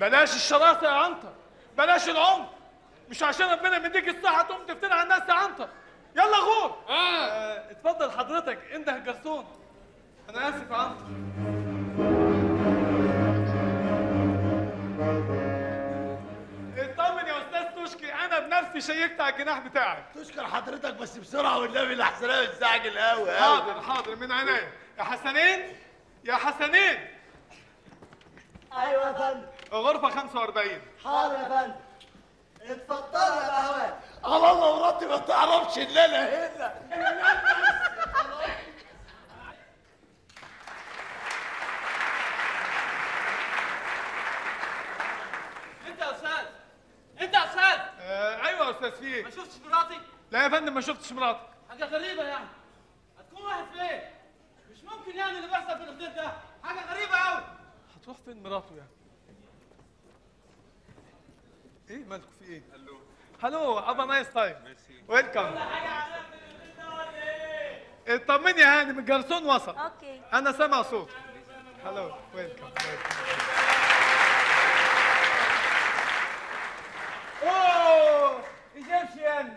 بلاش الشراسه يا عنتر بلاش العنف مش عشان ربنا مديك الصحه تقوم تفتن على الناس يا عنتر يلا غور آه. اتفضل حضرتك انده الجرسون انا اسف يا عنتر اطمن يا استاذ توشكي انا بنفسي شيكت على الجناح بتاعك تشكر حضرتك بس بسرعه والنبي لحسن انا مستعجل قوي قوي حاضر حاضر من عينيا يا حسنين يا حسنين ايوه يا فندم غرفه 45 حاضر يا فندم اتفضلوا يا بهوات على الله مراتي ما تعرفش ان انا هنا انت يا استاذ انت يا استاذ آه ايوه يا استاذ في ايه ما شفتش مراتي لا يا فندم ما شفتش مراتك حاجه غريبه يعني هتكون واحد فين مش ممكن يعني اللي بيحصل في الاخدير ده حاجه غريبه قوي هتروح فين مراته يعني ايه مالكم في ايه هلو هلو ابا نايس تايم ويلكم اطمني يا هانم الجرسون وصل اوكي انا سامع صوت هلو ويلكم اوه ايجيبشن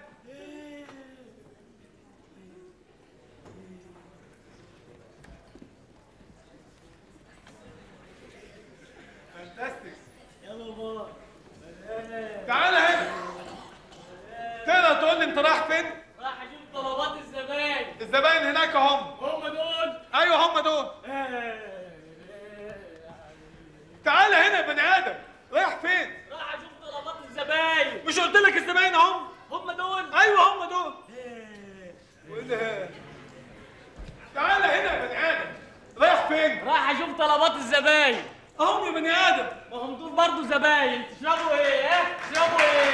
فانتاستيك يا بابا تعال هنا تقدر تقول لي انت رايح فين؟ راح اجيب طلبات الزباين الزباين هناك هم هم دول ايوه هم دول تعال هنا يا بني ادم رايح فين؟ راح اجيب طلبات الزباين مش قلت لك الزباين هم؟ هم دول ايوه هم دول وايه ده؟ تعال هنا يا بني ادم رايح فين؟ راح اجيب طلبات الزباين اهم يا بني ادم ما هم دول برضه زباين تشربوا ايه ها تشربوا ايه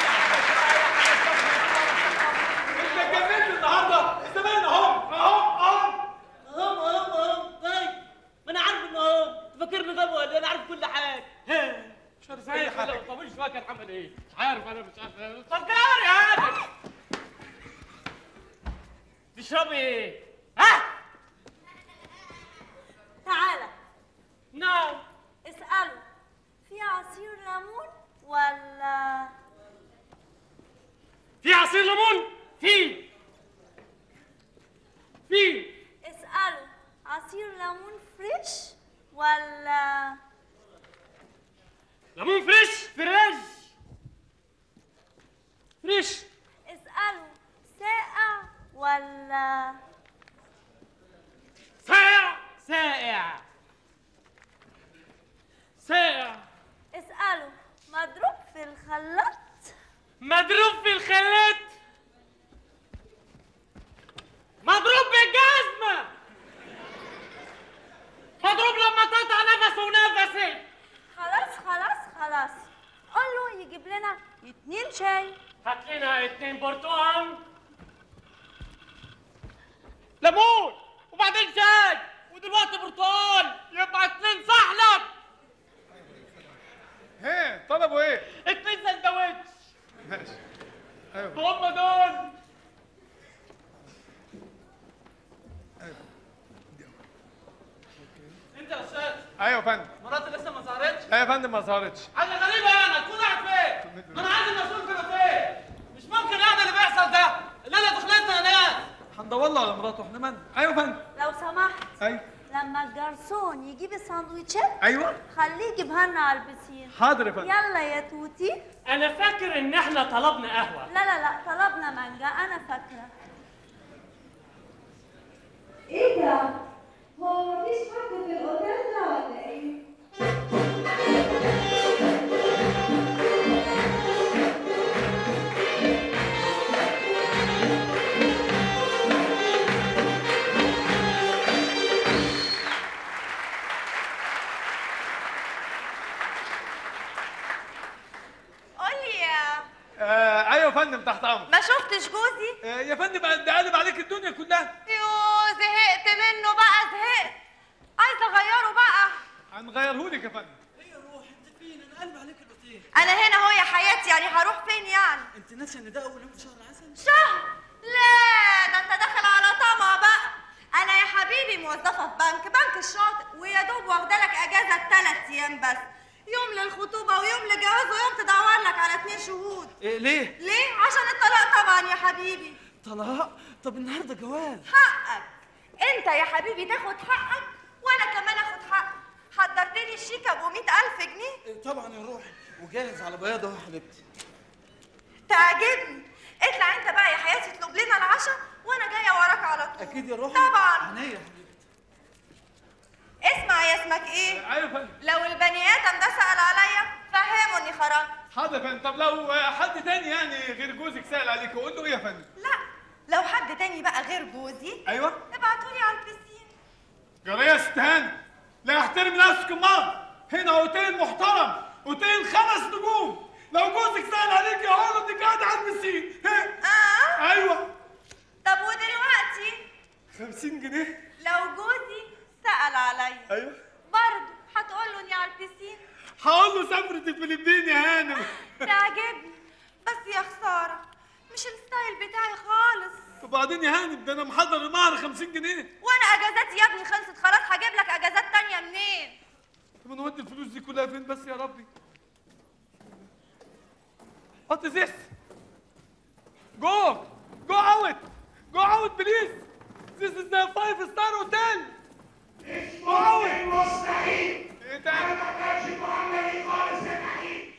انت اتجننت النهارده الزباين اهم اهم اهم هم هم هم طيب ما انا عارف ان هم فاكرني غبي ولا انا عارف كل حاجه ها. مش عارف اي حاجه طب مش فاكر عمل ايه مش عارف انا مش عارف طب كلام يا هذا تشربي ايه ها تعالى نعم اسأله في عصير ليمون ولا في عصير ليمون في في اسأله عصير ليمون فريش ولا ليمون فريش فريش فريش اسأله ساقع ولا ساقع ساقع ساقع اسأله مضروب في الخلاط مضروب في الخلاط مضروب بالجزمة مضروب لما تقطع نفسه ونفسي خلاص خلاص خلاص قول له يجيب لنا اتنين شاي هات لنا اتنين برتقال ليمون وبعدين شاي ودلوقتي برتقال يبقى اتنين سحلب هي طلبوا ايه؟ اتنين سندوتش ماشي ايوه هم دول انت يا استاذ ايوه يا فندم مراتي لسه ما ظهرتش لا يا فندم ما ظهرتش حاجه غريبه يعني تكون قاعد فين ما انا عايز المسؤول في الاوتيل مش ممكن يعني اللي بيحصل ده الليله دخلتنا يا ناس هندور له على مراته احنا من ايوه يا فندم لو سمحت ايوه لما الجرسون يجيب السندوتشات ايوه خليه يجيبها لنا على البسين حاضر يا فندم يلا يا توتي انا فاكر ان احنا طلبنا قهوه لا لا لا طلبنا مانجا انا فاكره ايه ده؟ هو مفيش حد في الاوتيل ده ولا ايه؟ قولي يا آه ايوه يا فندم تحت امر ما شفتش جوزي آه يا فندم ده قلب عليك الدنيا كلها يوه زهقت منه بقى زهقت عايزه اغيره بقى هنغيرهولك يا فندم ايه يا روح انت فين انا قلب عليك الاوتيل انا هنا اهو يا حياتي يعني هروح فين يعني انت ناسي ان ده اول يوم في شهر العسل شهر لا ده انت داخل على طمع بقى انا يا حبيبي موظفه في بنك بنك الشاطئ ويا دوب واخده لك اجازه ثلاث ايام بس يوم للخطوبة ويوم للجواز ويوم تدور لك على اتنين شهود إيه ليه؟ ليه؟ عشان الطلاق طبعا يا حبيبي طلاق طب النهارده جواز حقك انت يا حبيبي تاخد حقك وانا كمان اخد حقك حضرت لي الشيكة ب ألف جنيه إيه طبعا يا روحي وجاهز على بياض اهو يا حبيبتي تعجبني اطلع انت بقى يا حياتي اطلب لنا العشاء وانا جايه وراك على طول اكيد يا روحي طبعا عينيا يا حبيبتي اسمع يا اسمك ايه ايوه يا فندم لو البني ادم ده سال عليا فهمه اني خرجت حاضر يا فندم طب لو حد تاني يعني غير جوزك سأل عليك قول له ايه يا فندم لا لو حد تاني بقى غير جوزي ايوه ابعتولي على البسين جرى يا ست هاني لا احترم نفسك امال هنا اوتيل محترم اوتيل خمس نجوم لو جوزك سأل عليك يا هو انك قاعد على البسين ها؟ اه ايوه طب ودلوقتي 50 جنيه لو جوزي سال عليا ايوه برضه هتقول له اني على البسين هقول له سافرة الفلبين يا هانم تعجبني بس يا خساره مش الستايل بتاعي خالص وبعدين يا هانم ده انا محضر المهر 50 جنيه وانا اجازاتي يا ابني خلصت خلاص هجيب لك اجازات تانية منين طب نودي الفلوس دي كلها فين بس يا ربي What is this? Go! Go out! Go out, please! This is the five star hotel! Go out! مستحيل ايه ده؟ ما كانش معاملة خالص يا نحيل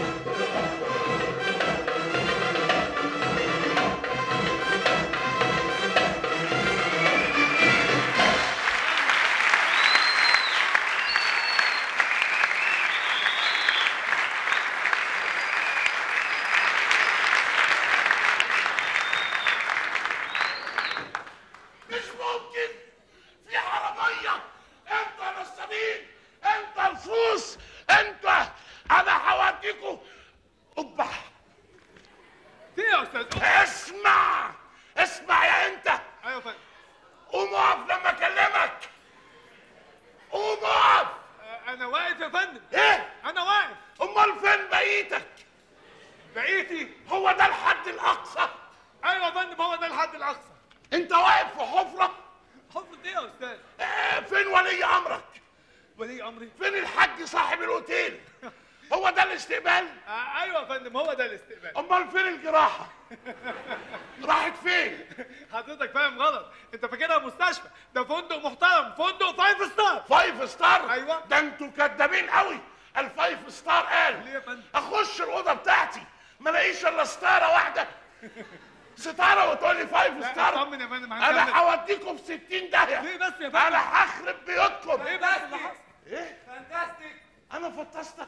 مش ممكن في عربية انت نصابين انت لصوص انت انا هوديكوا قبح في ايه يا استاذ؟ اسمع اسمع يا انت ايوه يا فندم قوم اقف لما اكلمك قوم اقف آه، انا واقف يا فندم ايه انا واقف امال فين بقيتك بقيتي هو ده الحد الاقصى ايوه يا فندم هو ده الحد الاقصى انت واقف في حفرة حفظ ايه يا استاذ؟ آه، فين ولي امرك ولي امري فين الحاج صاحب الاوتيل هو ده الاستقبال آه، ايوه يا فندم هو ده الاستقبال امال فين الجراحة راحت فين حضرتك فاهم غلط انت فاكرها مستشفى ده فندق محترم فندق فايف ستار فايف ستار أيوة. ده انتوا كدابين قوي الفايف ستار قال ليه يا فندم؟ اخش الاوضه بتاعتي ما الاقيش الا ستاره واحده ستاره وتقول لي فايف لا ستار اطمن يا فندم انا هنكمل هوديكم في 60 داهيه ليه بس يا فندم؟ انا هخرب بيوتكم ايه بس اللي حصل؟ ايه فانتاستيك انا فطستك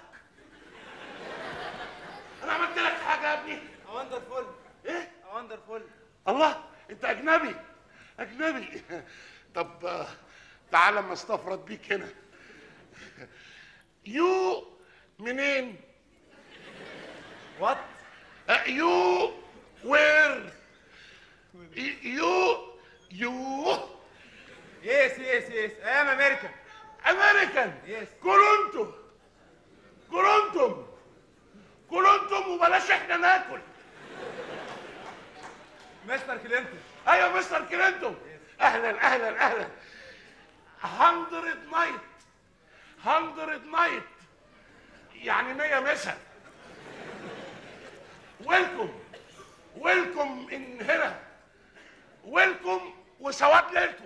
انا عملت لك حاجه يا ابني وندرفول ايه وندرفول الله انت اجنبي اجنبي طب آه، تعال اما استفرد بيك هنا يو منين وات يو وير يو يو يس يس يس ام امريكا امريكان Yes. كورونتو كورونتوم كورونتوم وبلاش احنا ناكل مستر كلينتون ايوه مستر كلينتون اهلا اهلا اهلا 100 نايت 100 نايت يعني 100 مسا ويلكم ويلكم ان هنا ويلكم وسواد ليلكم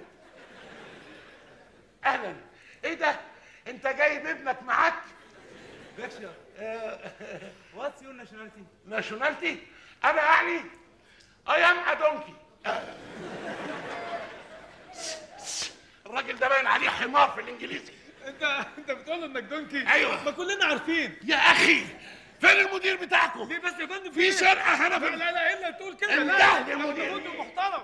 اهلا ايه ده انت جايب ابنك معاك بيكشر واتس يور ناشوناليتي ناشونالتي انا يعني اي ام ادونكي الراجل ده باين عليه حمار في الانجليزي انت انت بتقول انك دونكي أيوة. ما كلنا عارفين يا اخي فين المدير بتاعكم ليه بس يا فندم في ايه؟ سرقه هنا لا في لا لا الا تقول كده انت لا يا ده مدير. فندق محترم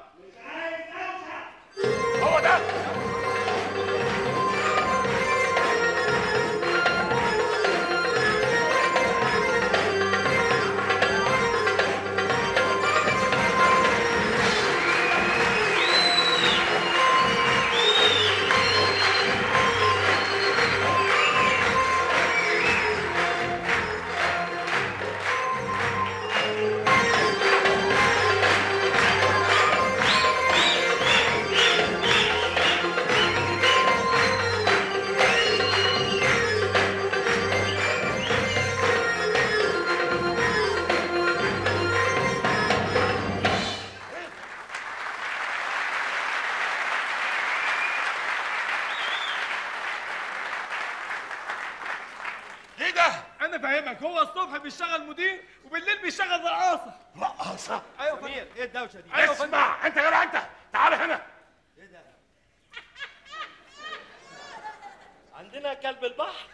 هو ده استنى افهمك هو الصبح بيشتغل مدير وبالليل بيشتغل رقاصه رقاصه ايوه فندم سمير ايه الدوشه دي أيوة فندم. اسمع انت يا جدع انت تعال هنا عندنا كلب البحر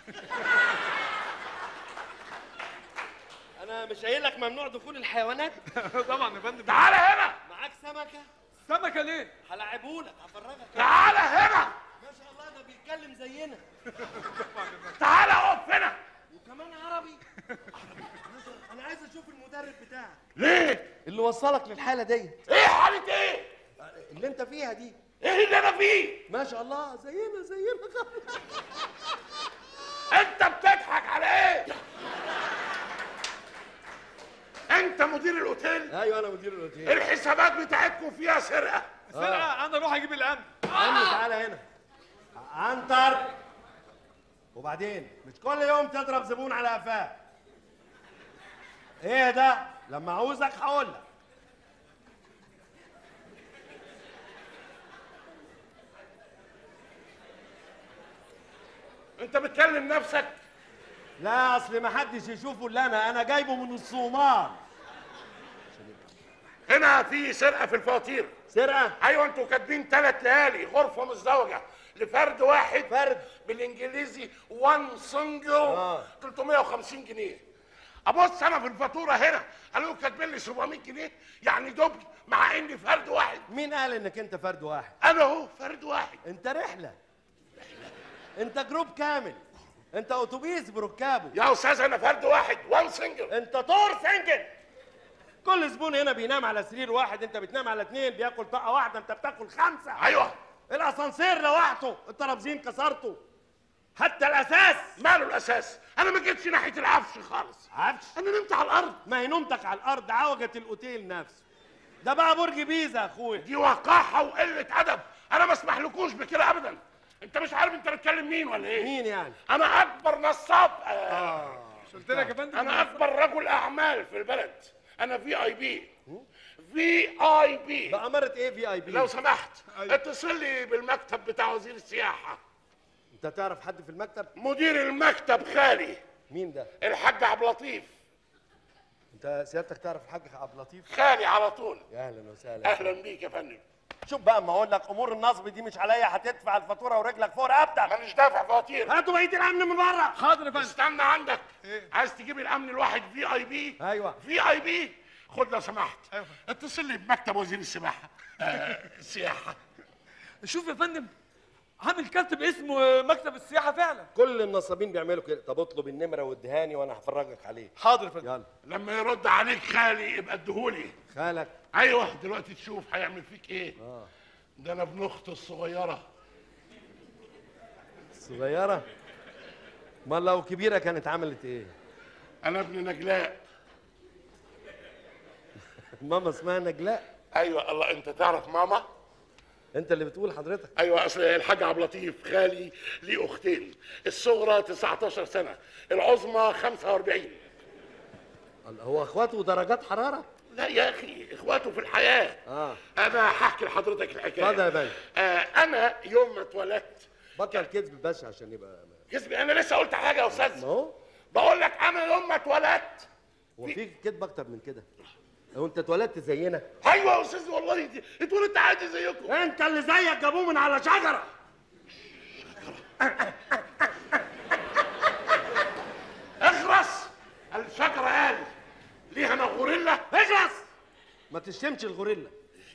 انا مش قايل لك ممنوع دخول الحيوانات طبعا يا فندم تعال هنا معاك سمكه سمكه ليه هلعبهولك هفرجك تعال هنا ما شاء الله ده بيتكلم زينا تعال اقف هنا وكمان عربي انا عايز اشوف المدرب بتاعك ليه اللي وصلك للحاله دي ايه حالة ايه اللي انت فيها دي ايه اللي انا فيه ما شاء الله زينا زينا انت بتضحك على ايه انت مدير الاوتيل ايوه انا مدير الاوتيل الحسابات بتاعتكم فيها سرقه سرقه انا اروح اجيب الامن عمي تعالى هنا عنتر وبعدين مش كل يوم تضرب زبون على قفاه ايه ده لما عاوزك هقول لك انت بتكلم نفسك لا اصل ما حدش يشوفه الا انا انا جايبه من الصومال هنا في سرقه في الفواتير سرقه ايوه انتوا كاتبين ثلاث ليالي غرفه مزدوجه لفرد واحد فرد. بالانجليزي وان سنجل آه. 350 جنيه ابص انا في الفاتوره هنا قالوا كاتبين لي 700 جنيه يعني دبل مع اني فرد واحد مين قال انك انت فرد واحد انا اهو فرد واحد انت رحله انت جروب كامل انت اتوبيس بركابه يا استاذ انا فرد واحد وان سنجل انت طور سنجل كل زبون هنا بينام على سرير واحد انت بتنام على اثنين بياكل طاقه واحده انت بتاكل خمسه ايوه الاسانسير لوحده الترابزين كسرته حتى الاساس ماله الاساس انا ما جيتش ناحيه العفش خالص عفش انا نمت على الارض ما هي نومتك على الارض عوجة الاوتيل نفسه ده بقى برج بيزا يا اخويا دي وقاحه وقله ادب انا ما اسمحلكوش بكده ابدا انت مش عارف انت بتكلم مين ولا ايه مين يعني انا اكبر نصاب آه. قلت لك يا فندم انا اكبر رجل اعمال في البلد انا في اي بي في اي بي بأمارة ايه في اي بي لو سمحت أيوة. اتصل لي بالمكتب بتاع وزير السياحه انت تعرف حد في المكتب مدير المكتب خالي مين ده الحاج عبد اللطيف انت سيادتك تعرف الحاج عبد اللطيف خالي على طول يا اهلا وسهلا اهلا بيك يا فندم شوف بقى ما اقول لك امور النصب دي مش عليا هتدفع الفاتوره ورجلك فوق رقبتك مانيش دافع فواتير هاتوا بقيه الامن من بره حاضر يا فندم استنى عندك إيه؟ عايز تجيب الامن الواحد في اي بي ايوه في اي بي خد لو سمحت أيوة. اتصل لي بمكتب وزير السباحه آه، السياحه شوف يا فندم عامل كاتب اسمه مكتب السياحه فعلا كل النصابين بيعملوا كده طب اطلب النمره وادهاني وانا هفرجك عليه حاضر يا فندم يلا لما يرد عليك خالي يبقى اديهولي خالك ايوه دلوقتي تشوف هيعمل فيك ايه اه ده انا ابن اخته الصغيره صغيره امال لو كبيره كانت عملت ايه انا ابن نجلاء ماما اسمها نجلاء ايوه الله انت تعرف ماما انت اللي بتقول حضرتك ايوه اصل الحاج عبد اللطيف خالي ليه اختين الصغرى 19 سنه العظمى 45 الله، هو اخواته درجات حراره لا يا اخي اخواته في الحياه اه انا هحكي لحضرتك الحكايه اتفضل يا باشا. آه انا يوم ما اتولدت بطل كذب بس عشان يبقى كسبي انا لسه قلت حاجه يا ما استاذ هو بقول لك انا يوم ما اتولدت هو في كذب اكتر من كده لو انت اتولدت زينا ايوه يا استاذ والله دي اتولدت عادي زيكم انت اللي زيك جابوه من على شجره اخرس الشجره قال ليها انا غوريلا اخلص ما تشتمش الغوريلا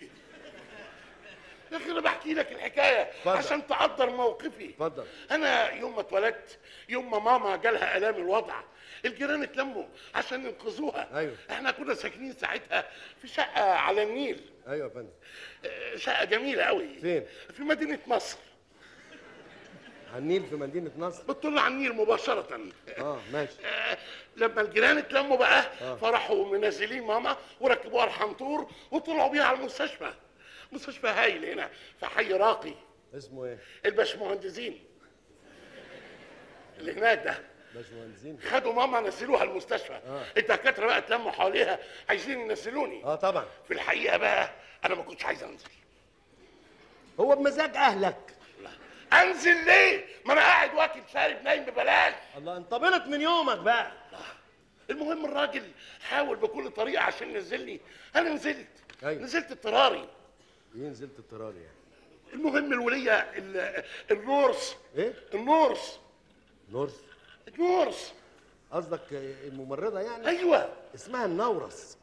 يا اخي انا بحكي لك الحكايه اتفضل. عشان تقدر موقفي اتفضل انا يوم ما اتولدت يوم ما ماما جالها الام الوضع الجيران اتلموا عشان ينقذوها أيوة. احنا كنا ساكنين ساعتها في شقه على النيل ايوه يا فندم آه، شقه جميله قوي فين؟ في مدينه مصر على النيل في مدينه نصر بتطل على النيل مباشره اه ماشي آه، لما الجيران اتلموا بقى فراحوا منزلين ماما وركبوها الحنطور وطلعوا بيها على المستشفى مستشفى هايل هنا في حي راقي اسمه ايه الباشمهندسين اللي هناك ده باشمهندسين خدوا ماما نزلوها المستشفى الدكاتره بقى اتلموا حواليها عايزين ينزلوني اه طبعا في الحقيقه بقى انا ما كنتش عايز انزل هو بمزاج اهلك انزل ليه ما انا قاعد واكل شارب نايم ببلاش الله انت بلط من يومك بقى المهم الراجل حاول بكل طريقه عشان ينزلني انا نزلت أيوة. نزلت اضطراري ايه نزلت اضطراري يعني المهم الوليه ال- النورس ايه النورس نورس النورس قصدك الممرضه يعني ايوه اسمها النورس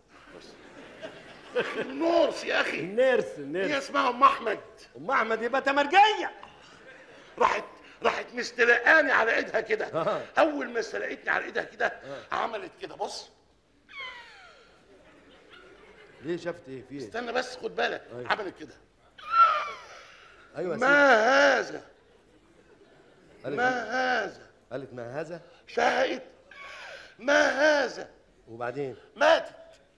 النورس يا اخي النيرس هي النيرس اسمها ام احمد ام احمد يبقى تمرجيه راحت راحت مستلقاني على ايدها كده آه. اول ما استلقتني على ايدها كده عملت كده بص ليه شفت ايه في ايه استنى بس خد بالك أيوة. عملت كده ايوه يا سيدي. ما هذا قالت ما إيه؟ هذا قالت ما هذا شهقت ما هذا وبعدين ماتت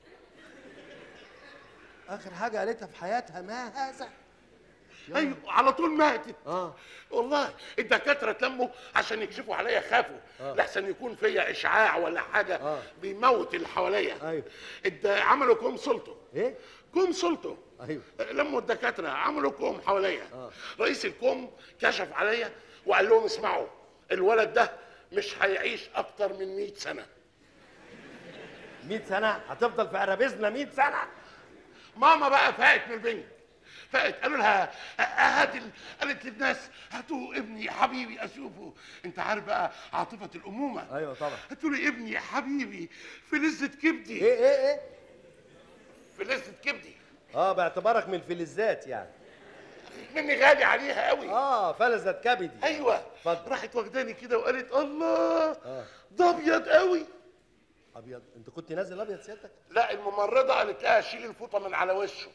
اخر حاجه قالتها في حياتها ما هذا ايوه على طول ماتت اه والله الدكاتره اتلموا عشان يكشفوا عليا خافوا آه. لحسن يكون فيا اشعاع ولا حاجه آه. بيموت اللي حواليا ايوه الد- عملوا كوم سلطه ايه كوم سلطه ايوه لموا الدكاتره عملوا كوم حواليا آه. رئيس الكوم كشف عليا وقال لهم اسمعوا الولد ده مش هيعيش اكتر من 100 سنه 100 سنه هتفضل في عربيزنا 100 سنه ماما بقى فاقت من البنك فاقت قالوا لها هات ال- قالت للناس هاتوا ابني حبيبي اشوفه انت عارف بقى عاطفه الامومه ايوه طبعا هاتوا لي ابني حبيبي في لذه كبدي ايه ايه ايه في لذه كبدي اه باعتبارك من الفلزات يعني مني غالي عليها قوي اه فلذت كبدي ايوه اتفضل. راحت واخداني كده وقالت الله اه ده ابيض قوي ابيض انت كنت نازل ابيض سيادتك لا الممرضه قالت لها شيل الفوطه من على وشه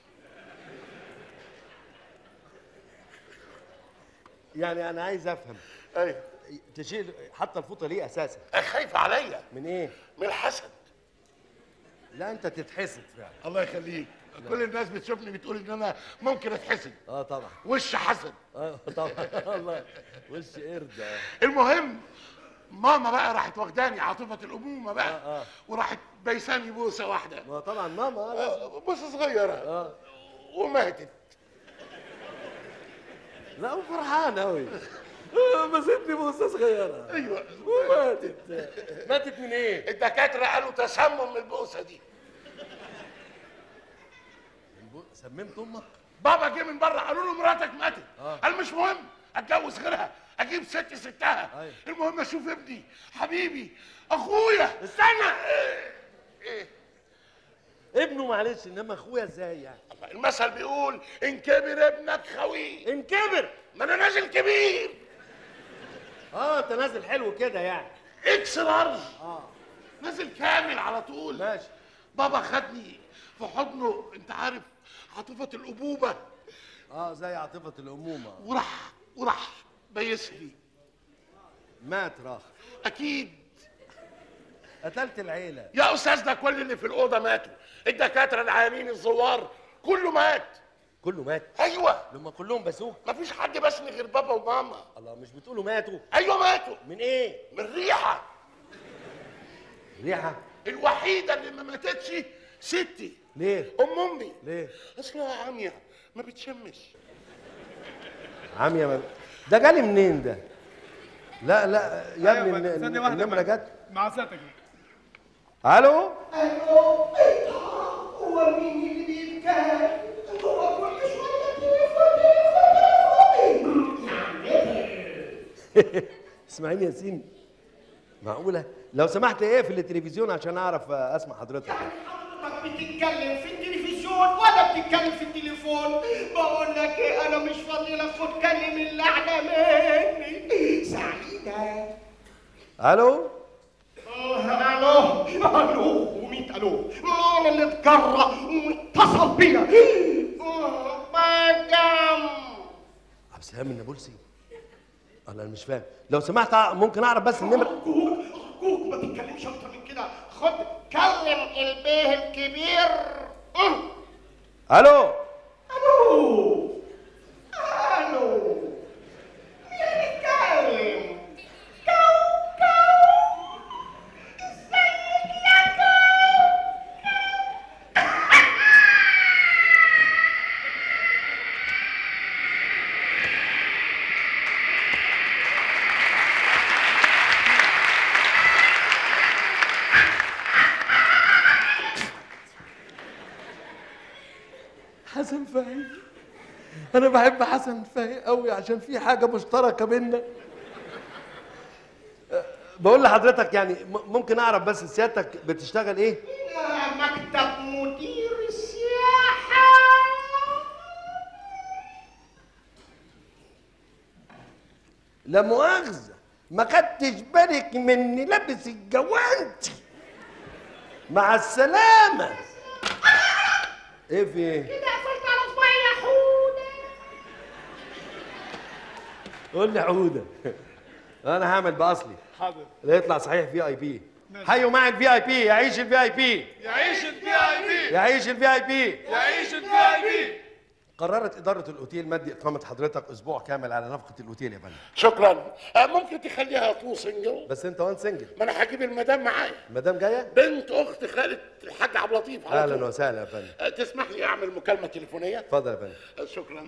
يعني انا عايز افهم ايوه تشيل حتى الفوطه ليه اساسا خايفه عليا من ايه من الحسد لا انت تتحسد فعلا الله يخليك كل الناس بتشوفني بتقول ان انا ممكن اتحسد اه طبعا وش حسد اه طبعا والله وش قرد آه. المهم ماما بقى راحت واخداني عاطفه الامومه بقى آه، آه. وراحت بيساني بوسه واحده ما طبعا ماما آه، لازم. آه، بوسه صغيره اه وماتت لا وفرحان قوي مسكني بوسه صغيره ايوه وماتت ماتت من ايه؟ الدكاتره قالوا تسمم من البوسه دي سممت امك؟ بابا جه من بره قالوا له مراتك ماتت آه. قال مش مهم اتجوز غيرها اجيب ست ستها أيوة. المهم اشوف ابني حبيبي اخويا استنى ايه ابنه معلش انما اخويا ازاي يعني؟ المثل بيقول ان كبر ابنك خويه ان كبر ما انا نازل كبير اه انت نازل حلو كده يعني اكس لارج اه نازل كامل على طول ماشي بابا خدني في حضنه انت عارف عاطفه الابوبه اه زي عاطفه الامومه وراح وراح بيسري مات راح اكيد قتلت العيله يا استاذ ده كل اللي في الاوضه ماتوا الدكاتره العيانين الزوار كله مات كله مات ايوه لما كلهم بسوق مفيش حد بسني غير بابا وماما الله مش بتقولوا ماتوا ايوه ماتوا من ايه؟ من الريحه ريحه الوحيده اللي ما ماتتش ستي ليه؟ ام امي ليه؟ اصلها عمية ما بتشمش عمية ما... ده جالي منين ده؟ لا لا يا أيوة، ابني بس الن- ثانية واحدة النمرة بقى. جت مع سيادتك الو هو مين اللي بيتكلم؟ هو كل شوية اسماعيل ياسين معقولة؟ لو سمحت اقفل التلفزيون عشان اعرف اسمع حضرتك حضرتك بتتكلم في التلفزيون ولا بتتكلم في التليفون؟ بقول لك ايه انا مش فاضي لاخد كلم اللعنة مني سعيدة الو آه، الو الو ومين الو؟ مين اللي اتجرأ واتصل بيا؟ آه، مدام عبد السلام النابلسي انا مش فاهم لو سمحت أع- ممكن اعرف بس النمرة أرجوك أرجوك ما تتكلمش أكتر من كده خد كلم البيه الكبير أم. الو ألو ألو مين بيتكلم؟ كاو كاو ازيك يا كاو فهي انا بحب حسن فهي قوي عشان في حاجه مشتركه بينا أه، بقول لحضرتك يعني م- ممكن اعرف بس سيادتك بتشتغل ايه آه، مكتب مدير السياحة لا مؤاخذه ما خدتش بالك مني لابس الجوانتي مع السلامه ايه في ايه كده قفلت على صباعي يا حودة قول لي عوده انا هعمل باصلي حاضر اللي يطلع صحيح في اي بي حيوا معي الفي اي بي يعيش الفي اي بي يعيش الفي اي بي يعيش الفي اي بي يعيش الفي اي بي قررت إدارة الأوتيل مد إقامة حضرتك أسبوع كامل على نفقة الأوتيل يا فندم شكرا آه، ممكن تخليها تو سنجل بس أنت وان سنجل ما انا هجيب المدام معايا المدام جاية؟ بنت اخت خالة الحاج عبد اللطيف على أهلا طول. وسهلا يا فندم آه، تسمح لي اعمل مكالمة تليفونية اتفضل يا فندم آه، شكرا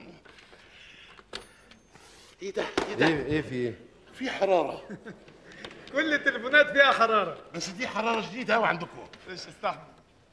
ايه ده ايه ده إيه إيه في إيه؟ في حرارة كل التليفونات فيها حراره بس دي حرارة شديدة قوي عندكم ايش استحمل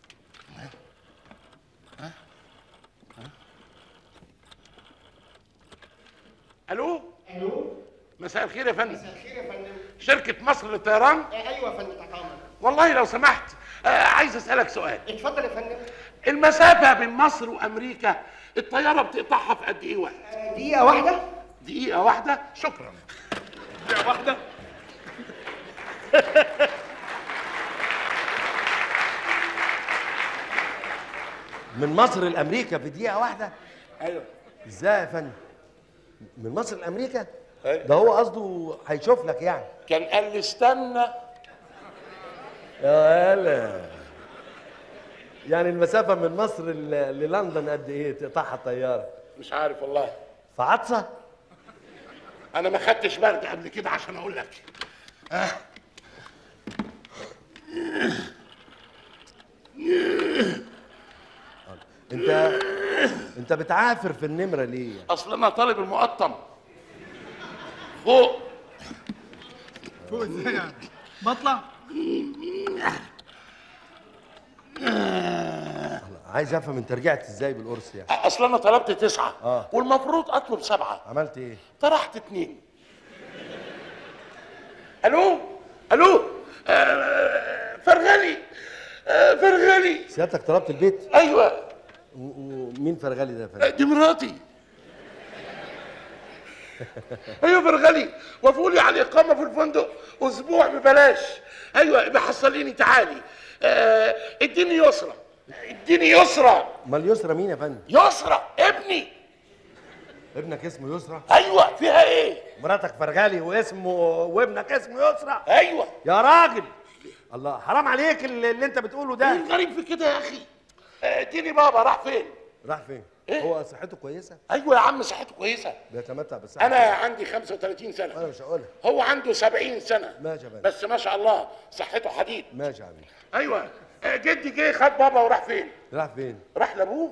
الو الو مساء الخير يا فندم خير يا فندم شركة مصر للطيران آه، ايوه يا فندم تماما والله لو سمحت آه، عايز اسألك سؤال اتفضل يا فندم المسافة بين مصر وامريكا الطيارة بتقطعها في قد ايه وقت؟ آه، دقيقة واحدة دقيقة واحدة شكرا دقيقه واحده من مصر لأمريكا في دقيقة واحدة؟ ايوه إزاي يا فندم؟ من مصر لأمريكا؟ أيوة. ده هو قصده هيشوف لك يعني كان قال لي استنى يا هلا يعني المسافة من مصر ل- للندن قد إيه تقطعها الطيارة؟ مش عارف والله في عطسة؟ انا ما خدتش برد قبل كده عشان اقول لك أنت أنت بتعافر في النمرة ليه؟ اصل انا طالب المقطم فوق فوق ازاي يعني بطلع عايز افهم انت رجعت ازاي بالقرص يعني اصل انا طلبت تسعة آه. والمفروض اطلب سبعة عملت ايه طرحت اتنين الو الو آه، فرغلي آه، فرغلي سيادتك طلبت البيت ايوه و- ومين فرغلي ده يا فندم دي مراتي ايوه فرغلي وافقوا لي على الاقامه في الفندق اسبوع ببلاش ايوه بحصليني تعالي آه، اديني يسرى اديني يسرى امال يسرى مين يا فندم يسرى ابني ابنك اسمه يسرى ايوه فيها ايه مراتك فرغلي واسمه وابنك اسمه يسرى ايوه يا راجل الله حرام عليك اللي, اللي انت بتقوله ايه ده الغريب في كده يا اخي آه، اديني بابا راح فين راح فين إيه؟ هو صحته كويسه ايوه يا عم صحته كويسه بيتمتع بالصحه انا عندي 35 سنه انا مش هقولها هو عنده 70 سنه ماشي يا فندم بس ما شاء الله صحته حديد ماشي يا عمي ايوه آه، جدي جه خد بابا وراح فين راح فين راح لابوه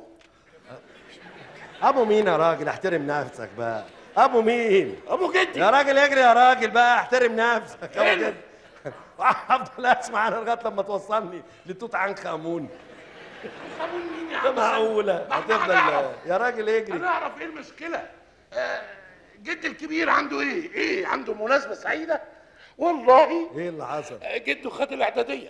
ابو مين يا راجل احترم نفسك بقى ابو مين ابو جدي يا راجل اجري يا راجل بقى احترم نفسك إيه؟ ابو كده هفضل اسمع انا لغايه لما توصلني لتوت عنخ امون ابو مين يا ده عم معقوله ما هتفضل هنعرف. يا راجل اجري انا اعرف ايه المشكله آه، جدي الكبير عنده ايه ايه عنده مناسبه سعيده والله ايه اللي حصل آه، جده خد الاعداديه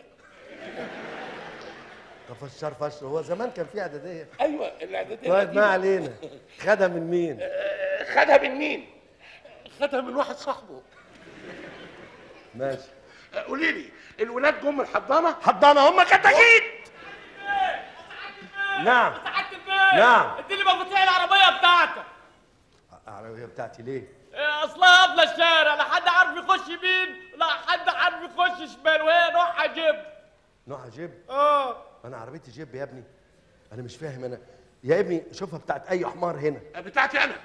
ده فشار فشر هو زمان كان في اعداديه ايوه الاعداديه طيب ما القديمة. علينا خدها من مين آه، خدها من مين خدها من واحد صاحبه ماشي آه، قولي لي الولاد جم الحضانه حضانه هم كتاكيت نعم سعادة البيت نعم. اديني مفاتيح العربية بتاعتك العربيه بتاعتي ليه إيه، اصلها قافلة الشارع لا حد عارف يخش يمين لا حد عارف يخش شمال وهي نوعها جيب نوعها جيب اه انا عربيتي جيب يا ابني انا مش فاهم انا يا ابني شوفها بتاعت اي حمار هنا آه، بتاعتي انا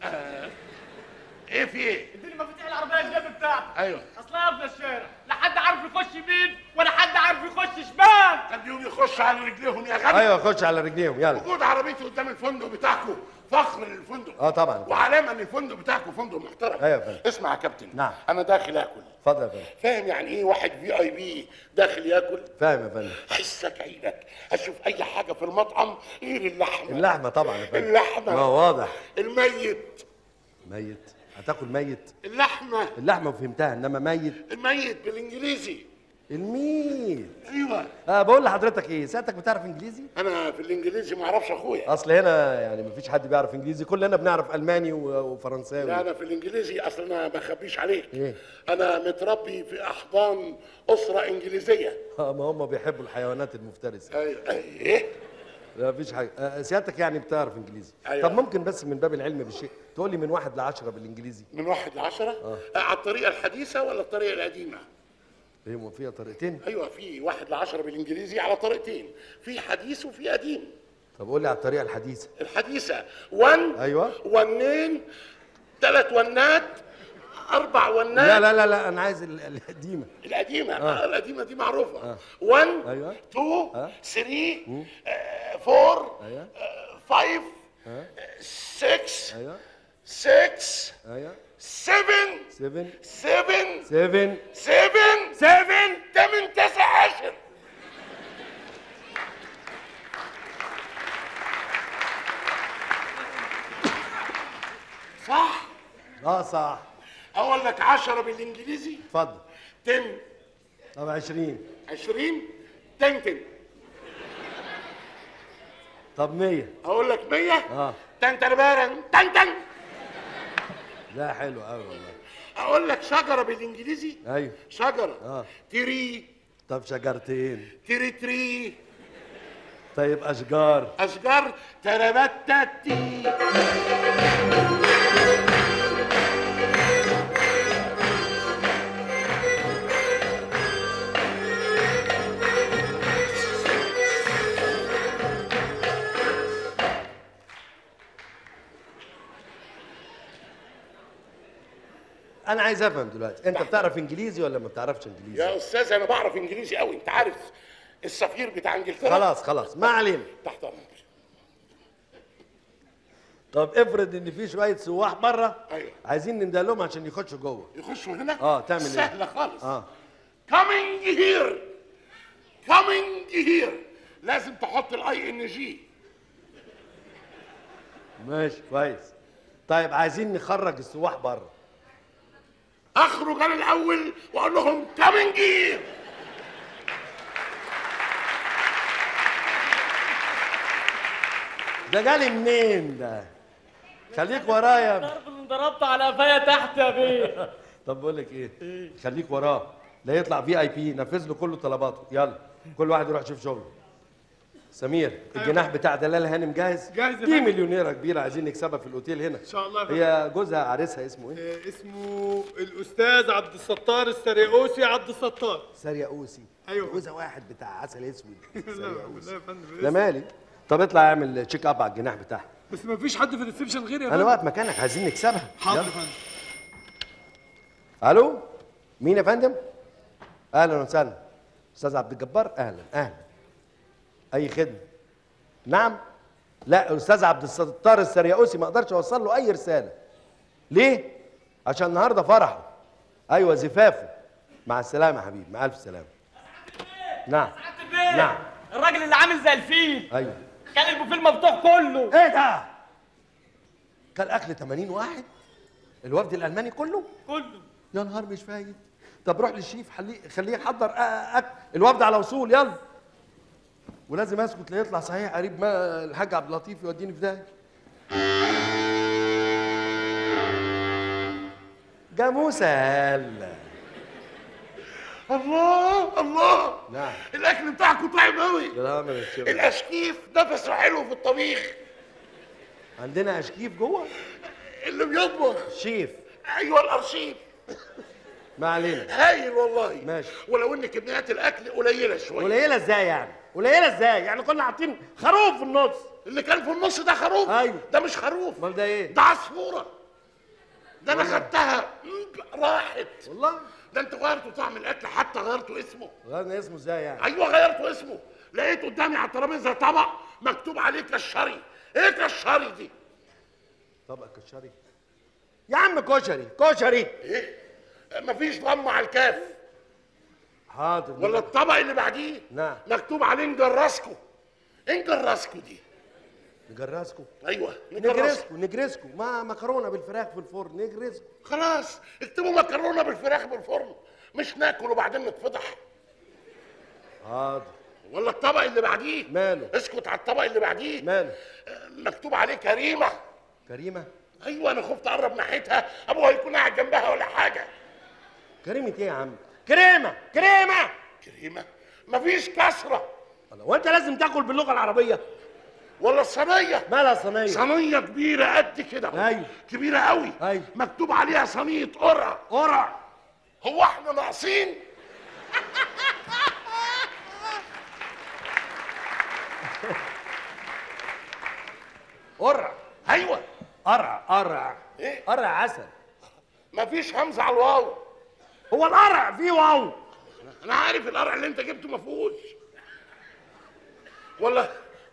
ايه في ايه اديني مفاتيح العربية الجيب بتاعتك ايوه اصلها قافلة الشارع لا حد عارف عارف يخش يمين ولا حد عارف يخش شمال خليهم يخشوا على رجليهم يا غبي ايوه خش على رجليهم يلا وجود عربيتي قدام الفندق بتاعكم فخر للفندق اه طبعا وعلامه ان الفندق بتاعكم فندق محترم أيوة يا فندم. اسمع يا كابتن نعم. انا داخل اكل اتفضل يا فندم فاهم يعني ايه واحد في اي بي داخل ياكل فاهم يا فندم حسك عينك اشوف اي حاجه في المطعم غير اللحمه اللحمه طبعا يا فندم اللحمه ما هو واضح الميت ميت هتاكل ميت اللحمه اللحمه فهمتها انما ميت الميت بالانجليزي الميت ايوه آه بقول لحضرتك ايه سيادتك بتعرف انجليزي انا في الانجليزي ما اعرفش اخويا اصل هنا يعني مفيش حد بيعرف انجليزي كلنا بنعرف الماني و- لا وفرنساوي انا في الانجليزي اصلا انا ما اخبيش عليك إيه؟ انا متربي في احضان اسره انجليزيه اه ما هم بيحبوا الحيوانات المفترسه ايوه ايه لا مفيش حاجه آه سيادتك يعني بتعرف انجليزي أيوة. طب ممكن بس من باب العلم بالشيء تقول لي من واحد لعشرة بالانجليزي من واحد لعشرة آه. على الطريقة الحديثة ولا الطريقة القديمة؟ ايه هو فيها طريقتين أيوة في واحد لعشرة بالإنجليزي على طريقتين في حديث وفي قديم طب قول لي على الطريقه الحديثه الحديثة ون أيوة. ونين ثلاث ونات أربع ونات لا لا لا لا انا عايز ال- القديمه القديمة آه. آه. القديمة دي معروفة 1 أيوة. 2 آه. 3 4 ايوه 5 آه. 6 ايوه 6 ايوه 7 7 7 7 7 7 8 9 10 صح اه صح اقول لك 10 بالانجليزي اتفضل 10 طب 20 20 10 طب 100 اقول لك 100 اه تن تربارن تن تن لا حلو قوي والله اقول لك شجره بالانجليزي ايوه شجره اه تري طب شجرتين تري تري طيب اشجار اشجار تربتتي انا عايز افهم دلوقتي انت بتعرف انجليزي ولا ما بتعرفش انجليزي يا استاذ انا بعرف انجليزي قوي انت عارف السفير بتاع انجلترا خلاص خلاص ما علينا تحت امرك طب افرض ان في شويه سواح بره أيوة. عايزين نندى لهم عشان يخشوا جوه يخشوا هنا اه تعمل ايه سهله خالص اه coming here coming here لازم تحط الاي ان جي ماشي كويس طيب عايزين نخرج السواح بره اخرج انا الاول واقول لهم coming here ده جالي منين ده خليك ورايا الضرب اللي ضربت على قفايا تحت يا بيه طب بقول لك ايه خليك وراه لا يطلع في اي بي نفذ له كل طلباته يلا كل واحد يروح يشوف شغله سمير الجناح بتاع دلال هانم جاهز جاهز يا دي فندم. مليونيره كبيره عايزين نكسبها في الاوتيل هنا ان شاء الله يا فندم. هي جوزها عريسها اسمه ايه آه، اسمه الاستاذ عبد الستار السريقوسي عبد الستار ساريا اوسي أيوة. جوزها واحد بتاع عسل اسود ساريا لا اوسي لا يا فندم ده مالي طب اطلع اعمل تشيك اب على الجناح بتاعها بس ما فيش حد في الريسبشن غيري يا انا فندم واقف مكانك عايزين نكسبها حاضر يا يلا. فندم الو مين يا فندم اهلا وسهلا استاذ عبد الجبار اهلا اهلا اي خدمه نعم لا الاستاذ عبد الستار السرياوسي ما اقدرش اوصل له اي رساله ليه عشان النهارده فرحه ايوه زفافه مع السلامه يا حبيبي مع الف سلامه نعم البيه نعم. الراجل اللي عامل زي الفيل ايوه كان البوفيه المفتوح كله ايه ده كان اكل 80 واحد الوفد الالماني كله كله يا نهار مش فايت طب روح للشيف خليه خليه يحضر أ- اكل الوفد على وصول يلا ولازم اسكت لا يطلع صحيح قريب ما الحاج عبد اللطيف يوديني في داهيه جاموسه هلا الله الله نعم الاكل بتاعكم طعم قوي لا من الشغل الاشكيف نفسه حلو في الطبيخ عندنا اشكيف جوه اللي بيطبخ شيف ايوه الارشيف ما علينا هايل والله ماشي. ولو ان كميات الاكل قليله شويه قليله ازاي يعني قليله ازاي يعني كنا حاطين خروف في النص اللي كان في النص ده خروف أيوة. ده مش خروف امال ده ايه ده عصفوره ده انا خدتها مم، راحت والله ده انت غيرتوا طعم الاكل حتى غيرتوا اسمه غيرنا اسمه ازاي يعني ايوه غيرتوا اسمه لقيت قدامي على الترابيزه طبق مكتوب عليه كشري ايه كشري دي طبق كشري يا عم كشري كشري ايه مفيش ضم على الكاف حاضر ولا الطبق اللي بعديه نعم. مكتوب عليه نجرسكو ايه نجرسكو دي نجرسكو ايوه نجرسكو نجرسكو نجرسكو ما مكرونه بالفراخ في الفرن نجرسكو خلاص اكتبوا مكرونه بالفراخ بالفرن مش ناكل وبعدين نتفضح حاضر ولا الطبق اللي بعديه ماله؟ اسكت على الطبق اللي بعديه ماله آه، مكتوب عليه كريمه كريمه ايوه انا خفت اقرب ناحيتها ابوها يكون قاعد جنبها ولا حاجه كريمه ايه يا عم كريمه كريمه كريمه مفيش كسره الله وانت لازم تاكل باللغه العربيه ولا الصينيه مالها صينيه صينيه كبيره قد كده أيوة. كبيره قوي أيوة. مكتوب عليها صينيه قرع قرع هو احنا ناقصين قرع ايوه قرع قرع إيه؟ قرع عسل مفيش همزه على الواو هو القرع فيه واو انا عارف القرع اللي انت جبته ما فيهوش ولا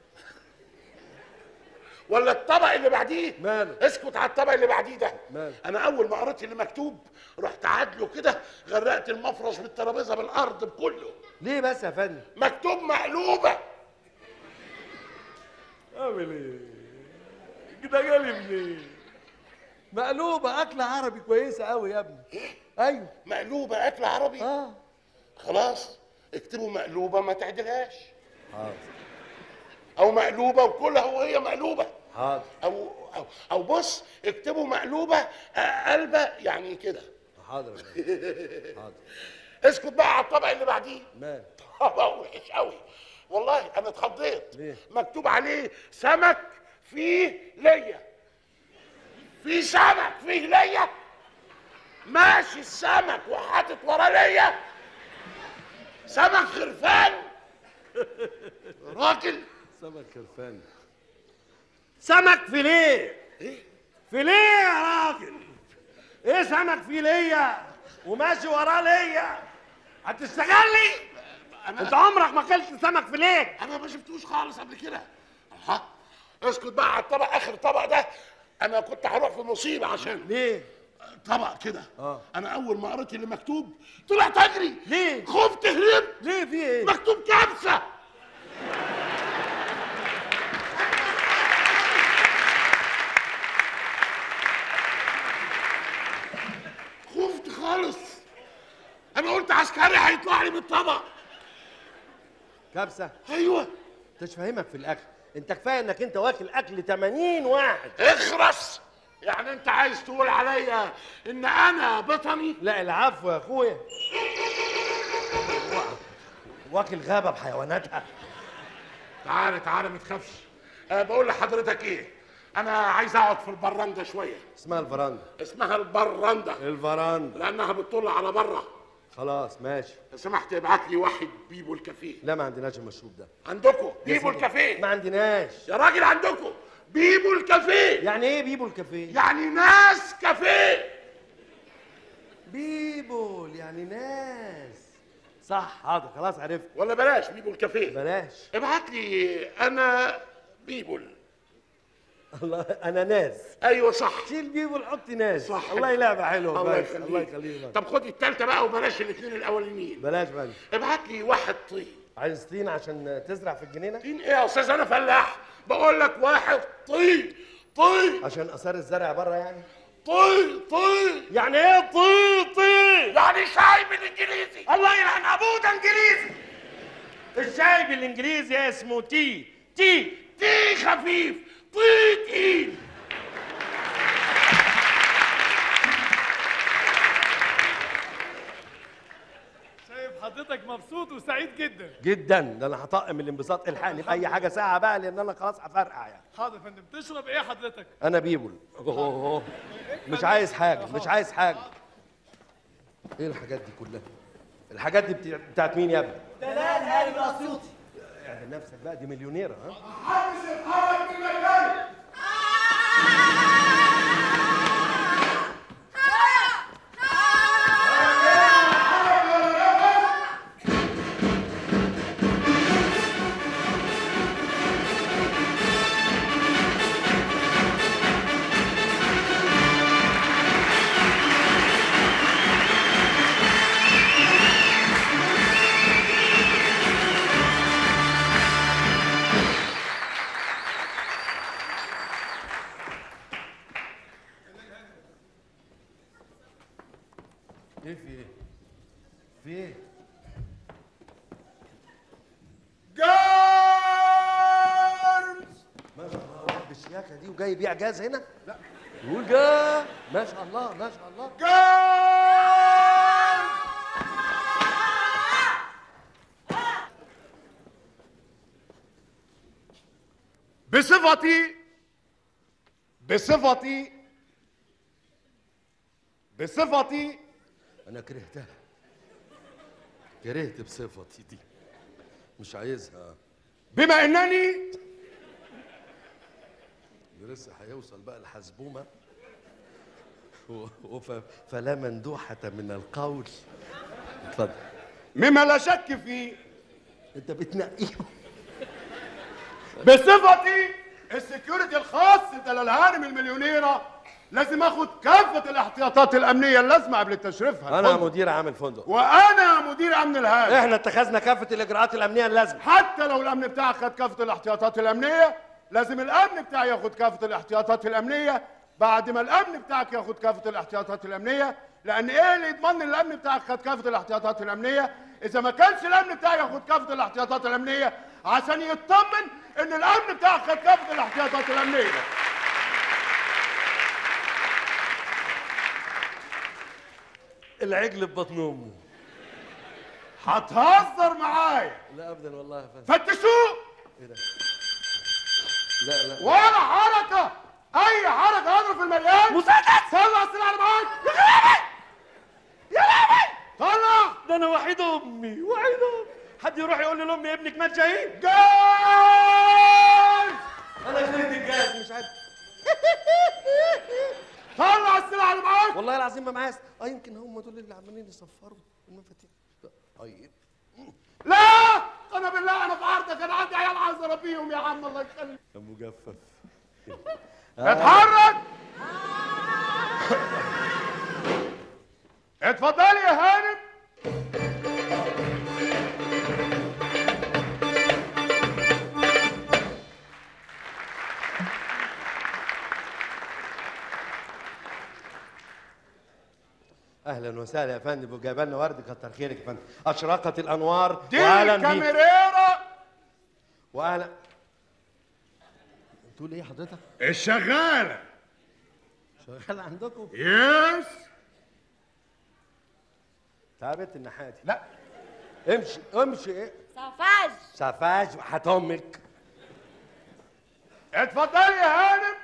ولا الطبق اللي بعديه ماله؟ اسكت على الطبق اللي بعديه ده ماله؟ انا اول ما قريت اللي مكتوب رحت عادله كده غرقت المفرش بالترابيزه بالارض بكله ليه بس يا فندم مكتوب مقلوبه اعمل ايه كده جالي منين مقلوبه اكله عربي كويسه قوي يا ابني ايوه مقلوبه اكل عربي اه خلاص اكتبوا مقلوبه ما تعدلهاش حاضر او مقلوبه وكلها وهي مقلوبه حاضر او او, أو بص اكتبوا مقلوبه آه، قلبه يعني كده حاضر يا فندم. حاضر اسكت بقى على الطبق اللي بعديه مال طبق وحش قوي والله انا اتخضيت ليه؟ مكتوب عليه سمك فيه ليا في سمك فيه ليا ماشي السمك وحاطط وراه ليا سمك خرفان راجل سمك خرفان سمك فيليه ايه فيليه يا راجل ايه سمك فيليه وماشي وراه ليا هتشتغلي انت عمرك ما اكلت سمك فيليه انا ما شفتوش خالص قبل كده ها اسكت بقى على الطبق اخر طبق ده انا كنت هروح في مصيبه عشان ليه طبق كده آه. انا اول ما قريت اللي مكتوب طلعت اجري ليه؟ خفت هربت ليه في ايه مكتوب كبسه خفت خالص انا قلت عسكري هيطلع لي بالطبق كبسه ايوه مش فاهمك في الاكل انت كفايه انك انت واكل اكل 80 واحد اخرس يعني انت عايز تقول عليا ان انا بطني لا العفو يا اخويا واكل غابه بحيواناتها تعالى تعالى ما تخافش أه بقول لحضرتك ايه انا عايز اقعد في البرندة شويه اسمها الفراندا اسمها البرندة الفراندا لانها بتطل على بره خلاص ماشي لو سمحت ابعت لي واحد بيبو الكافيه لا ما عندناش المشروب ده عندكم بيبو الكافيه ما عندناش يا راجل عندكم بيبو الكافيه يعني ايه بيبو الكافيه يعني ناس كافيه بيبول يعني ناس صح حاضر خلاص عرفت ولا بلاش بيبو الكافيه بلاش ابعت لي انا بيبول الله انا ناس ايوه صح شيل بيبول حط ناس صح. الله يلعبها حلوه الله بس. يخليك الله يخليك طب خد التالتة بقى وبلاش الاثنين الاولانيين بلاش بلاش ابعت لي واحد طين عايز طين عشان تزرع في الجنينه طين ايه يا استاذ انا فلاح بقول لك واحد طين طين عشان اثار الزرع بره يعني طين طين يعني ايه طين طين يعني شاي بالانجليزي الله يلعن ابوه ده انجليزي الشاي بالانجليزي اسمه تي تي تي خفيف طين تقيل شايف حضرتك مبسوط وسعيد جدا جدا ده انا هطقم الانبساط الحقني باي حاجه ساعه بقى لان انا خلاص هفرقع يعني حاضر يا فندم تشرب ايه حضرتك انا بيبول أوه. مش عايز حاجه مش عايز حاجه ايه الحاجات دي كلها الحاجات دي بتاع- بتاعت مين يا ابني دلال هاني الاسيوطي اعمل نفسك بقى دي مليونيره ها محدش يتحرك من مكانه آه! ايه في ايه في ايه جارز ما شاء الله واحد بالشياكه دي وجاي يبيع جاز هنا لا يقول جا ما شاء الله ما شاء الله جارز بصفتي بصفتي بصفتي انا كرهتها كرهت بصفتي دي مش عايزها بما انني لسه هيوصل بقى الحزبومه و- وف- فلا مندوحة من القول اتفضل مما لا شك فيه انت بتنقيهم بصفتي السكيورتي الخاص ده للهانم المليونيره لازم اخد كافه الاحتياطات الامنيه اللازمه قبل تشريفها انا الفندق. مدير عام الفندق وانا مدير امن الهانم احنا اتخذنا كافة الاجراءات الامنية اللازمة حتى لو الامن بتاعك خد كافه الاحتياطات الامنيه لازم الامن بتاعي ياخد كافه الاحتياطات الامنيه بعد ما الامن بتاعك ياخد كافه الاحتياطات الامنيه لان ايه اللي يضمن ان الامن بتاعك خد كافه الاحتياطات الامنيه اذا ما كانش الامن بتاعي ياخد كافه الاحتياطات الامنيه عشان يطمن ان الامن بتاعك خد كافه الاحتياطات الامنيه العجل ببطن امه هتهزر معايا لا ابدا والله يا فندم فتشوه ايه ده لا لا ولا حركه اي حركه اضرب في المليان مسدس طلع السلاح اللي معاك يا لهوي يا لهوي طلع ده انا وحيد امي وحيد امي حد يروح يقول لامي ابنك مات شهيد جاي انا كرهت الجاز مش عارف طلع السلاح اللي معاك والله العظيم ما معايا اه يمكن هم دول اللي عمالين يصفروا المفاتيح طيب لا انا بالله انا في عرضك انا عندي عيال عايز اربيهم يا عم الله يخليك يا مجفف اتحرك اتفضلي يا هانم اهلا وسهلا يا فندم وجايب لنا ورد كتر خيرك يا فندم اشرقت الانوار دي واهلا بيك كاميريرا واهلا تقول ايه حضرتك الشغاله شغال عندكم يس تعبت النحاتي لا امشي امشي ايه صفاج سفاج وحات امك اتفضلي يا هانم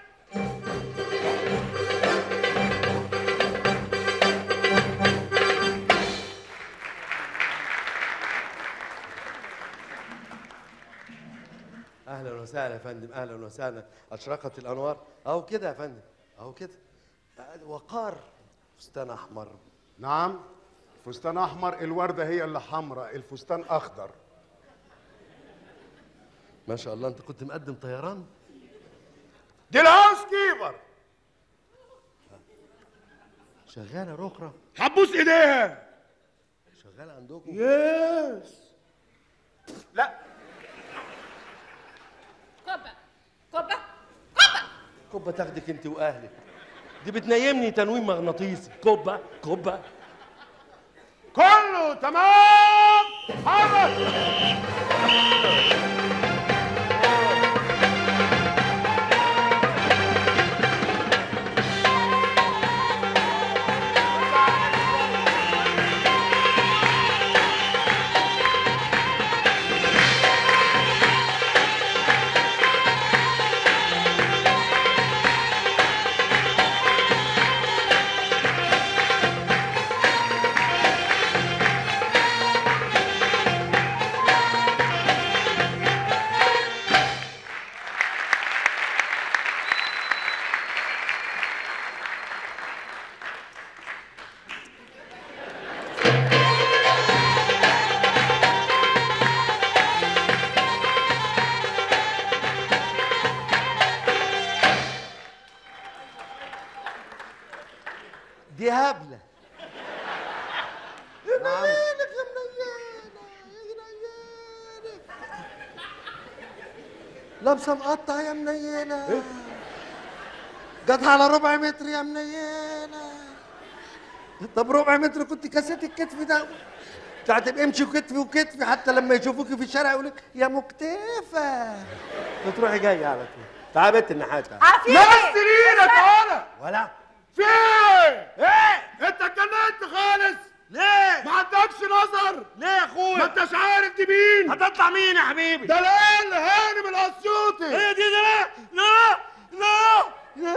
اهلا وسهلا يا فندم اهلا وسهلا اشرقت الانوار اهو كده يا فندم اهو كده وقار فستان احمر نعم فستان احمر الورده هي اللي حمراء الفستان اخضر ما شاء الله انت كنت مقدم طيران دي الهاوس كيبر شغاله رخره هتبوس ايديها شغاله عندكم يس لا كوبا كوبا كوبا تاخدك انت واهلك دي بتنيمني تنويم مغناطيسي كوبا كوبا كله تمام حرك دي هبله يا نيالك يا منيالة يا نيالك لابسه مقطع يا منيلة جت على ربع متر يا منيلة طب ربع متر كنت كاسات الكتف ده بتاعت امشي كتفي وكتفي حتى لما يشوفوكي في الشارع يقول لك يا مكتفه بتروحي جايه على طول تعالى بنت النحات تعالى. نزل عفيفي ايدك تعالى ولا في ايه؟ ايه؟ انت اتجننت خالص ليه ما عندكش نظر ليه يا ما اخويا انتش عارف دي مين هتطلع مين يا حبيبي ده العيال هانم الاسيوطي هي دي ده لا لا لا لا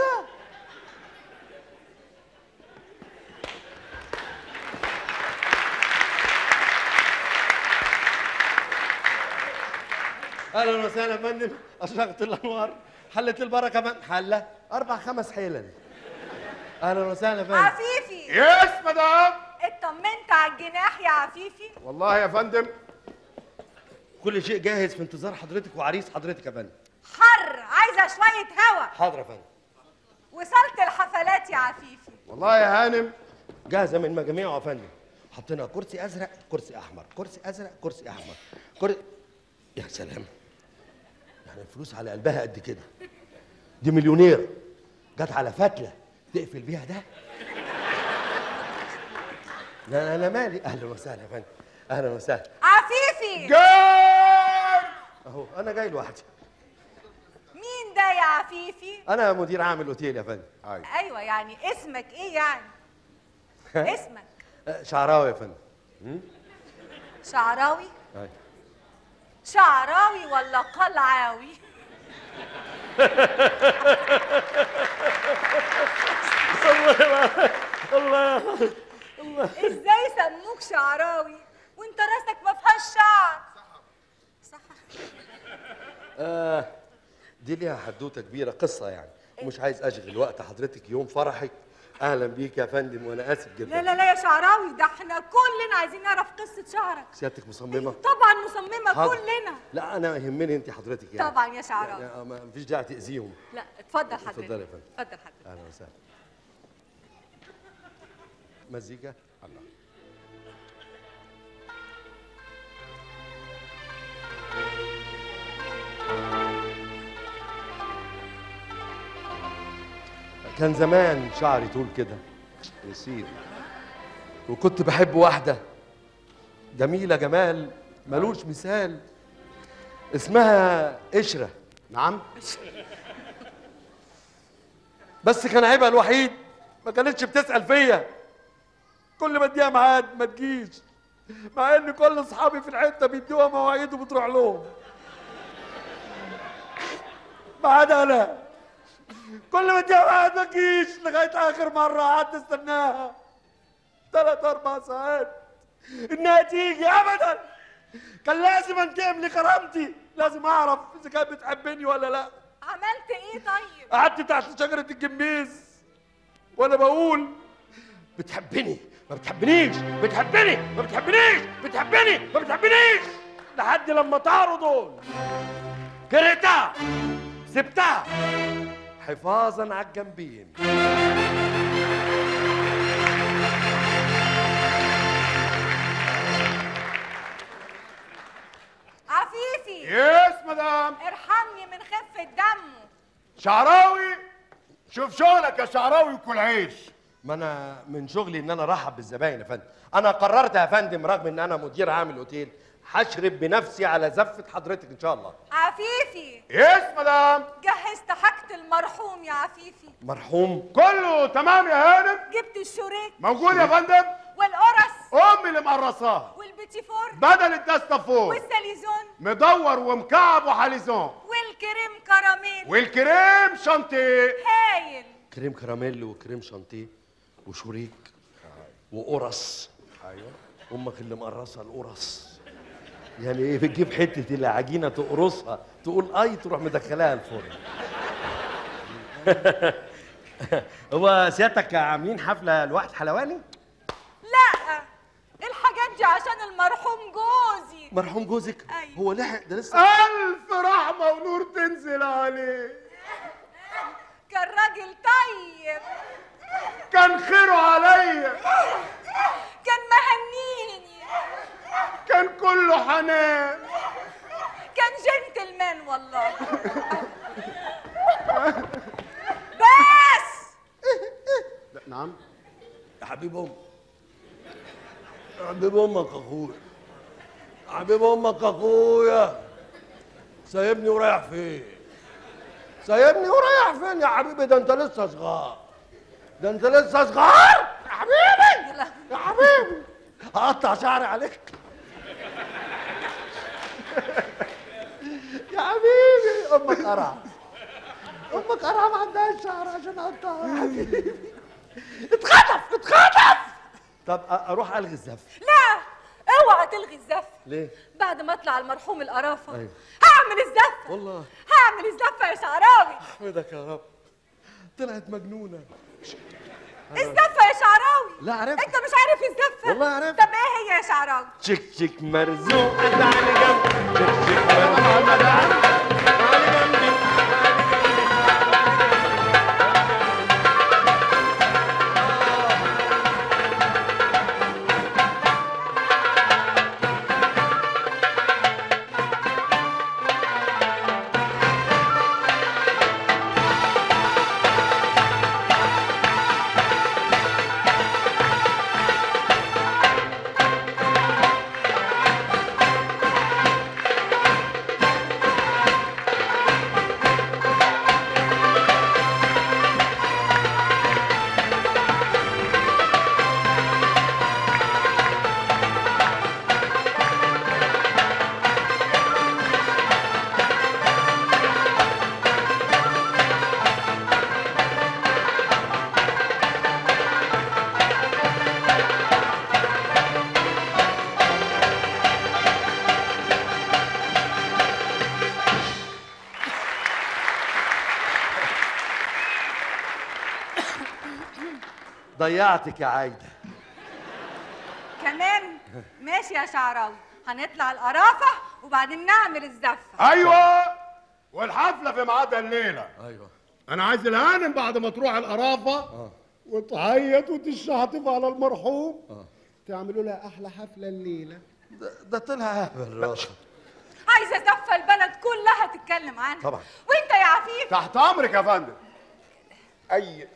اهلا وسهلا يا فندم اشرقت الانوار حلت البركه من حله اربع خمس حلل اهلا وسهلا يا فندم عفيفي يس مدام اطمنت على الجناح يا عفيفي والله يا فندم كل شيء جاهز في انتظار حضرتك وعريس حضرتك يا فندم حر عايزه شويه هوا حاضر يا فندم وصلت الحفلات يا عفيفي والله يا هانم جاهزه من مجاميعه يا فندم حطينا كرسي ازرق كرسي احمر كرسي ازرق كرسي احمر كرسي يا سلام يعني الفلوس على قلبها قد كده دي مليونير جت على فتله تقفل بيها ده لا انا مالي اهلا وسهلا يا فندم اهلا وسهلا عفيفي جار اهو انا جاي لوحدي مين ده يا عفيفي انا مدير عام الاوتيل يا فندم ايوه يعني اسمك ايه يعني اسمك آه، شعراوي يا فندم شعراوي أيوة. شعراوي ولا قلعاوي ازاي سموك شعراوي وانت راسك ما فيهاش شعر صح آه دي ليها حدوته كبيره قصه يعني ومش عايز اشغل وقت حضرتك يوم فرحك اهلا بيك يا فندم وانا اسف جدا لا لا لا يا شعراوي ده احنا كلنا عايزين نعرف قصة شعرك سيادتك مصممه طبعا مصممة حاضر. كلنا لا انا يهمني انت حضرتك يعني طبعا يا شعراوي يعني ما فيش داعي تاذيهم لا اتفضل حضرتك اتفضلي يا فندم. اتفضل حضرتك اهلا وسهلا مزيكا الله كان زمان شعري طول كده يا سيدي وكنت بحب واحدة جميلة جمال ملوش مثال اسمها قشرة نعم بس كان عيبها الوحيد ما كانتش بتسأل فيا كل ما اديها ميعاد ما تجيش مع ان كل اصحابي في الحته بيدوها مواعيد وبتروح لهم ما عدا انا كل ما اديها ميعاد ما تجيش لغايه اخر مره قعدت استناها ثلاث اربع ساعات انها تيجي ابدا كان لازم انتقم لكرامتي لازم اعرف اذا كانت بتحبني ولا لا عملت ايه طيب قعدت تحت شجرة الجميز وأنا بقول بتحبني ما بتحبنيش بتحبني ما بتحبنيش بتحبني ما بتحبنيش لحد لما طاروا دول كرهتها سبتها حفاظا على الجنبين عفيفي يس مدام ارحمني من خفة دمه شعراوي شوف شغلك يا شعراوي وكل عيش ما انا من شغلي ان انا ارحب بالزباين يا فندم انا قررت يا فندم رغم ان انا مدير عام الاوتيل هشرب بنفسي على زفه حضرتك ان شاء الله عفيفي يس مدام جهزت حاجة المرحوم يا عفيفي مرحوم كله تمام يا هانم جبت الشوريك موجود يا فندم والقرص امي اللي مقرصاها والبيتي فور بدل الدستافور والساليزون مدور ومكعب وحلزون والكريم كراميل والكريم شانتيه هايل كريم كراميل وكريم شانتيه وشوريك وقرص ايوه امك اللي مقرصه القرص يعني ايه بتجيب حته العجينه تقرصها تقول اي تروح مدخلاها الفرن هو سيادتك عاملين حفله لواحد حلواني لا الحاجات دي عشان المرحوم جوزي مرحوم جوزك أيوة. هو لحق ده لسه الف رحمه ونور تنزل عليه كان راجل طيب كان خيره عليا كان مهنيني كان كله حنان كان جنتلمان والله بس نعم يا حبيب ام حبيب امك اخويا حبيب امك اخويا سايبني ورايح فين سايبني ورايح فين يا حبيبي ده انت لسه صغار ده انت لسه صغار يا حبيبي يا حبيبي هقطع شعري عليك يا حبيبي امك قرع امك قرع ما عندهاش شعر عشان اقطعها يا حبيبي اتخطف اتخطف طب أ- اروح الغي الزف لا اوعى تلغي الزفه ليه بعد ما اطلع المرحوم القرافه أيوة. هعمل الزفه والله هعمل الزفه يا شعراوي احمدك يا رب طلعت مجنونه الزفه يا شعراوي لا عرفت انت مش عارف الزفه والله عرفت. طب ايه هي يا شعراوي شك شك مرزوق تعالي جنبي شك شك مرزوق تعالي جنبي ضيعتك يا عايده كمان ماشي يا شعراوي هنطلع القرافه وبعدين نعمل الزفه ايوه والحفله في ميعادها الليله ايوه انا عايز الهانم بعد ما تروح القرافه وتعيط وتشحطف على المرحوم تعملوا لها احلى حفله الليله ده, ده طلع هبل راسك عايزه زفه البلد كلها تتكلم عنها طبعا. وانت يا عفيف تحت امرك يا فندم اي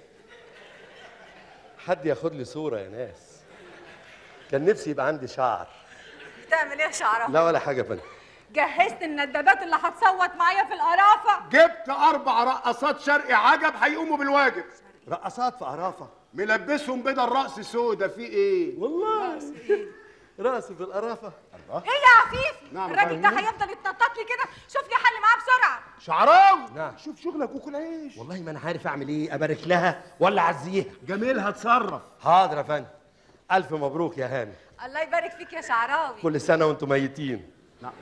حد ياخد لي صوره يا ناس كان نفسي يبقى عندي شعر تعمل ايه يا شعراوي لا ولا حاجه يا فندم جهزت الندبات اللي هتصوت معايا في القرافه جبت اربع رقصات شرقي عجب هيقوموا بالواجب رقصات في قرافه ملبسهم بدل رقص سودا في ايه والله راسي في القرافه ايه يا عفيف نعم، الراجل ده فاهمين. هيفضل يتنطط لي كده شوف لي حل معاه بسرعه شعراوي نعم. شوف شغلك وكل عيش والله ما انا عارف اعمل ايه ابارك لها ولا اعزيها جميل هتصرف حاضر يا فندم الف مبروك يا هاني الله يبارك فيك يا شعراوي كل سنه وانتم ميتين نعم.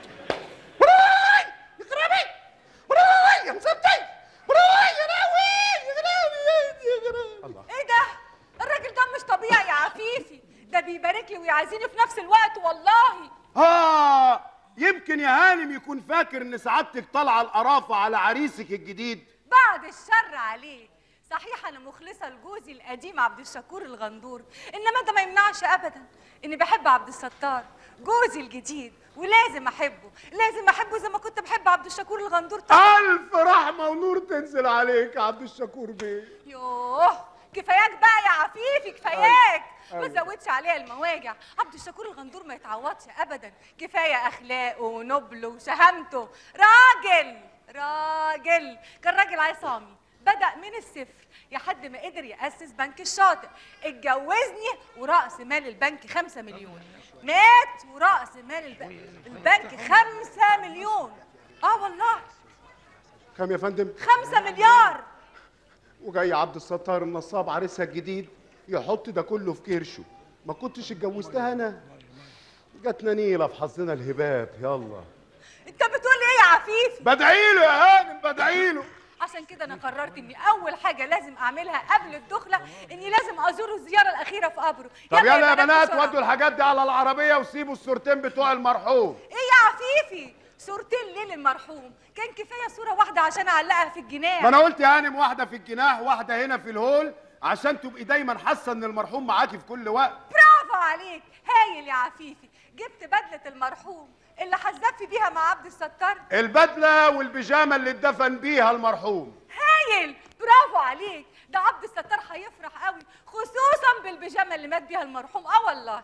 براي يا خرابي براي يا مسبتي براي يا راوي يا خرابي يا خرابي ايه ده الراجل ده مش طبيعي يا عفيفي ده بيبارك لي ويعزيني في نفس الوقت والله اه يمكن يا هانم يكون فاكر ان سعادتك طالعه القرافه على عريسك الجديد بعد الشر عليه صحيح انا مخلصه لجوزي القديم عبد الشكور الغندور انما ده ما يمنعش ابدا اني بحب عبد الستار جوزي الجديد ولازم احبه لازم احبه زي ما كنت بحب عبد الشكور الغندور طبعا الف رحمه ونور تنزل عليك يا عبد الشكور بيه يوه كفاياك بقى يا عفيفي كفاياك ما تزودش عليها المواجع عبد الشكور الغندور ما يتعوضش ابدا كفايه اخلاقه ونبله وشهامته راجل راجل كان راجل عصامي بدا من الصفر لحد ما قدر ياسس بنك الشاطئ اتجوزني وراس مال البنك خمسة مليون مات وراس مال الب... البنك خمسة مليون اه والله كم يا فندم خمسة مليار وجاي عبد الستار النصاب عريسها الجديد يحط ده كله في كرشه ما كنتش اتجوزتها انا جاتنا نيله في حظنا الهباب يلا انت بتقول ايه يا عفيفي بدعي له يا هانم بدعي له عشان كده انا قررت اني اول حاجه لازم اعملها قبل الدخله اني لازم ازور الزياره الاخيره في قبره طب يلا يا بنات بسرعة. ودوا الحاجات دي على العربيه وسيبوا الصورتين بتوع المرحوم ايه يا عفيفي صورتين ليه للمرحوم كان كفايه صوره واحده عشان اعلقها في الجناح ما انا قلت يا هانم واحده في الجناح واحده هنا في الهول عشان تبقي دايما حاسه ان المرحوم معاكي في كل وقت برافو عليك هايل يا عفيفي جبت بدله المرحوم اللي هتزفي بيها مع عبد الستار البدله والبيجامه اللي اتدفن بيها المرحوم هايل برافو عليك ده عبد الستار هيفرح قوي خصوصا بالبيجامه اللي مات بيها المرحوم اه والله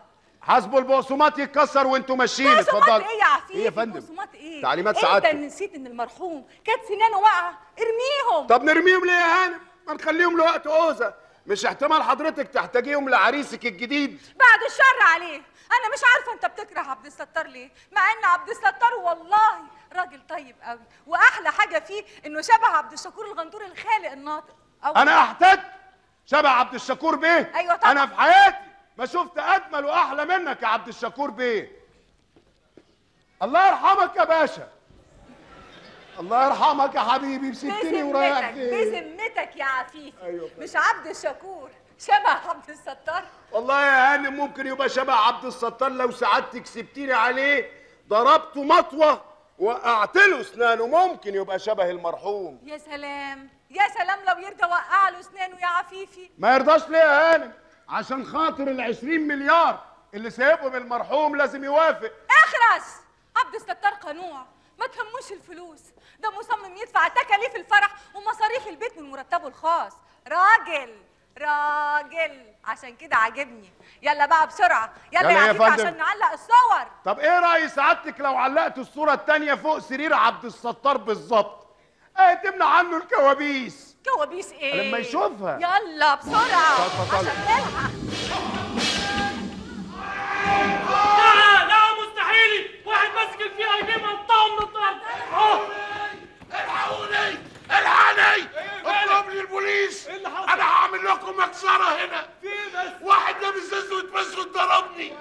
حاسبوا البقسماط يتكسر وانتوا ماشيين بقسماط اتفضلوا ايه يا عفيفي ايه يا فندم بقسماط ايه تعليمات انت سعادتك. نسيت ان المرحوم كانت سنانه واقعه ارميهم طب نرميهم ليه يا هانم ما نخليهم لوقت اوزه مش احتمال حضرتك تحتاجيهم لعريسك الجديد بعد الشر عليه انا مش عارفه انت بتكره عبد الستار ليه مع ان عبد الستار والله راجل طيب قوي واحلى حاجه فيه انه شبه عبد الشكور الغندور الخالق الناطق أو انا احتاج شبه عبد الشكور بيه أيوة طبعا. انا في حياتي ما شفت اجمل واحلى منك يا عبد الشكور بيه الله يرحمك يا باشا الله يرحمك يا حبيبي بستني ورايح بذمتك فين بذمتك يا عفيفي أيوة. مش عبد الشكور شبه عبد الستار والله يا هانم ممكن يبقى شبه عبد الستار لو سعادتك سبتيني عليه ضربته مطوه وقعت له اسنانه ممكن يبقى شبه المرحوم يا سلام يا سلام لو يرضى وقع له اسنانه يا عفيفي ما يرضاش ليه يا هانم عشان خاطر ال 20 مليار اللي سايبهم المرحوم لازم يوافق اخرس عبد الستار قنوع ما تهموش الفلوس ده مصمم يدفع تكاليف الفرح ومصاريف البيت من مرتبه الخاص راجل راجل عشان كده عاجبني يلا بقى بسرعه يلا, يلا يا يا عفيفي فندم. عشان نعلق الصور طب ايه رأي سعادتك لو علقت الصورة التانية فوق سرير عبد الستار بالظبط؟ ايه تمنع عنه الكوابيس كوابيس ايه لما يشوفها. يلا بسرعه اتفضلي. عشان نلحق لا لا مستحيل واحد ماسك الفي اي بي منطقه من الطرد الحقوني الحقني اطلب لي البوليس إيه اللي حصل؟ انا هعمل لكم مكسره هنا في بس واحد لابس اسود في اسود ضربني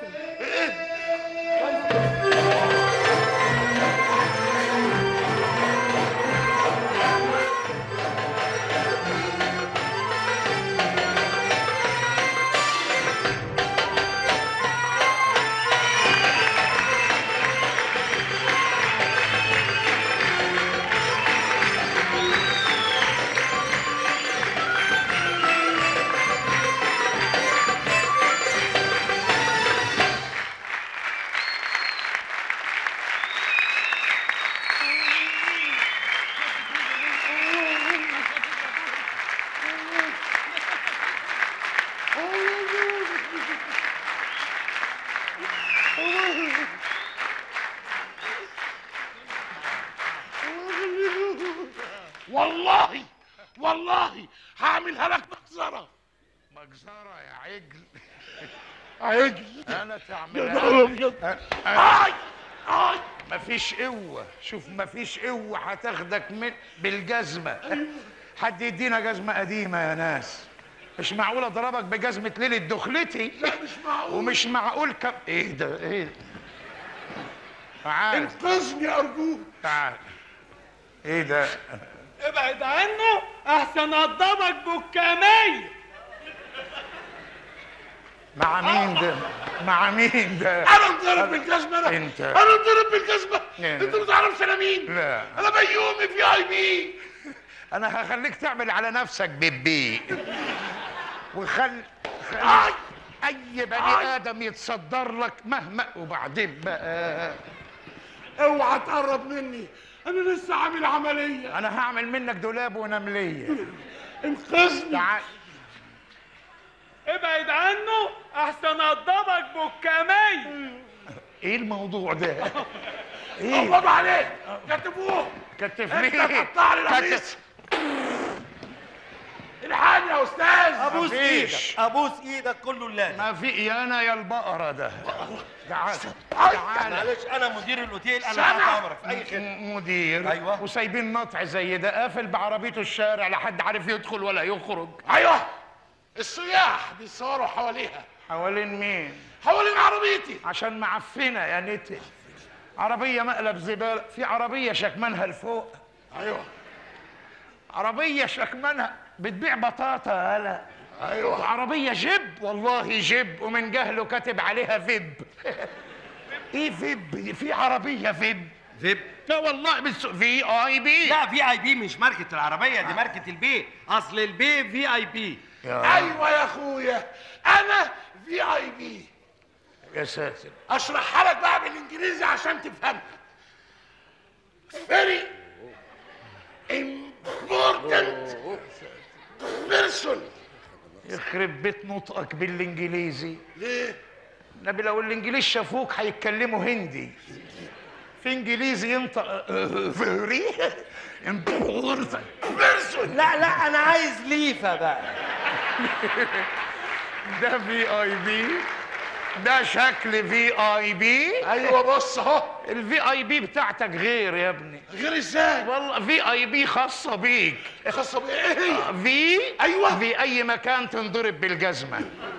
والله والله هعملها لك مجزره مجزره يا عجل عجل انا تعملها اي اي مفيش قوه شوف مفيش قوه هتاخدك من بالجزمه حد يدينا جزمه قديمه يا ناس مش معقول اضربك بجزمه ليله دخلتي لا مش معقول ومش معقول كم ايه ده ايه ده؟ تعال انقذني ارجوك تعال ايه ده ابعد عنه احسن اضربك بالكامية مع مين ده؟ مع مين ده؟ انا انضرب بالجزمه انا انت انا انضرب بالجزمه انت ما تعرفش انا مين؟ لا انا بيومي في اي بي انا هخليك تعمل على نفسك بيبي وخل خل... اي بني ادم يتصدر لك مهما وبعدين بقى اوعى تقرب مني انا لسه عامل عمليه انا هعمل منك دولاب ونمليه انقذني تعال ابعد عنه احسن اضربك بالكامية ايه الموضوع ده؟ ايه؟ الله عليك كتفوه كتفني قطع لي القميص الحقني يا استاذ ابوس مفيش. ايدك ابوس ايدك كله لله ما في يا انا يا البقره ده تعال تعال معلش انا مدير الاوتيل انا سامع؟ تحت امرك في اي خدمه م- مدير أيوة. وسايبين نطع زي ده قافل بعربيته الشارع لا حد عارف يدخل ولا يخرج ايوه السياح بيصوروا حواليها حوالين مين حوالين عربيتي عشان معفنه يا نتن عربيه مقلب زباله في عربيه شكمانها لفوق ايوه عربيه شكمانها بتبيع بطاطا هلا ايوه وعربيه جيب والله جيب ومن جهله كاتب عليها فيب ايه فيب في عربيه فيب فيب لا والله بس في اي بي لا في اي بي مش ماركه العربيه دي ماركه البي اصل البي في اي بي ايوه يا اخويا انا في اي بي يا ساتر اشرحها لك بقى بالانجليزي عشان تفهمها very important person يخرب بيت نطقك بالانجليزي ليه نبي لو الانجليز شافوك هيتكلموا هندي في انجليزي ينطق فيري لا لا انا عايز ليفه بقى ده في اي بي ده شكل في اي بي ايوه بص اهو الفي اي بي بتاعتك غير يا ابني غير ازاي والله في اي بي خاصه بيك خاصه بايه ايه هي في أيوة. في اي مكان تنضرب بالجزمه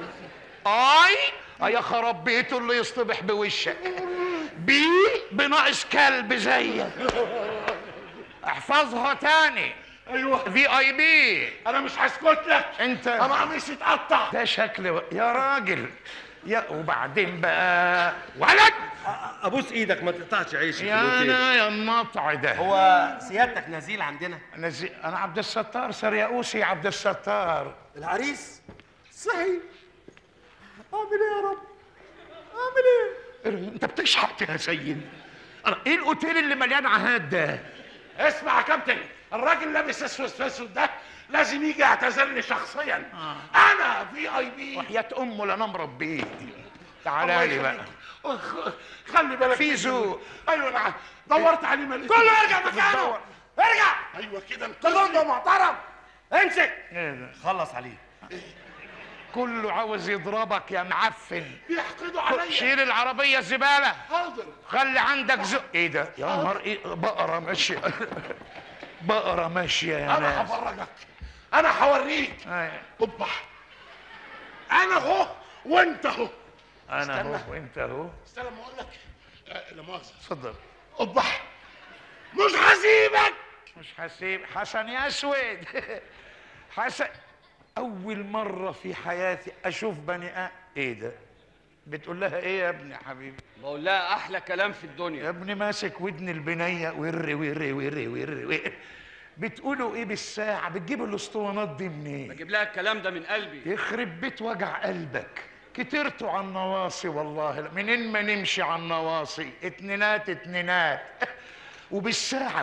اي يا خراب بيته اللي يصطبح بوشك بي بناقص كلب زيك احفظها تاني ايوه في اي بي انا مش هسكت لك انت انا قميصي اتقطع ده شكل يا راجل يا وبعدين بقى ولد ابوس ايدك ما تقطعش عيشي في يا الأوتيل. انا يا النطع ده هو سيادتك نزيل عندنا انا زي... انا عبد الستار سرياوسي عبد الستار العريس صحيح اعمل ايه يا رب اعمل ايه انت بتشحت يا سيد أنا- ايه الاوتيل اللي مليان عهاد ده اسمع يا كابتن الراجل لابس اسود في اسود ده لازم يجي يعتذر لي شخصيا انا في اي بي وحياة امه لا انا مربيه تعالى لي بقى أخ، خلي بالك في ذوق. ايوه انا دورت عليه مالي كله يرجع مكانه ارجع ايوه كده انت ده محترم امسك إيه ده؟ خلص عليه كله عاوز يضربك يا معفن بيحقدوا عليا شيل العربية الزبالة حاضر خلي عندك ذوق ايه ده يا نهار ايه بقرة ماشية بقرة ماشية يا انا ناس هفرجك انا هوريك أيوة. اوبا انا اهو وانت اهو انا استنى. اهو وانت اهو استنى ما اقول لك آه، لا مؤاخذه اتفضل اوبا مش هسيبك مش هسيب حسن يا اسود حسن اول مره في حياتي اشوف بني ادم ايه ده بتقول لها ايه يا ابني يا حبيبي بقول لها احلى كلام في يا الدنيا ابني ماسك ودن البنيه ور ور ور ور ور بتقولوا ايه بالساعه بتجيبوا الاسطوانات دي منين بجيب لها الكلام ده من قلبي يخرب بيت وجع قلبك كترتوا على النواصي والله لا. منين ما نمشي على النواصي اتنينات اتنينات وبالساعة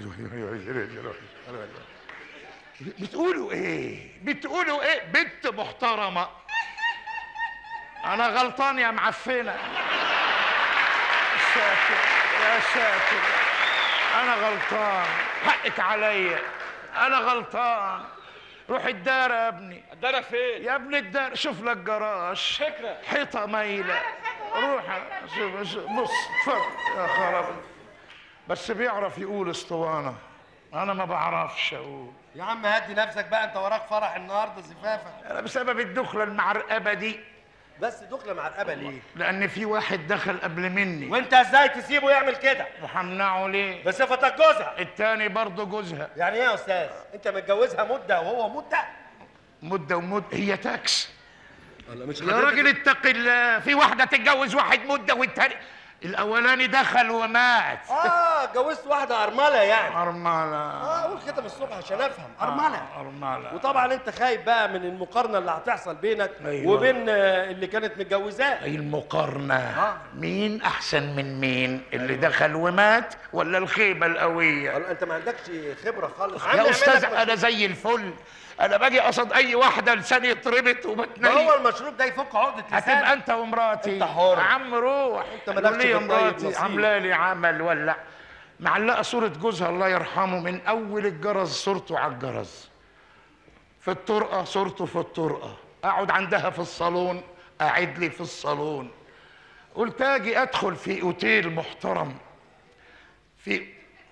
بتقولوا ايه بتقولوا ايه بنت محترمة انا غلطان يا معفنة يا ساتر يا ساتر انا غلطان حقك عليا انا غلطان روح الدار يا ابني الدارة فين يا ابن الدار شوف لك جراج فكرة حيطة مايلة روح شوف شوف- بص اتفرج يا خراب بس بيعرف يقول اسطوانة أنا ما بعرفش أقول يا عم هدي نفسك بقى انت وراك فرح النهارده زفافه أنا بسبب الدخلة المعرقبة دي بس دخله معرقبه ليه لأن في واحد دخل قبل مني وانت ازاي تسيبه يعمل كده وهمنعه ليه؟ بصفتك جوزها التاني برضه جوزها يعني ايه يا استاذ انت متجوزها مده وهو مده مدة ومدة هي تاكس ولا مش يا راجل اتق الله في واحدة تتجوز واحد مدة والتاني الأولاني دخل ومات اه اتجوزت واحده ارمله يعني أرملة اه قول كده من الصبح عشان افهم ارمله أرملة وطبعا انت خايف بقى من المقارنه اللي هتحصل بينك أيوة. وبين آه، اللي كانت متجوزاه أي المقارنة مين أحسن من مين اللي دخل ومات ولا الخيبة القوية ولا انت ما عندكش خبره خالص عم يا يعمل أستاذ لك أنا زي الفل أنا باجي قصد أي واحدة لساني يتربط ما هو وبتنيل المشروب ده يفك عقده لسان هتبقى أنت ومراتي أنت حر. يا عم روح أنت مالكش قول لي يا في الطيب مراتي نصيب. عاملة لي عمل ولا معلقة صورة جوزها الله يرحمه من أول الجرس صورته على الجرس في الطرقة صورته في الطرقة أقعد عندها في الصالون قاعد لي في الصالون قلت أجي أدخل في أوتيل محترم في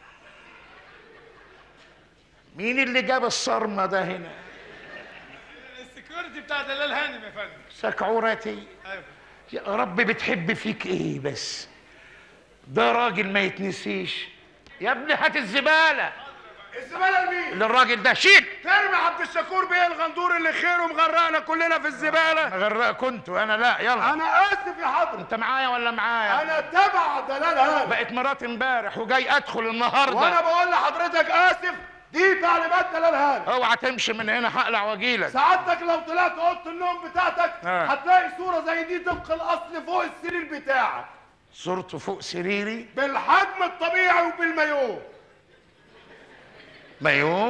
مين اللي جاب الصرمة ده هنا؟ السكيورتي بتاع دلال هانم يا فندم سكعورتي ايوه يا رب بتحب فيك ايه بس ده راجل ما يتنسيش يا ابني هات الزبالة الزباله لمين اللي الراجل ده شيل ترمي عبد الشكور بيه الغندور اللي خيره مغرقنا كلنا في الزباله غرق كنت انا لا يلا انا اسف يا حضرتك انت معايا ولا معايا انا تبع دلال هذا بقت مراتي امبارح وجاي ادخل النهارده وانا بقول لحضرتك اسف دي تعليمات دلال هذا اوعى تمشي من هنا هقلع واجيلك سعادتك لو طلعت اوضه النوم بتاعتك آه. هتلاقي صوره زي دي طبق الاصل فوق السرير بتاعك صورته فوق سريري بالحجم الطبيعي وبالمايوه مايو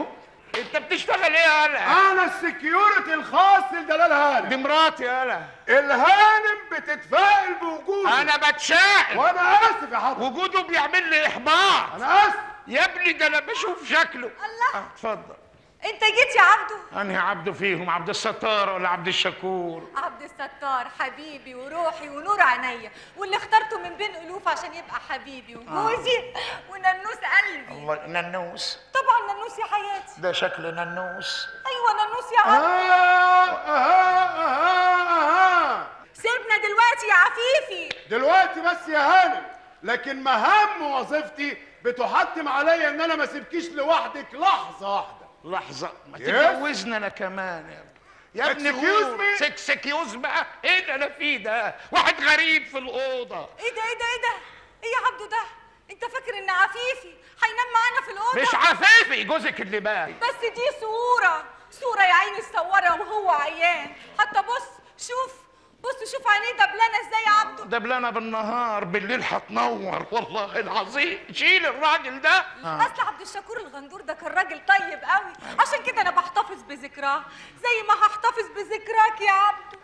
انت بتشتغل ايه يالا انا السكيورتي الخاص لدلال هانم دي مراتي يالا الهانم بتتفائل بوجوده انا بتشائم وانا اسف يا حضرتك وجوده بيعمل لي احباط انا اسف يا ابني ده انا بشوف شكله الله آه، اتفضل انت جيت يا عبده انهي عبده فيهم عبد الستار ولا عبد الشكور عبد الستار حبيبي وروحي ونور عينيا واللي اخترته من بين الوف عشان يبقى حبيبي وجوزي وننوس قلبي الله ننوس طبعا ننوس يا حياتي ده شكل ننوس ايوه ننوس يا آه عبده آه آه آه سيبنا دلوقتي يا عفيفي دلوقتي بس يا هانم لكن مهام وظيفتي بتحتم عليا ان انا ما اسيبكيش لوحدك لحظه واحده لحظة ما Yes. تتجوزنا انا كمان يا ابني يا ابني Excuse me? سكسكيوز بقى ايه اللي انا فيه ده واحد غريب في الأوضة ايه ده ايه ده ايه ده ايه يا عبده ده انت فاكر ان عفيفي هينام معانا في الاوضه مش عفيفي جوزك اللي باي بس دي صورة صورة يا عيني الصورة وهو عيان حتى بص شوف بص شوف عينيه دبلانة ازاي يا عبده دبلانة بالنهار بالليل هتنور والله العظيم شيل الراجل ده اصل عبد الشكور الغندور ده كان راجل طيب قوي عشان كده انا بحتفظ بذكراه زي ما هحتفظ بذكراك يا عبده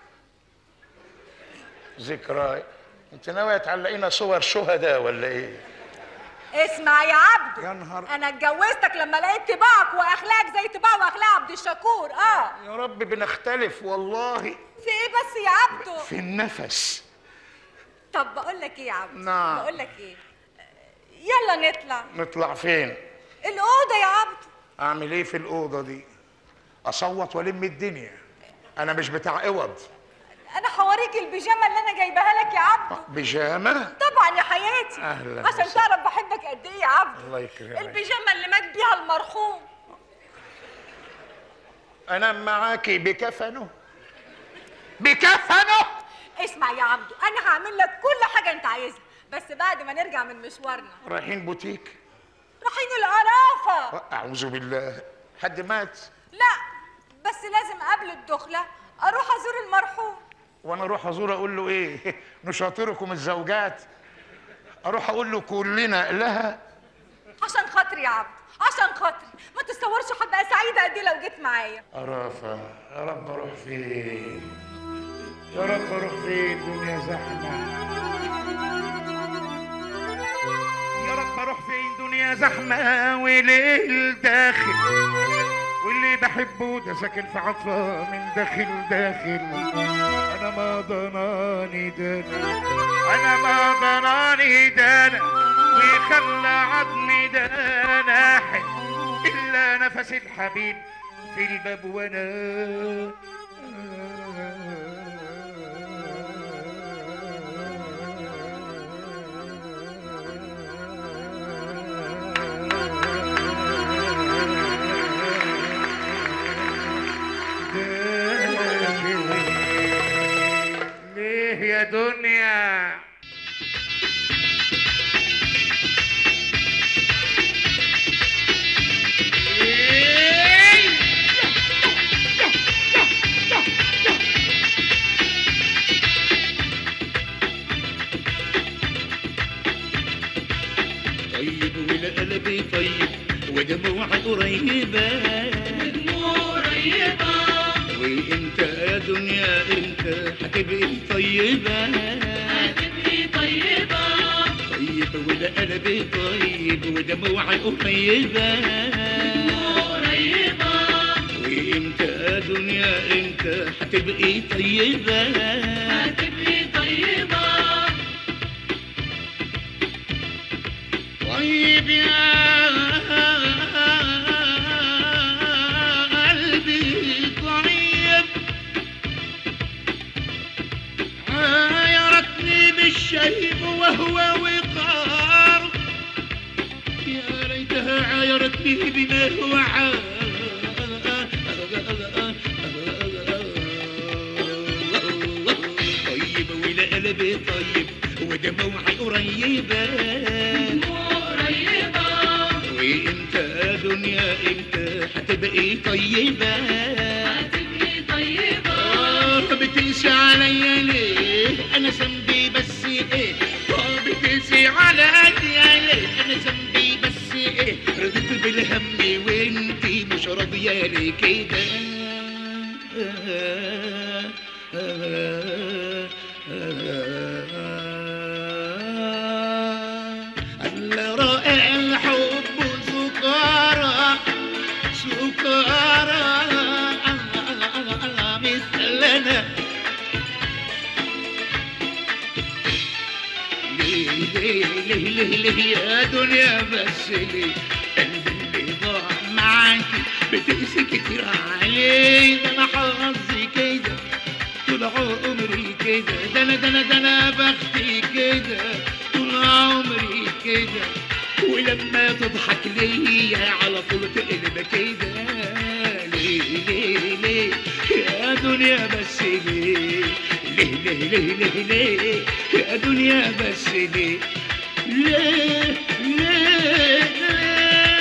ذكراي انت ناوية تعلقينا صور شهداء ولا ايه اسمع يا عبده يا نهار انا اتجوزتك لما لقيت طباعك واخلاقك زي طباع واخلاق عبد الشكور اه يا رب بنختلف والله في ايه بس يا عبده في النفس طب بقول لك ايه يا عبده نعم. بقول لك ايه يلا نطلع نطلع فين الاوضه يا عبده اعمل ايه في الأوضة دي اصوت والم الدنيا انا مش بتاع اوض انا هوريك البيجامه اللي انا جايباها لك يا عبده بيجامة طبعا يا حياتي أهلاً عشان وسهلاً. تعرف بحبك قد ايه يا عبده الله يكرمك البيجامه اللي مات بيها المرحوم انام معاكي بكفنه بكفنه اسمع يا عبده انا هعمل لك كل حاجه انت عايزها بس بعد ما نرجع من مشوارنا رايحين بوتيك رايحين القرافه اعوذ بالله حد مات لا بس لازم قبل الدخله اروح ازور المرحوم وانا اروح ازور اقول له ايه نشاطركم الزوجات اروح اقول له كلنا لها عشان خاطري يا عبده عشان خاطري ما تتصورش هبقى سعيده قد ايه لو جيت معايا قرافة يا رب اروح فين يا رب اروح فين دنيا زحمة يا رب اروح فين دنيا زحمة وليل داخل واللي بحبه ده ساكن في عطفة من داخل داخل انا ما ضناني دانا انا ما ضناني دانا وخلى عظمي ده ناحل الا نفس الحبيب في الباب وانا ليه يا دنيا طيب والقلب طيب ودموعي قريبة دموع قريبة وانت يا دنيا انت هتبقي طيبة هتبقي طيبة طيب والقلب طيب ودموعي قريبة دموع قريبة وانت يا دنيا انت هتبقي طيبة هتبقي طيبة طيب يا قلبي طيب عايرتني بالشيب وهو وقار يا ليتها عايرتني بما هو عار طيب ولا قلبي طيب ودموعي قريبة قريبة وانت يا دنيا انت هتبقي طيبة هتبقي طيبة اه بتقسي عليا ليه انا ذنبي بس ايه اه بتقسي عليا ليه انا ذنبي بس ايه رضيت بالهم وانتي مش راضية ليالي كده ألا رائع الحب سكارى سكارى مثلنا ليه ليه ليه ليه ليه يا دنيا بس ليه قلبي اللي ضاع معاكي بتقسي كتير عليه ده انا حظي كده طول عمري كده ده انا ده انا ده انا بختي كده طول عمري كده ولما تضحك ليا على طول تقلب كده ليه ليه ليه يا دنيا بس ليه ليه ليه ليه ليه ليه يا دنيا بس ليه ليه ليه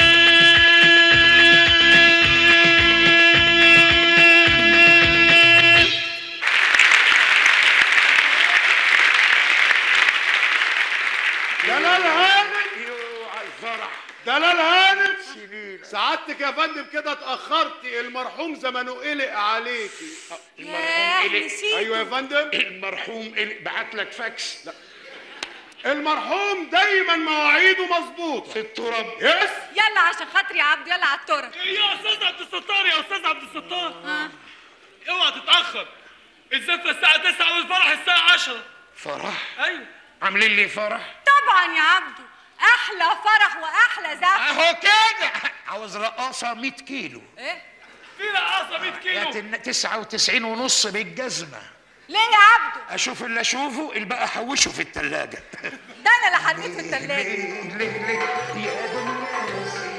دلال هانم على الفرح دلال هانم سعادتك يا فندم كده اتأخرتي المرحوم زمانه قلق عليكي المرحوم قلق ايوه يا فندم المرحوم قلق بعت لك فاكس المرحوم دايما مواعيده مظبوطه في التراب يس يلا عشان خاطري يا عبد يلا على الترك يا استاذ عبد الستار يا استاذ عبد الستار اوعى تتاخر الزفه الساعه 9 والفرح الساعه 10 فرح ايوه عاملين لي فرح طبعا يا عبدو احلى فرح واحلى زفه اهو كده عاوز رقاصه 100 كيلو ايه في رقاصه 100 يا كيلو تن- 99 ونص بالجزمه ليه يا عبدو اشوف اللي اشوفه الباقي احوشه في الثلاجه ده انا اللي حطيت في التلاجة ليه ليه ليه يا دنيا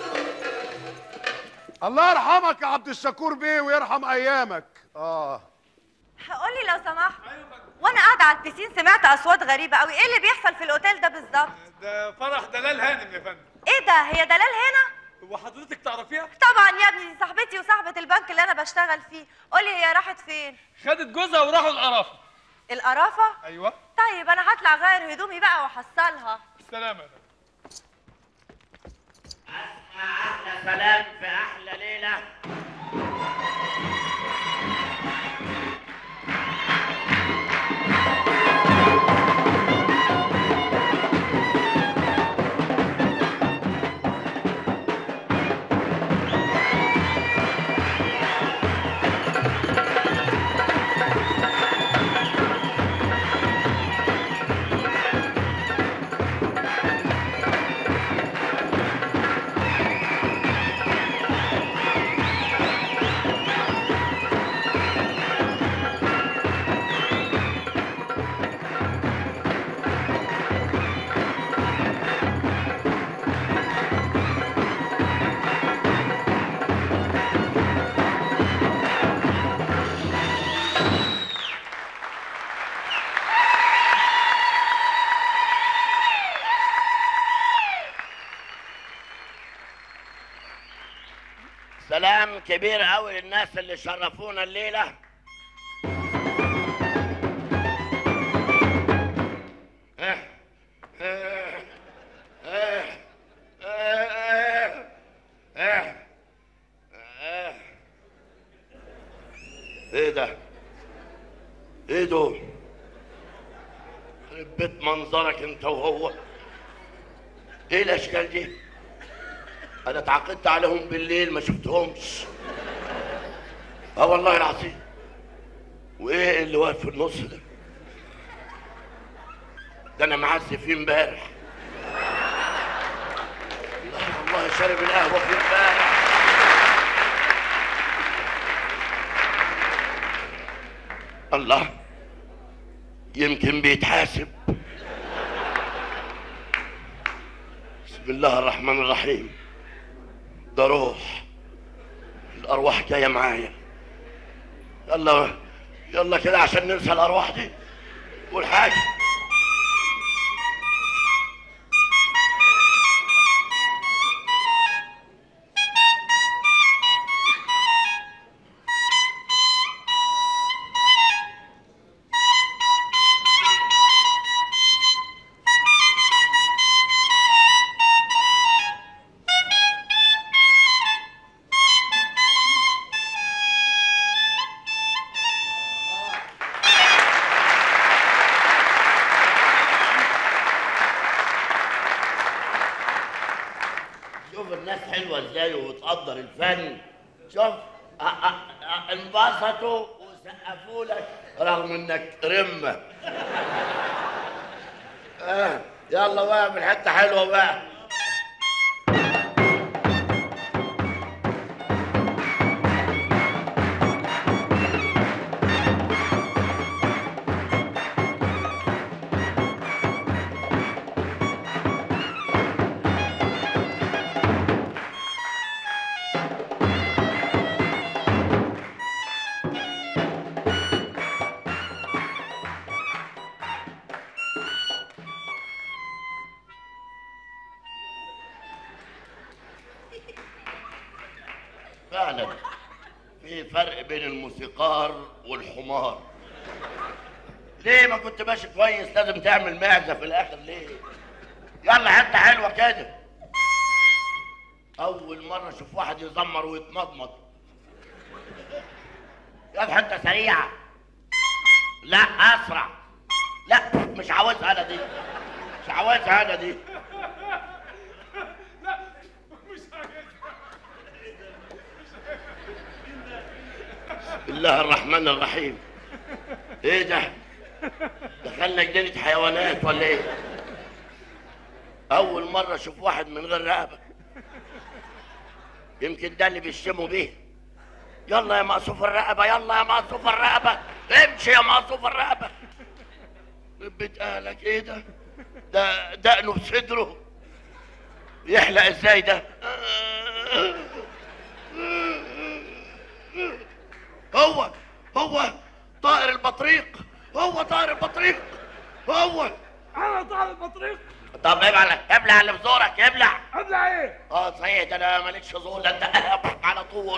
الله يرحمك يا عبد الشكور بيه ويرحم ايامك اه قولي لو سمحت وانا قاعده على البسين سمعت اصوات غريبه قوي ايه اللي بيحصل في الاوتيل ده بالظبط ده فرح دلال هانم يا فندم ايه ده هي دلال هنا هو حضرتك تعرفيها طبعا يا ابني دي صاحبتي وصاحبه البنك اللي انا بشتغل فيه قولي هي راحت فين خدت جوزها وراحوا القرافه القرافه ايوه طيب انا هطلع اغير هدومي بقى واحصلها سلامة احلى سلام في احلى ليله سلام كبير قوي للناس اللي شرفونا الليله آه، آه، آه، آه، آه، آه. ايه ده ايه دول يخرب بيت منظرك انت وهو ايه الاشكال دي انا اتعاقدت عليهم بالليل ما شفتهمش اه والله العظيم وايه اللي واقف في النص ده ده انا معزي فيه امبارح الله والله شارب القهوه فيه امبارح الله يمكن بيتحاسب بسم الله الرحمن الرحيم ده روح الارواح جايه معايا يلا يلا كده عشان ننسى الارواح دي قول حاجه ازاي وتقدر الفن شوف أ- أ- أ- انبسطوا وسقفوا لك رغم انك رمه آه يلا بقى من حته حلوه بقى فعلا في فرق بين الموسيقار والحمار ليه ما كنت ماشي كويس لازم تعمل معزه في الاخر ليه يلا حته حلوه كده اول مره اشوف واحد يزمر ويتمضمض يلا حته سريعه لا اسرع لا مش عاوزها انا دي مش عاوزها انا دي بسم الله الرحمن الرحيم ايه ده دخلنا جنينة حيوانات ولا ايه اول مرة اشوف واحد من غير رقبة يمكن ده اللي بيشتموا بيه يلا يا مقصوف الرقبة يلا يا مقصوف الرقبة امشي يا مقصوف الرقبة بيت اهلك ايه ده ده دقنه بصدره يحلق ازاي ده هو هو طائر البطريق هو طائر البطريق هو انا طالب البطريق طب ابلع ابلع اللي في زورك ابلع ابلع ايه؟ اه صحيح ده انا مالكش زور ده انت على طول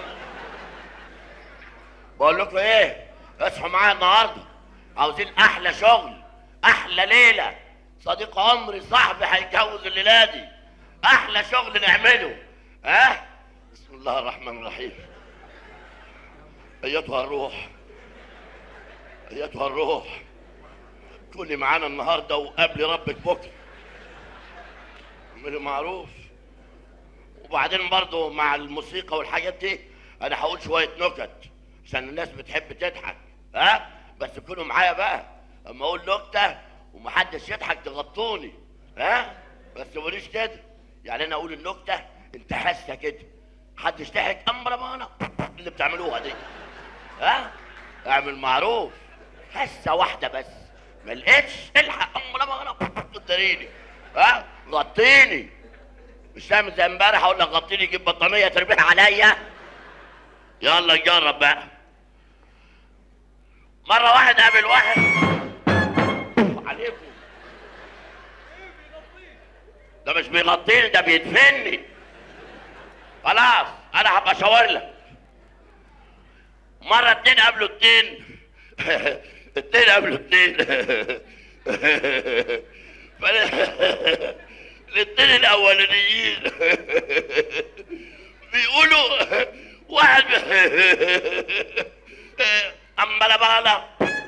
بقول لكم ايه اصحوا معايا النهارده عاوزين احلى شغل احلى ليله صديق عمري صاحبي هيتجوز الليله دي احلى شغل نعمله ها بسم الله الرحمن الرحيم ايتها الروح ايتها الروح كوني معانا النهارده وقابلي ربك بكره اعملي معروف وبعدين برضو مع الموسيقى والحاجات دي انا هقول شويه نكت عشان الناس بتحب تضحك ها بس كونوا معايا بقى اما اقول نكته ومحدش يضحك تغطوني ها بس تقوليش كده يعني انا اقول النكته انت حاسه كده محدش ضحك امر انا اللي بتعملوها دي ها اعمل معروف حاسه واحده بس ما لقيتش الحق امر انا قدريني ها غطيني مش تعمل زي امبارح اقول لك غطيني جيب بطانيه ترميها عليا يلا نجرب بقى مره واحد قابل واحد عليكم ده مش بيغطيني ده بيدفني خلاص انا هبقى اشاور لك مره اتنين قابلوا اتنين اتنين قابلوا اتنين فأنا- الاتنين الاولانيين بيقولوا واحد اما لا بغلا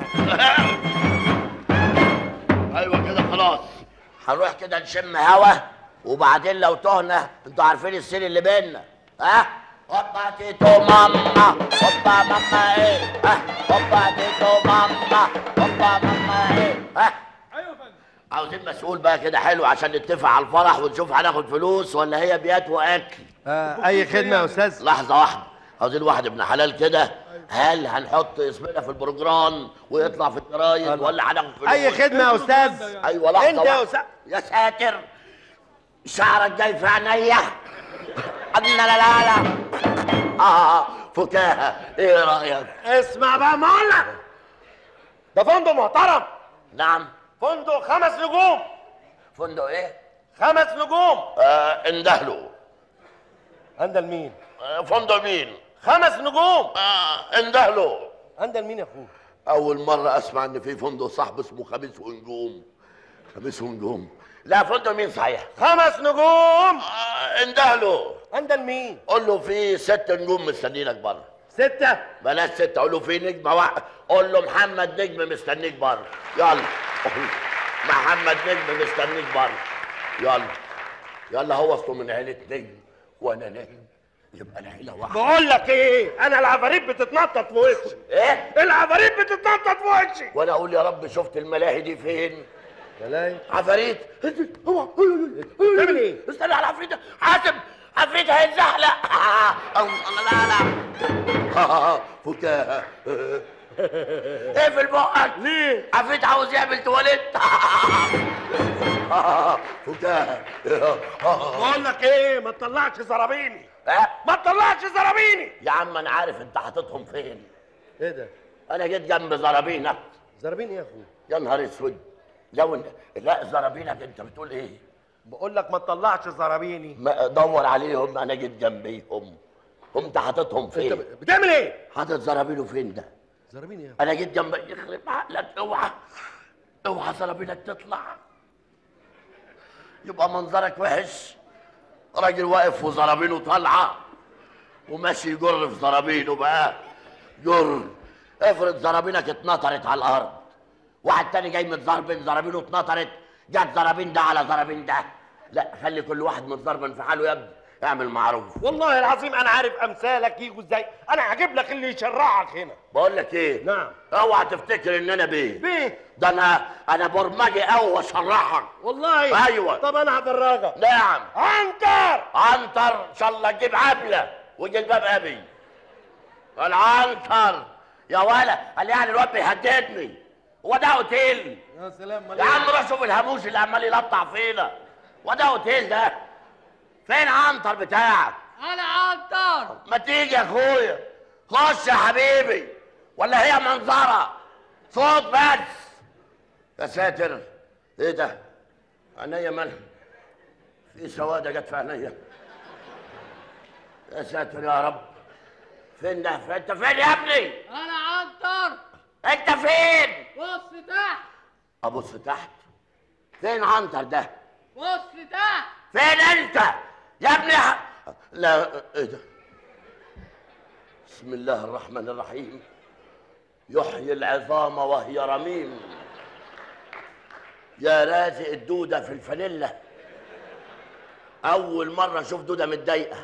ايوه كده خلاص هنروح كده نشم هوا وبعدين لو تهنا انتوا عارفين السن اللي بينا ها هوبا تيتو ماما هوبا ماما ايه ها هوبا تيتو ماما هوبا ماما ايه ها ايوه يا فندم عاوزين مسؤول بقى كده حلو عشان نتفق على الفرح ونشوف هناخد فلوس ولا هي بيات واكل آه اي خدمه يا استاذ لحظه واحده عاوزين واحد ابن حلال كده هل هنحط اسمنا في البروجرام ويطلع في الجرايد ولا هناخد فلوس اي خدمه يا استاذ ايوه لحظه انت يا واحدة. استاذ يا ساتر شعرك جاي في عينيا لا لا لا لا اه فكاهه ايه رايك اسمع بقى معلق ده فندق محترم نعم فندق خمس نجوم فندق ايه خمس نجوم آه اندهله عندل مين آه فندق مين خمس نجوم آه اندهله عندل مين يا اخويا اول مره اسمع ان في فندق صاحب اسمه خميس ونجوم خميس ونجوم لا فندق مين صحيح خمس نجوم آه اندهله عندل مين قول له في ست نجوم مستنينك بره ستة بلاش ستة قول له في نجمة واحد قول له محمد نجم مستنيك بره يلا محمد نجم مستنيك بره يلا يلا هو اصله من عيلة نجم وانا نايم يبقى العيله واحده بقول لك ايه انا العفاريت بتتنطط في وشي ايه العفاريت بتتنطط في وشي وانا اقول يا رب شفت الملاهي دي فين ملاهي عفاريت هو بتعمل ايه استنى على العفريت ده. حاسب عفريت هيتزحلق الله لا لا فكاهه اقفل بقك ليه عفريت عاوز يعمل تواليت فكاهه بقول لك ايه ما تطلعش زرابيني ها؟ ما تطلعش زرابيني يا عم انا عارف انت حاططهم فين ايه ده انا جيت جنب زرابينك زرابيني يا اخويا يا نهار اسود لو إن- لا زرابينك انت بتقول ايه بقول لك ما تطلعش زرابيني ما دور عليهم انا جيت جنبيهم قمت حاططهم انت فين ب- بتعمل ايه حاطط زرابينه فين ده زرابيني يا انا جيت جنب يخرب عقلك اوعى اوعى زرابينك تطلع يبقى منظرك وحش راجل واقف وزرابينه طالعه وماشي يجر في زرابينه بقى جر افرض زرابينك اتنطرت على الارض واحد تاني جاي متزربن زرابينه اتنطرت جت زرابين ده على زرابين ده لا خلي كل واحد متزربن في حاله يا ابني اعمل معروف والله العظيم انا عارف امثالك يجوا ازاي انا هجيب لك اللي يشرعك هنا بقول لك ايه نعم اوعى تفتكر ان انا بيه بيه ده انا انا برمجي قوي واشرحك والله ايوه طب انا هفرجك نعم عنتر عنتر ان شاء الله تجيب عبله وجلباب ابي العنتر يا ولا قال يعني الواد بيهددني هو ده اوتيل يا سلام يا عم روح شوف الهاموش اللي عمال يلطع فينا وده اوتيل ده فين عنتر بتاعك انا عنتر ما تيجي يا اخويا خش يا حبيبي ولا هي منظره صوت بس يا ساتر ايه ده عينيا مالها في سواده جت في عينيا يا ساتر يا رب فين ده فين- انت فين يا ابني انا عنتر انت فين بص تحت ابص تحت فين عنتر ده بص تحت فين انت يا ابني ح... لا ايه ده بسم الله الرحمن الرحيم يحيي العظام وهي رميم يا رازق الدودة في الفانيلا أول مرة أشوف دودة متضايقة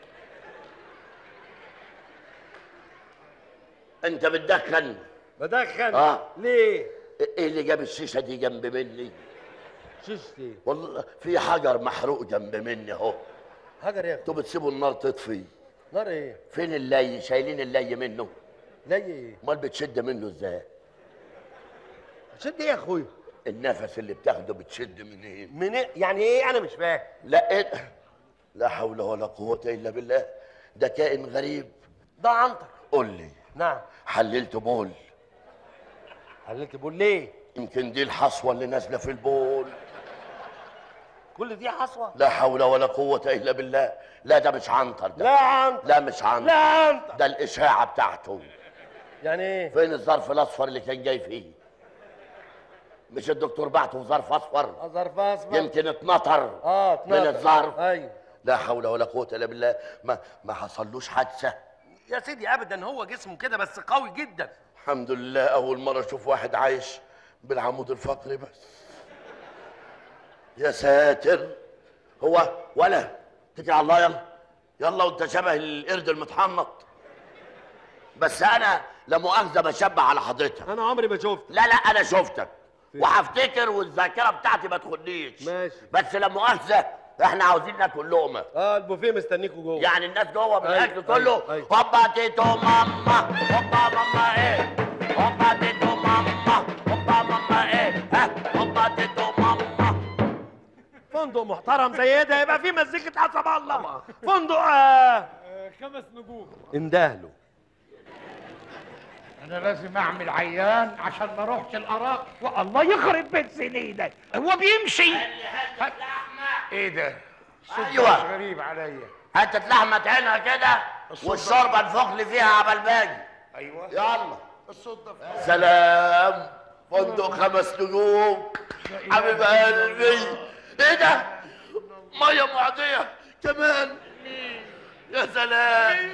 أنت بتدخن بدخن آه. ليه إيه اللي جاب الشيشة دي جنب مني ششتي والله في حجر محروق جنب مني أهو حجر يا انتوا بتسيبوا النار تطفي نار ايه فين اللي شايلين اللي منه ليه ايه امال بتشد منه ازاي شد ايه يا اخويا النفس اللي بتاخده بتشد منين من إيه؟ يعني ايه انا مش فاهم لا إيه؟ لا حول ولا قوة إلا بالله ده كائن غريب ده عنتر قول لي نعم حللت بول حللت بقول ليه يمكن دي الحصوة اللي نازلة في البول كل دي حصوه لا حول ولا قوة إلا بالله لا ده مش عنتر ده لا عنتر لا مش عنتر لا عنتر ده الإشاعة بتاعته يعني ايه فين الظرف الأصفر اللي كان جاي فيه مش الدكتور بعته في ظرف أصفر ظرف اصفر يمكن اتنطر اه من اتنطر. الظرف ايوه لا حول ولا قوة إلا بالله ما ما حصلوش حادثة يا سيدي ابدا هو جسمه كده بس قوي جدا الحمد لله أول مرة أشوف واحد عايش بالعمود الفقري بس يا ساتر هو ولا اتكل على الله يلا يلا وانت شبه القرد المتحنط بس انا لا مؤاخذه بشبه على حضرتك انا عمري ما شفت لا لا انا شفتك وهفتكر والذاكره بتاعتي ما تخدنيش ماشي بس لا مؤاخذه احنا عاوزين ناكل لقمه اه البوفيه مستنيكوا جوه يعني الناس جوه أيوة، بالاكل كله أيوة، أيوة. هوبا تيتو ماما هوبا ماما ايه هوبا تيتو ماما هوبا ماما ايه ها هوبا تيتو ماما فندق محترم زي ده يبقى فيه مزيكة حسب الله فندق آه. خمس نجوم اندهله انا لازم اعمل عيان عشان ما اروحش العراق والله يخرب بيت سنينك هو بيمشي ايه ده الصوت أيوة. ده غريب عليا حته لحمه عينها كده والشوربه نفخ لي فيها عبال باجي ايوه يلا الصوت ده سلام فندق خمس نجوم حبيب قلبي ايه ده ميه معديه كمان يا سلام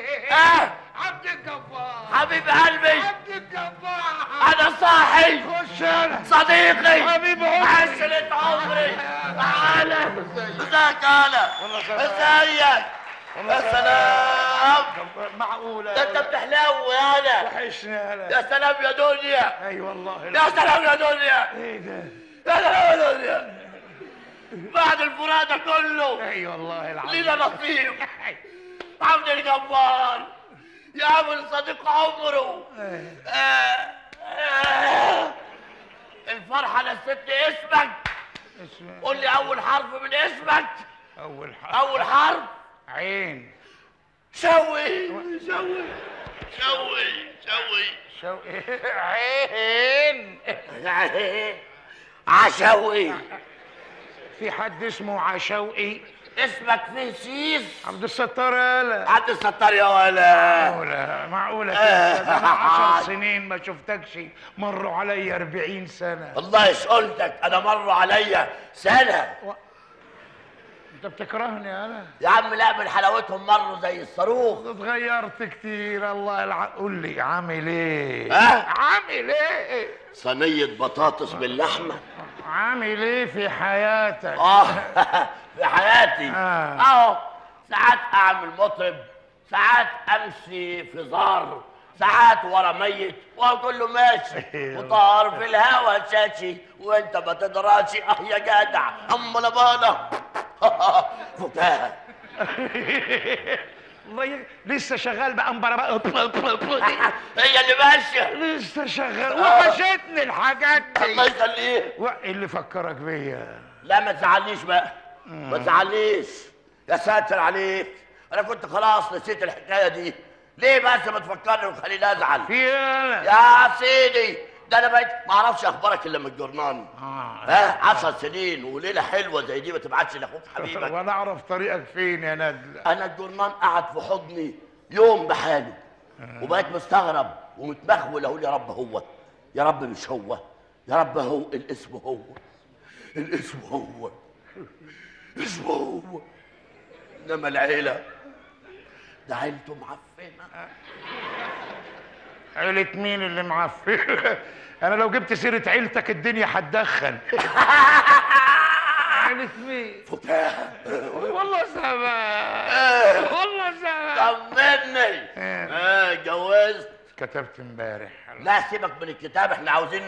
اه عبد الجبار حبيب قلبي عبد الجبار انا صاحي خش سلام صديقي حبيب عمري. عشرة عمري تعالى ازيك انا ازيك يا سلام معقولة ده انت بتحلو يا انا وحشني هلا يا سلام يا دنيا اي والله يا سلام يا دنيا ايه ده يا سلام يا دنيا بعد الفراق ده كله اي والله العظيم لينا نصيب عبد الجبار يا عم صديق عمره آه، آه. الفرحة نسيت اسمك اسمه قول لي أول حرف من اسمك اول حرف أول حرف عين شوي شوي شوي شوي شو عين عشوي في حد اسمه عشوقي اسمك فيه سيس عبد الستار يالا عبد الستار يا ولا معقولة معقولة كده ده انا عشر سنين ما شفتكش مروا عليا أربعين سنة والله ايش قلتك انا مروا عليا سنه انت بتكرهني انا يا عم لا من حلاوتهم مروا زي الصاروخ اتغيرت كتير الله الع... قول لي عامل ايه ها؟ عامل ايه صينيه بطاطس باللحمه عامل ايه في حياتك اه في حياتي آه. اهو ساعات اعمل مطرب ساعات امشي في زار ساعات ورا ميت واقول له ماشي وطار في الهوا شاشي وانت ما تدراشي اه يا جدع اما انا بانا فكاهه الله ي... لسه شغال بقى مباراه هي اللي ماشيه لسه شغال وحشتني الحاجات دي الله يخليك و- إيه اللي فكرك بيا لا ما تزعلنيش بقى ما تزعلنيش يا ساتر عليك انا كنت خلاص نسيت الحكايه دي ليه بس ما تفكرني وتخليني ازعل في انا يا سيدي ده انا بقيت ما اعرفش اخبارك الا من الجورنان آه. ها عشر سنين وليله حلوه زي دي ما تبعتش لاخوك حبيبك وانا اعرف طريقك فين يا ندل انا الجورنان قعد في حضني يوم بحاله وبقيت مستغرب ومتمخول اقول يا رب هو يا رب مش هو يا رب هو الاسم هو الاسم هو اسمه هو انما العيله ده عيلته معفنه عيلة مين اللي معفن انا لو جبت سيرة عيلتك الدنيا هتدخن عيلة مين فكاهه والله زمان والله زمان طمني اه اتجوزت كتبت امبارح لا سيبك من الكتاب احنا عاوزين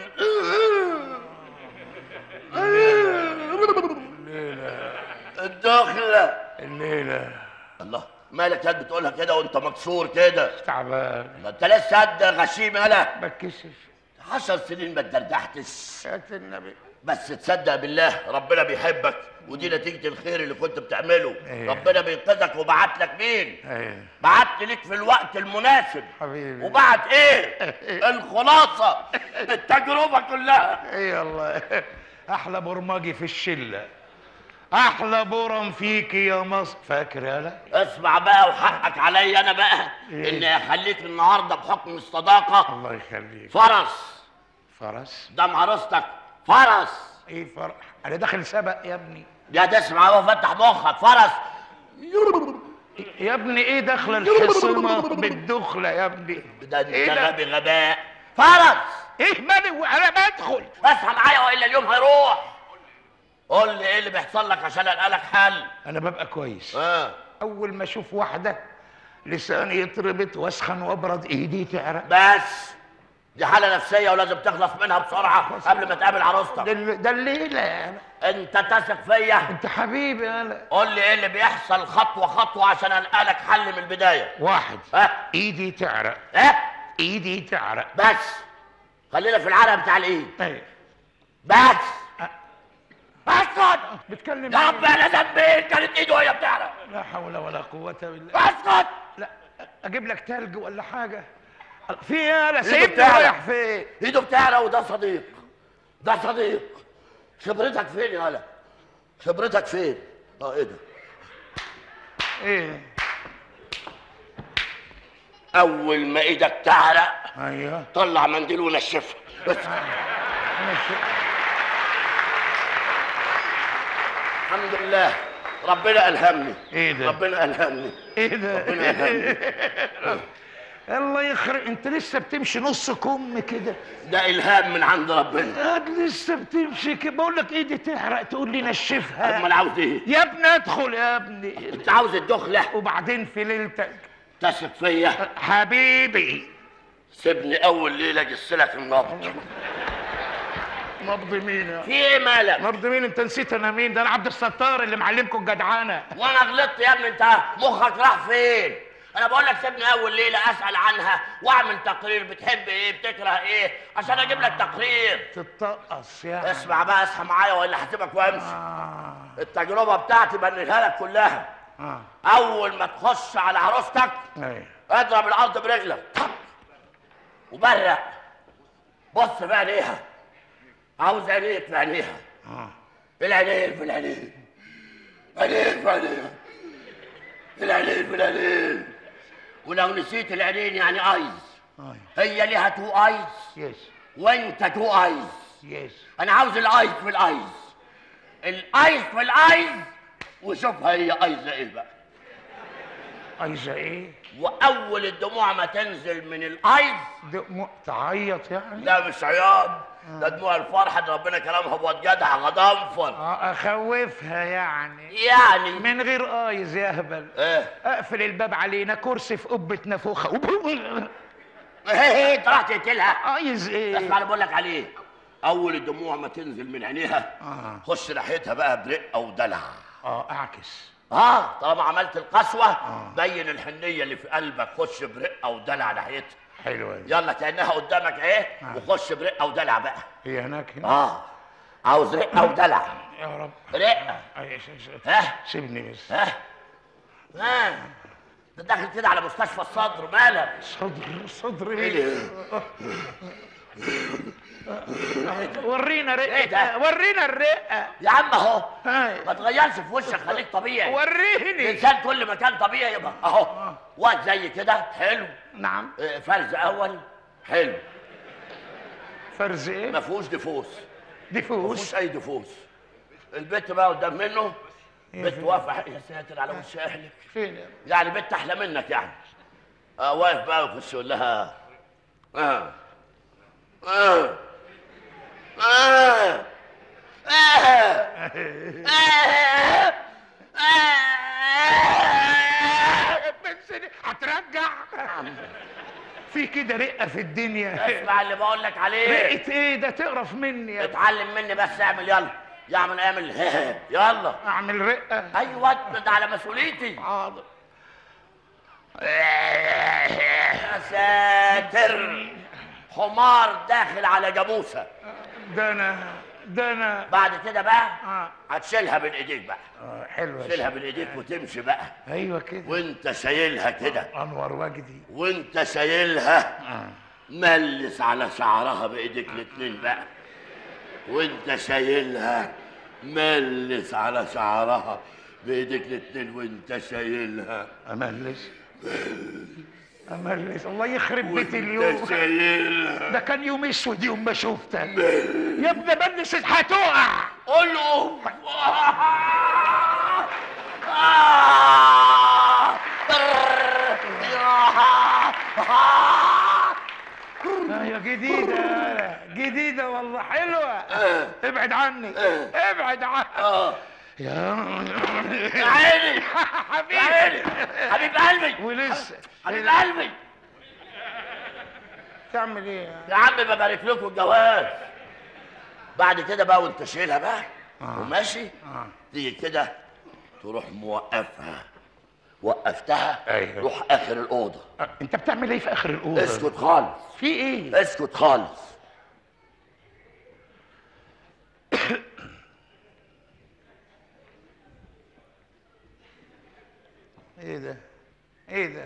الليلة الدخله الليلة الله مالك يا بتقولها كده وانت مكسور كده تعبان ما انت لسه قد غشيم يالا بتكسف عشر سنين ما اتدردحتش يا النبي بس تصدق بالله ربنا بيحبك ودي نتيجة الخير اللي كنت بتعمله ايه. ربنا بينقذك وبعت لك مين ايه بعت لك في الوقت المناسب حبيبي وبعت ايه الخلاصة التجربة كلها اي والله احلى برمجي في الشله احلى برم فيك يا مصر فاكر يالا اسمع بقى وحقك عليا انا بقى ايه. اني اخليك النهارده بحكم الصداقة الله يخليك فرس فرس ده عروستك فرس ايه فرق انا داخل سبق يا ابني يا تسمع هو فتح مخك فرس يا ابني ايه داخله الحصنه بالدخله يا ابني ده انت إيه ده؟ غبي غباء فرس ايه مالي وانا بدخل اصحى معايا والا اليوم هيروح قول لي ايه اللي بيحصل لك عشان القى لك حل انا ببقى كويس اه اول ما اشوف واحده لساني يتربط واسخن وابرد ايدي تعرق بس دي حاله نفسيه ولازم تخلص منها بسرعه قبل ما تقابل ده عروستك الل- ده الليله يعني انت تثق فيا انت حبيبي انا قول لي ايه اللي بيحصل خطوه خطوه عشان القى لك حل من البدايه واحد ها ايدي تعرق اه ايدي تعرق بس خلينا في العرق بتاع الايد ايه بس اسكت بتكلم يا رب مين؟ انا ذنبي كانت ايده وهي بتعرق لا حول ولا قوه بالله اسكت لا اجيب لك تلج ولا حاجه في ايه يالا إيده سيبني بتعرق. رايح فين ايده بتعرق وده صديق ده صديق خبرتك فين يا هلا خبرتك فين اه ايه ده ايه اول ما ايدك تعرق ايوه طلع منديل ونشفها بس أنا ش- الحمد لله ربنا الهمني ايه ده ربنا الهمني ايه ده ربنا يهنيك. الله يخرب انت لسه بتمشي نص كم كده ده الهام من عند ربنا قاعد لسه بتمشي كده بقول لك ايدي تحرق تقول لي نشفها امال عاوز ايه يا ابني ادخل يا ابني انت عاوز الدخله وبعدين في ليلتك تثق فيا حبيبي سيبني اول ليله اجسلك النبض نبض مين يا في ايه مالك نبض مين انت نسيت انا مين ده انا عبد الستار اللي معلمكم الجدعانه وانا غلطت يا ابني انت مخك راح فين انا بقول لك سيبني اول ليله اسال عنها واعمل تقرير بتحب ايه بتكره ايه عشان اجيب لك تقرير تتطقص يعني اسمع بقى اصحى معايا ولا هسيبك وامشي التجربه بتاعتي بنيها لك كلها اه اول ما تخش على عروستك ايوه اضرب الارض برجلك طق وبرق بص في عينيها عاوز عينيك في عينيها اه العينين في العينين عينين في عينيها العينين في العينين ولو نسيت العينين يعني ايز ايوه هي ليها تو ايز يس وانت تو ايز يس انا عاوز الايز في الايز الايز في الايز وشوفها هي ايزه ايه بقى عايزه ايه واول الدموع ما تنزل من الايز دم تعيط يعني لا مش عياط ده دموع الفرحه ده ربنا كلامها بوجدها غضنفر اه اخوفها يعني يعني من غير ايز يا هبل ايه اقفل الباب علينا كرسي في قبه نافوخه ايه انت راح تقتلها عايز ايه اسمع اللي بقول لك عليه اول الدموع ما تنزل من عينيها اه خش ناحيتها بقى برقه ودلع اه اعكس اه طالما عملت القسوه بين الحنيه اللي في قلبك خش برقه ودلع ناحيتها حلوه دي يلا كانها قدامك اهي وخش برقه ودلع بقى هي هناك هنا اه عاوز رقه ودلع يا رب رقه أي ش- ش- ها سيبني بس ها ها ده داخل كده على مستشفى الصدر مالك صدر صدر ايه ايه ده؟ ورينا إيه ده؟ رقه ورينا الرقه يا عم اهو هاي. ما تغيرش في وشك خليك طبيعي وريني الانسان كل ما كان طبيعي يبقى اهو واد زي كده حلو نعم آه، فرز اول حلو فرز ايه ما فيهوش دفوس ما ديفوس فيهوش اي دفوس البت بقى قدام منه بنت واقفه يا ساتر على وش اهلك فين يا يعني بنت احلى منك يعني اه واقف بقى ويخش يقول لها اه اه اه اه اه بس دي هترجع في كده رقه في الدنيا اسمع اللي بقول لك عليه رقه ايه ده تقرف مني يا اتعلم مني بس اعمل يلا يعمل اعمل يلا اعمل رقه ايوه ده على مسؤوليتي حاضر يا ساتر حمار داخل على جاموسه ده انا ده انا بعد كده بقى اه هتشيلها بين ايديك بقى آه، حلوه شيلها بين ايديك وتمشي بقى ايوه كده وانت شايلها كده انور وجدي وانت شايلها آه. ملس على شعرها بايديك الاتنين بقى وانت شايلها ملس على شعرها بايديك الاتنين وانت شايلها املس املس الله يخرب بيت وانت اليوم شايلها ده كان يوم اسود يوم ما شفتك يا ابني ملس هتقع قول له آه يا جديدة جديدة والله حلوة ابعد عني ابعد عني اه يا يا عيني يا حبيبي عيني حبيب قلبي ولسه حبيب قلبي تعمل ايه يا عم ببارك لكم الجواز بعد كده بقى وانت شايلها بقى وماشي آه. تيجي كده تروح موقفها وقفتها أيوه. روح اخر الاوضه آه، انت بتعمل ايه في اخر الاوضه اسكت خالص في ايه اسكت خالص ايه ده ايه ده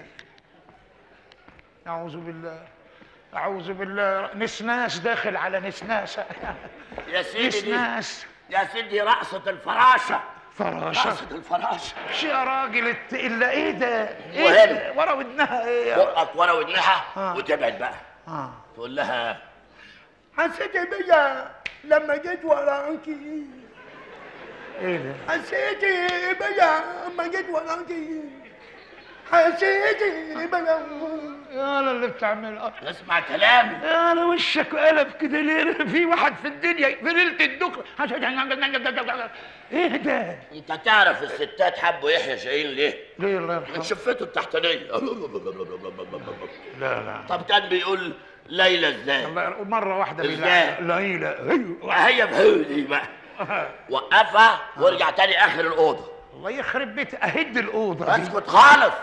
اعوذ بالله اعوذ بالله نسناس داخل على نسناسه يا سيدي دي نسناس يا سيدي رقصة الفراشة فراشه رقصة الفراشة شي يا راجل الت- الا ايه ده ايه مهم. ده؟ ورا ودنها ايه يا بقك ورا ودنها آه. وتبعد بقى آه. تقول لها حسيت بيا لما جيت وراكي ايه ده حسيت بيا لما جيت وراكي حسيت بيا انا اللي بتعملها اسمع كلامي انا وشك قلب كده ليه في واحد في الدنيا في ليله الدخل ايه ده انت تعرف الستات حبوا يحيى شاهين ليه؟ ليه الله من يرحمه شفته التحتانيه لا لا طب كان بيقول ليلى ازاي؟ الله يرحمه. مره واحده إزاي؟ بالله ليلى ايوه هي بهولي بقى وقفها وارجع تاني اخر الاوضه الله يخرب بيت اهد الاوضه دي. اسكت خالص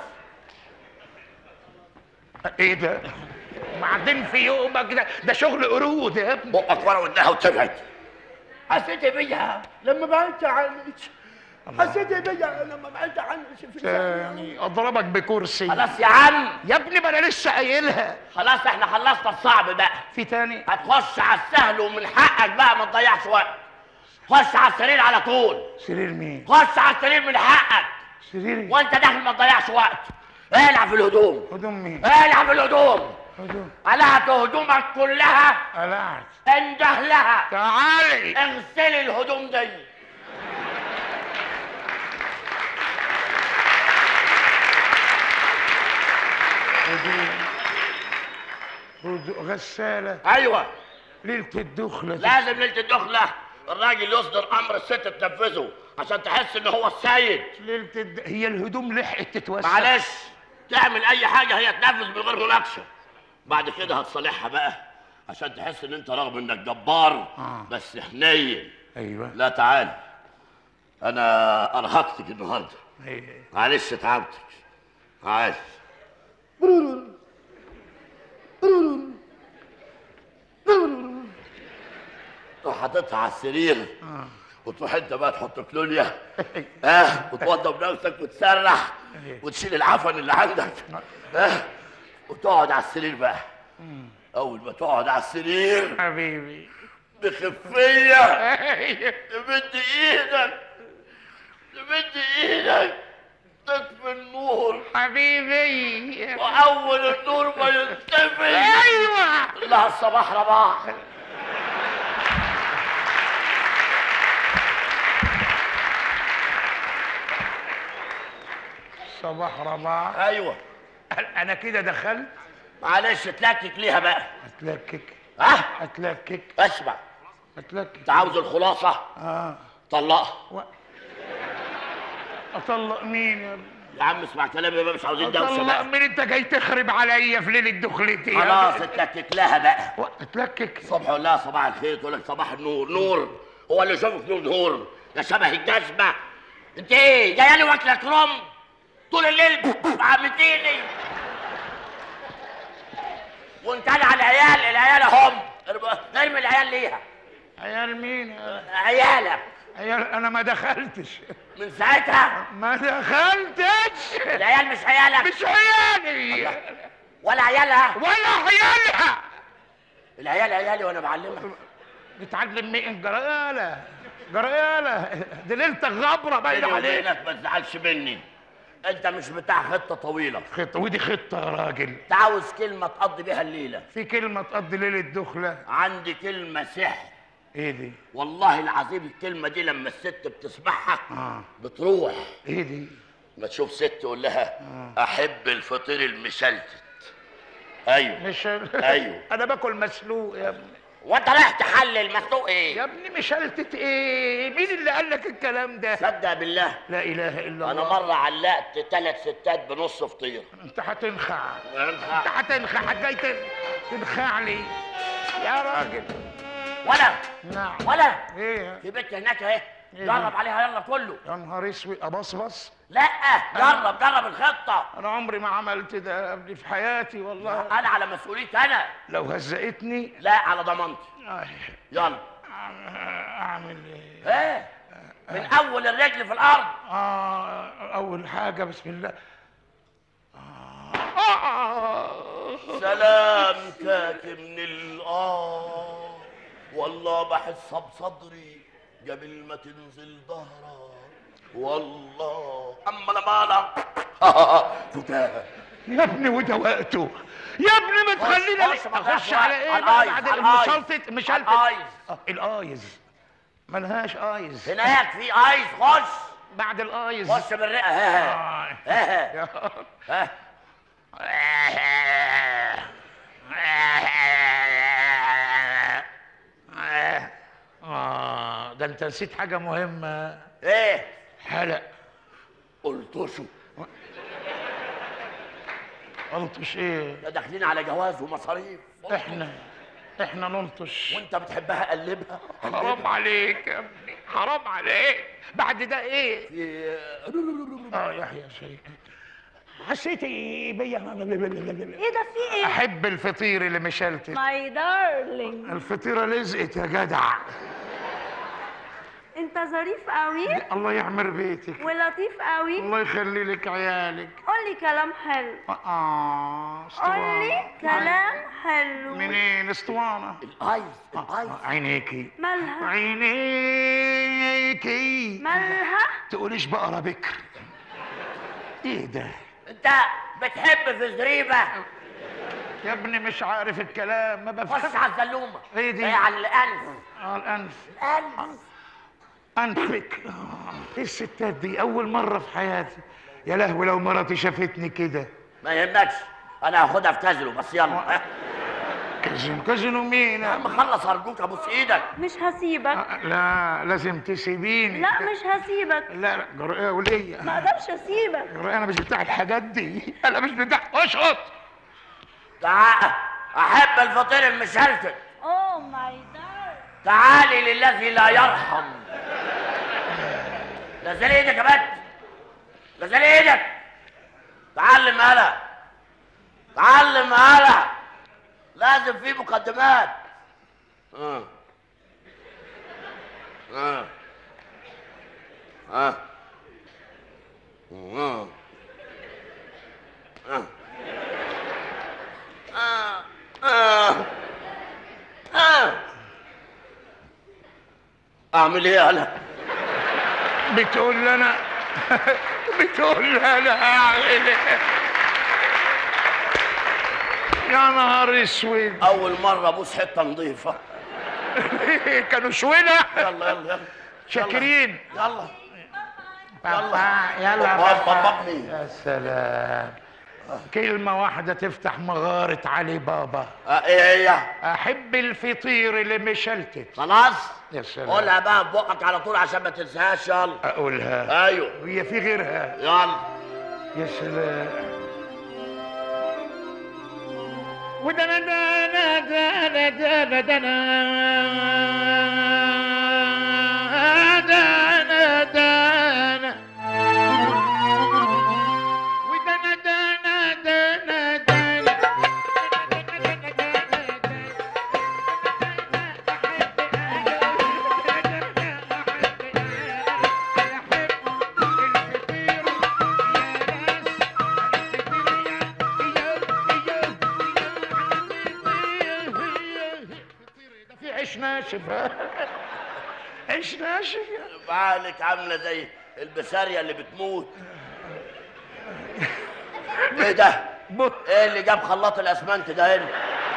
ايه ده بعدين في يومك ده ده شغل قرود يا ابني بقك ورا ودنها وتبعد حسيت بيها لما بعدت عنك حسيت بيا لما بعدت عنك في يعني اضربك بكرسي خلاص يا عم يا ابني ما انا لسه قايلها خلاص احنا خلصنا الصعب بقى في تاني هتخش على السهل ومن حقك بقى ما تضيعش وقت خش على السرير على طول سرير مين خش على السرير من حقك سرير وانت داخل ما تضيعش وقت العب في الهدوم هدوم مين العب في الهدوم هدوم قلعت هدومك كلها قلعت انده لها تعالي اغسلي الهدوم دي هدوم هدوم غسالة ايوه ليلة الدخلة دي. لازم ليله الدخله الراجل يصدر امر الست تنفذه عشان تحس ان هو السيد ليلة الد... هي الهدوم لحقت تتوسع معلش تعمل اي حاجه هي تنفذ من غير مناقشه بعد كده هتصالحها بقى عشان تحس ان انت رغم انك جبار آه. بس حنين ايوه لا تعال انا ارهقتك النهارده ايوه معلش تعبتك تعال تروح حاططها على السرير آه. وتروح انت بقى تحط كلونيا اه وتوضب نفسك وتسرح وتشيل العفن اللي عندك اه وتقعد على السرير بقى اول ما تقعد على السرير حبيبي بخفيه تمد ايدك تمد ايدك تطفي النور حبيبي واول النور ما ينطفي ايوه لها الصباح رباح صباح رباح ايوه انا كده دخلت معلش تلكك ليها بقى اتلكك ها اتلكك اسمع اتلكك انت عاوز الخلاصه اه طلقها و... اطلق مين يا ابني يا عم اسمع كلامي بقى مش عاوزين دوشه اطلق بقى مين انت جاي تخرب عليا في ليله دخلتي يا خلاص ابني؟ اتلكك لها بقى و- اتلكك الصبح يقول لها صباح الخير تقول لك صباح النور نور هو اللي يشوفك نور نور يا شبه الجزمه انت ايه جايه لي واكله كرم طول الليل عمتيني وانت على العيال العيال اهم ارمي العيال ليها عيال مين يا- عيالك عيال انا ما دخلتش من ساعتها ما دخلتش العيال مش عيالك مش عيالي الله. ولا عيالها ولا عيالها العيال عيالي وانا بعلمك بتعلم مين جريالة جريالة دي ليلتك غبرة باين بيني عليك وبينك ما تزعلش مني انت مش بتاع خطه طويله خطة ودي خطة يا راجل انت عاوز كلمه تقضي بيها الليله في كلمة تقضي ليلة دخلة عندي كلمه سحر ايه دي؟ والله العظيم الكلمه دي لما الست بتسمعها اه بتروح ايه دي؟ ما تشوف ست تقول لها احب الفطير المشلتت ايوه مش أيوه. انا باكل مسلوق يا ابني وانت رايح تحلل مسلوق يا ايه ابني مشلتت ايه؟ مين اللي قال لك الكلام ده؟ صدق بالله لا اله الا انا الله مره علقت ثلاث ستات بنص فطير انت هتنخع ينفع؟ انت هتنخع هتجي تن- تنخع لي يا راجل ولا نعم ولا ايه في بنت هناك اهي إيه جرب دي؟ عليها يلا كله يا نهار اسود ابصبص لا جرب جرب الخطه انا عمري ما عملت ده يا ابني في حياتي والله انا على مسؤوليتي انا لو هزقتني لا على ضمانتي آه، يلا اعمل ايه ايه من اول الرجل في الارض آه اول حاجه بسم الله آه. سلامتك من الآه والله بحسها بصدري قبل ما تنزل ظهرك والله اما لما انا يا ابني وده وقته يا ابني ما خش- تخلينا خش بقى، اخش خش على على ايه الآيس، بقى بعد على الآيس. المشلتت مشلتت على الآيس. آه، الايز ملهاش ايز هناك في ايس خش بعد الايز خش بالرئه ها ها آه. ها يا- ها ها ده انت نسيت حاجه مهمه ايه حلق قلتوشوا قلطش ايه ده داخلين على جواز ومصاريف احنا احنا نلطش وانت بتحبها قلبها حرام عليك يا ابني حرام عليك بعد ده ايه اه يحيى شيء حسيتي بيا ايه ده في ايه؟ احب الفطير اللي مشلتت ماي دارلينج الفطيره لزقت يا جدع انت ظريف قوي الله يعمر بيتك ولطيف قوي الله يخلي لك عيالك قولي كلام حلو اه قولي كلام حلو منين اسطوانه الايس الايس عينيكي مالها عينيكي مالها تقوليش بقرا بكر ايه ده انت بتحب في زريبه يا ابني مش عارف الكلام ما خش بفهم على الزلومه ايه دي هي على الانف اه الانف الانف انفك آه، ايه الستات دي اول مره في حياتي يا لهوي لو مراتي شافتني كده ما يهمكش انا هاخدها في كازلو بس يلا كازينو كازينو مين يا عم خلص ارجوك ابوس ايدك مش هسيبك لا لازم تسيبيني لا مش هسيبك لا لا جرأة يا ولية ما اقدرش اسيبك جرأة انا مش بتاع الحاجات دي انا مش بتاع اشقط تعال احب الفطير المشلتت اوه ماي دار تعالي للذي لا يرحم نزلي ايدك يا بنت نزلي ايدك تعلم هلا تعلم هلا لازم في مقدمات اه اه اه اه اه اه اه اه اعمل ايه هلا بتقول لي انا بتقول لي انا هعمل ايه يا نهار اسود اول مره ابوس حته نظيفه كانوا شوينا يلا يلا يلا شاكرين يلا يلا يلا بابا بابني يا سلام كلمة واحدة تفتح مغارة علي بابا آه، ايه هي أحب الفطير اللي مشلتت خلاص يا سلام قولها بقى ببقك على طول عشان ما تنساهاش يلا أقولها ايوه هي في غيرها يلا يا سلام ودنا دنا دنا دنا دنا دنا دنا ودنا دنا دنا دنا في عيش ناشف عيش ناشف يا بالك عامله زي البسارية اللي بتموت ايه ده؟ ايه اللي جاب خلاط الاسمنت ده هنا؟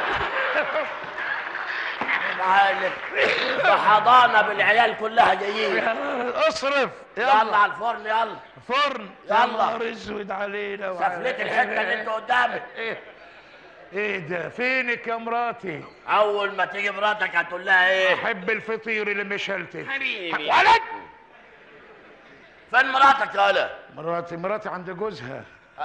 بالك ده حضانه بالعيال كلها جايين اصرف يلا على الفرن يلا فرن يلا. يا نهار اسود علينا وعلى- سفلت الحته اللي انت قدامك ايه ايه ده فينك يا مراتي اول ما تيجي مراتك هتقول لها ايه احب الفطير اللي مشلتت حبيبي. ولد فين مراتك يالا مراتي مراتي عند جوزها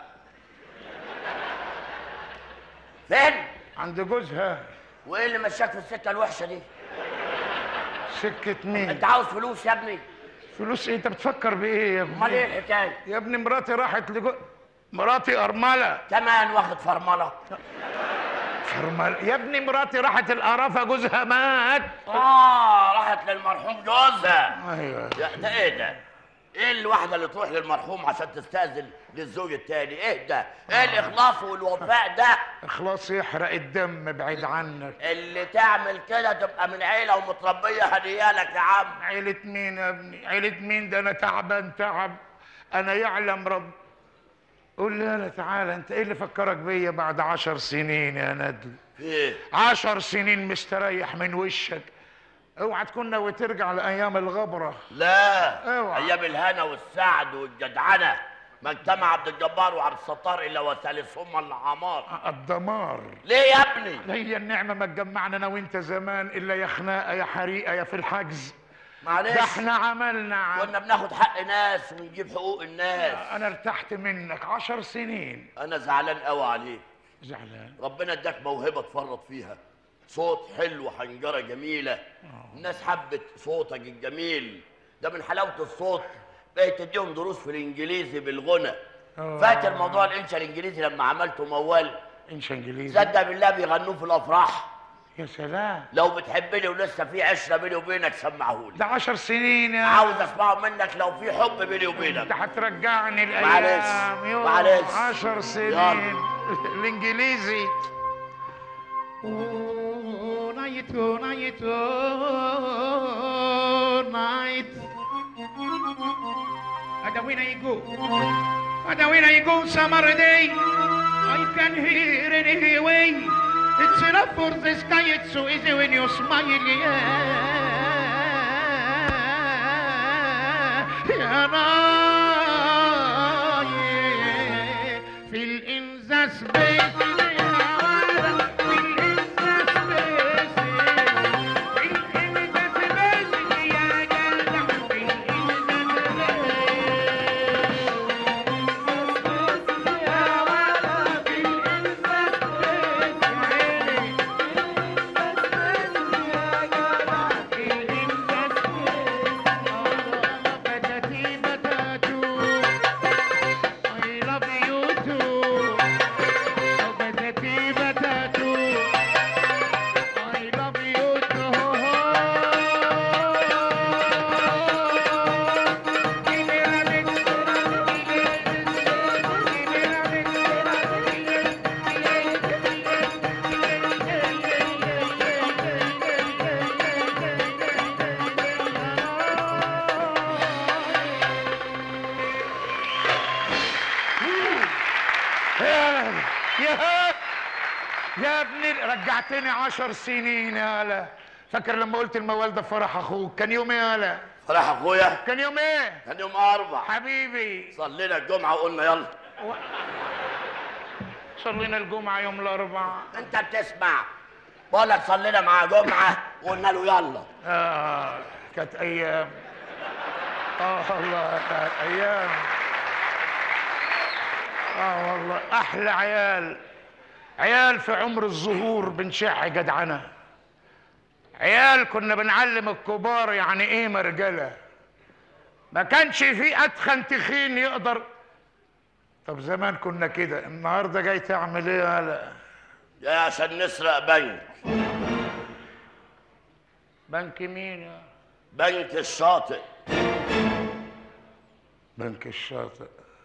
فين عند جوزها وايه اللي مشاك في السكه الوحشه دي سكة مين انت عاوز فلوس يا ابني فلوس ايه انت بتفكر بايه يا ابني امال ايه الحكايه يا ابني مراتي راحت لجو مراتي ارمله كمان واخد فرمله فرمله يا ابني مراتي راحت القرافه جوزها مات اه راحت للمرحوم جوزها ايوه يا ده ايه ده ايه الواحده اللي تروح للمرحوم عشان تستاذن للزوج التاني ايه ده ايه الاخلاص والوفاء ده اخلاص يحرق الدم بعيد عنك اللي تعمل كده تبقى من عيله ومتربيه هديالك يا عم عيلة مين يا ابني عيلة مين ده انا تعبان تعب انا يعلم رب قول لي انا تعالى انت ايه اللي فكرك بيا بعد عشر سنين يا ندل ايه عشر سنين مستريح من وشك اوعى تكون ناوي ترجع لايام الغبره لا اوعى. ايام الهنا والسعد والجدعنه ما اجتمع عبد الجبار وعبد الستار الا وثالثهما العمار الدمار ليه يا ابني هي النعمه ما تجمعنا انا وانت زمان الا يا خناقه يا حريقه يا في الحجز معلش ده احنا عملنا عم. كنا بناخد حق ناس ونجيب حقوق الناس انا ارتحت منك عشر سنين انا زعلان قوي عليك زعلان ربنا اداك موهبه تفرط فيها صوت حلو وحنجره جميله الناس حبت صوتك الجميل ده من حلاوه الصوت بقيت تديهم دروس في الانجليزي بالغنى آه. فاكر موضوع الانشا الانجليزي لما عملته موال انشا انجليزي صدق بالله بيغنوه في الافراح يا سلام لو بتحبني ولسه في عشره بيني وبينك سمعهولي ده عشر سنين يا عاوز اسمعه منك لو في حب بيني انت وبينك هترجعني معلش، الايام يوم معلش. عشر سنين يلا. الانجليزي Oh, night, oh, night, oh, night. And when I go, and when I go summer day, I can hear anyway. It's enough for the sky, it's so easy when you smile, yeah. يا نايم في الإنزاز بيتي I love you too. Oh, Betty, Betty, I love you يا يا يا ابني رجعتني عشر سنين يا هلا فاكر لما قلت الموال ده في فرح اخوك كان يوم ايه يا هلا فرح اخويا كان يوم ايه كان يوم اربع حبيبي صلينا الجمعه وقلنا يلا صلينا الجمعه يوم الاربعاء انت بتسمع بقول لك صلينا مع جمعه وقلنا له يلا اه كانت ايام اه والله كانت ايام اه والله احلى عيال عيال في عمر الظهور بنشع جدعنه عيال كنا بنعلم الكبار يعني ايه مرجله ما كانش في اتخن تخين يقدر طب زمان كنا كده النهارده جاي تعمل ايه يا هلا جاي عشان نسرق بنك بنك مين يا بنك الشاطئ بنك الشاطئ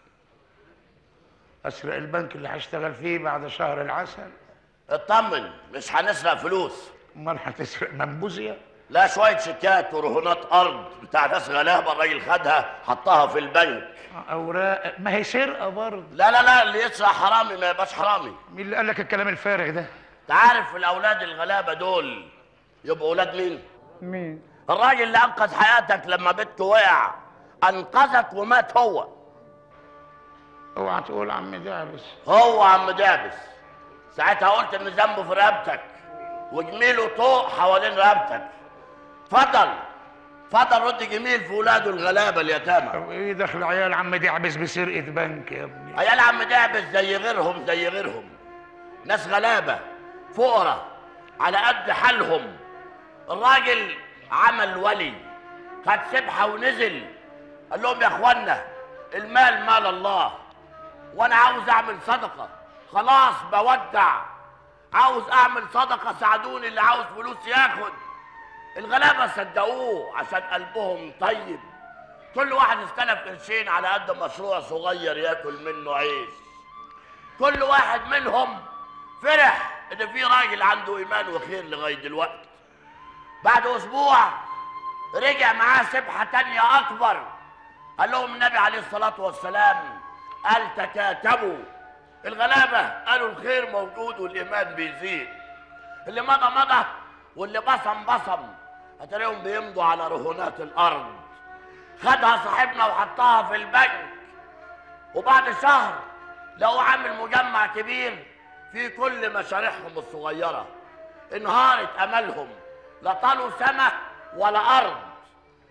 اسرق البنك اللي هشتغل فيه بعد شهر العسل اطمن مش هنسرق فلوس امال هتسرق منبوذيه لا شويه شيكات ورهونات ارض بتاع ناس غلابه الراجل خدها حطها في البنك اوراق ما هي سرقه برضه لا لا لا اللي يسرق حرامي ما يبقاش حرامي مين اللي قال لك الكلام الفارغ ده انت عارف الاولاد الغلابه دول يبقوا اولاد مين مين الراجل اللي انقذ حياتك لما بنته وقع انقذك ومات هو اوعى تقول عم دعبس هو عم دابس ساعتها قلت ان ذنبه في رقبتك وجميله طوق حوالين رقبتك اتفضل اتفضل رد جميل في ولاده الغلابه اليتامى طب ايه دخل عيال عم دعبس بسرقه بنك يا ابني عيال عم دابس زي غيرهم زي غيرهم ناس غلابه فقراء على قد حالهم الراجل عمل ولي خد سبحه ونزل قال لهم يا اخوانا المال مال الله وانا عاوز اعمل صدقه خلاص بودع عاوز اعمل صدقه ساعدوني اللي عاوز فلوس ياخد الغلابه صدقوه عشان قلبهم طيب كل واحد استلف قرشين على قد مشروع صغير ياكل منه عيش كل واحد منهم فرح ان في راجل عنده ايمان وخير لغايه دلوقتي بعد اسبوع رجع معاه سبحه تانية اكبر قال لهم النبي عليه الصلاه والسلام قال تكاتبوا الغلابه قالوا الخير موجود والايمان بيزيد اللي مضى مضى واللي بصم بصم هتلاقيهم بيمضوا على رهونات الارض خدها صاحبنا وحطها في البنك وبعد شهر لقوا عامل مجمع كبير في كل مشاريعهم الصغيره انهارت املهم لا طالوا سما ولا ارض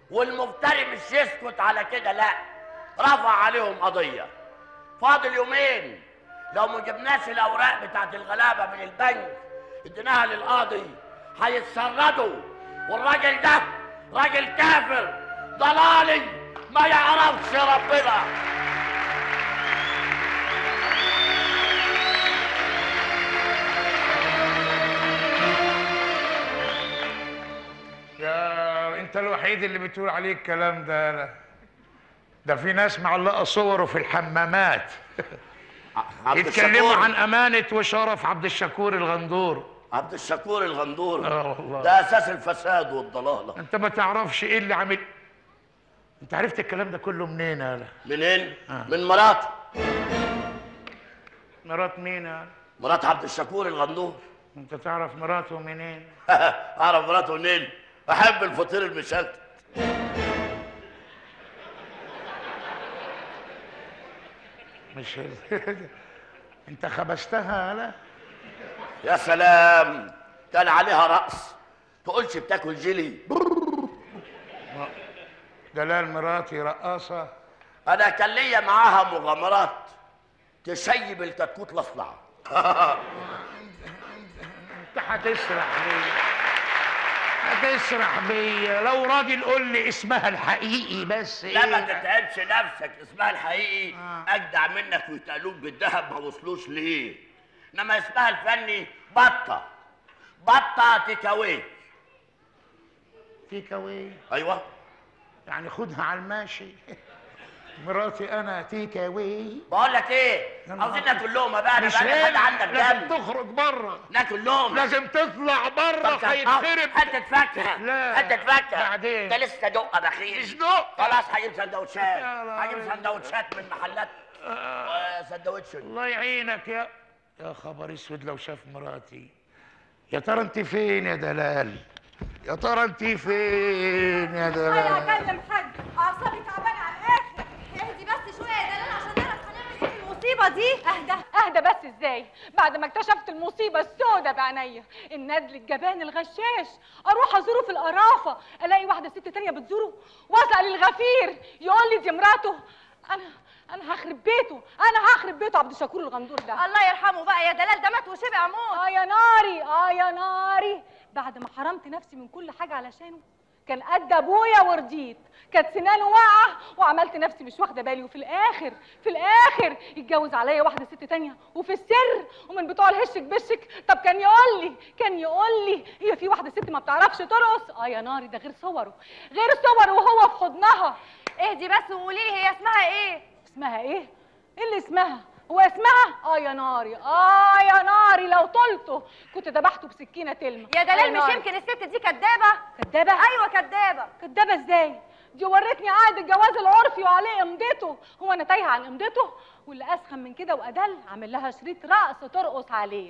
والمفتري مش يسكت على كده لا رفع عليهم قضيه فاضل يومين لو ما جبناش الاوراق بتاعت الغلابه من البنك اديناها للقاضي هيتسردوا والراجل ده راجل كافر ضلالي ما يعرفش ربنا يا انت الوحيد اللي بتقول عليه الكلام ده لا ده في ناس معلقه صوره في الحمامات عبد يتكلموا الشكور. عن امانه وشرف عبد الشكور الغندور عبد الشكور الغندور اه والله ده اساس الفساد والضلاله انت ما تعرفش ايه اللي عامل انت عرفت الكلام ده كله منين يا لا منين؟ آه. من مراتي مرات مين يا مرات عبد الشكور الغندور انت تعرف مراته منين اعرف مراته منين؟ احب الفطير المشلتت مش انت خبزتها يا لا يا سلام كان عليها رأس تقولش بتاكل جيلي دلال مراتي رقاصه انا كان ليا معاها مغامرات تشيب الكتكوت الاصلع انت هتسرح بيا هتسرح بيا لو راجل قول لي اسمها الحقيقي بس لا ما ايه تتعبش نفسك اسمها الحقيقي اجدع منك ويتقالوك بالذهب ما وصلوش ليه انما اسمها الفني بطه بطه تيكاوي تيك اواي ايوه يعني خدها على الماشي مراتي انا تيك اواي بقول لك ايه عاوزين ناكل لقمه بقى انا مش بقى هنا، حد عندك لازم دم تخرج بره ناكل لقمه لازم تطلع بره طب هيتخرب حته فاكهه لا. حته فاكهه بعدين. ده لسه دقه بخيل مش دق. خلاص هجيب سندوتشات يا لا. هجيب سندوتشات من محلات سندوتش الله يعينك يا يا خبر اسود لو شاف مراتي يا ترى انت فين يا دلال يا ترى انت فين يا انا دلال اكلم حد اعصابي تعبانه على الاخر اهدي بس شويه يا دلال عشان نعرف هنعمل ايه في المصيبه دي اهدى اهدى بس ازاي بعد ما اكتشفت المصيبه السوداء بعينيا الندل الجبان الغشاش اروح ازوره في القرافه الاقي واحده ست تانية بتزوره واسال الغفير يقول لي دي مراته انا انا هخرب بيته انا هخرب بيته عبد الشكور الغندور ده الله يرحمه بقى يا دلال ده مات وشبع موت اه يا ناري اه يا ناري بعد ما حرمت نفسي من كل حاجه علشانه كان قد ابويا ورضيت كانت سنانه واقعه وعملت نفسي مش واخده بالي وفي الاخر في الاخر يتجوز عليا واحده ست تانية وفي السر ومن بتوع الهشك بشك طب كان يقول لي كان يقول لي هي في واحده ست ما بتعرفش ترقص اه يا ناري ده غير صوره غير صوره وهو في حضنها اهدي بس وقولي لي هي اسمها ايه اسمها ايه ايه اللي اسمها هو اسمها اه يا ناري اه يا ناري لو طلته كنت ذبحته بسكينه تلمع يا آه دلال مش ناري. يمكن الست دي كدابه كدابه ايوه كدابه كدابه ازاي دي ورتني عقد الجواز العرفي وعليه امضته هو انا تايهه عن امضته واللي اسخن من كده وادل عامل لها شريط رقص ترقص عليه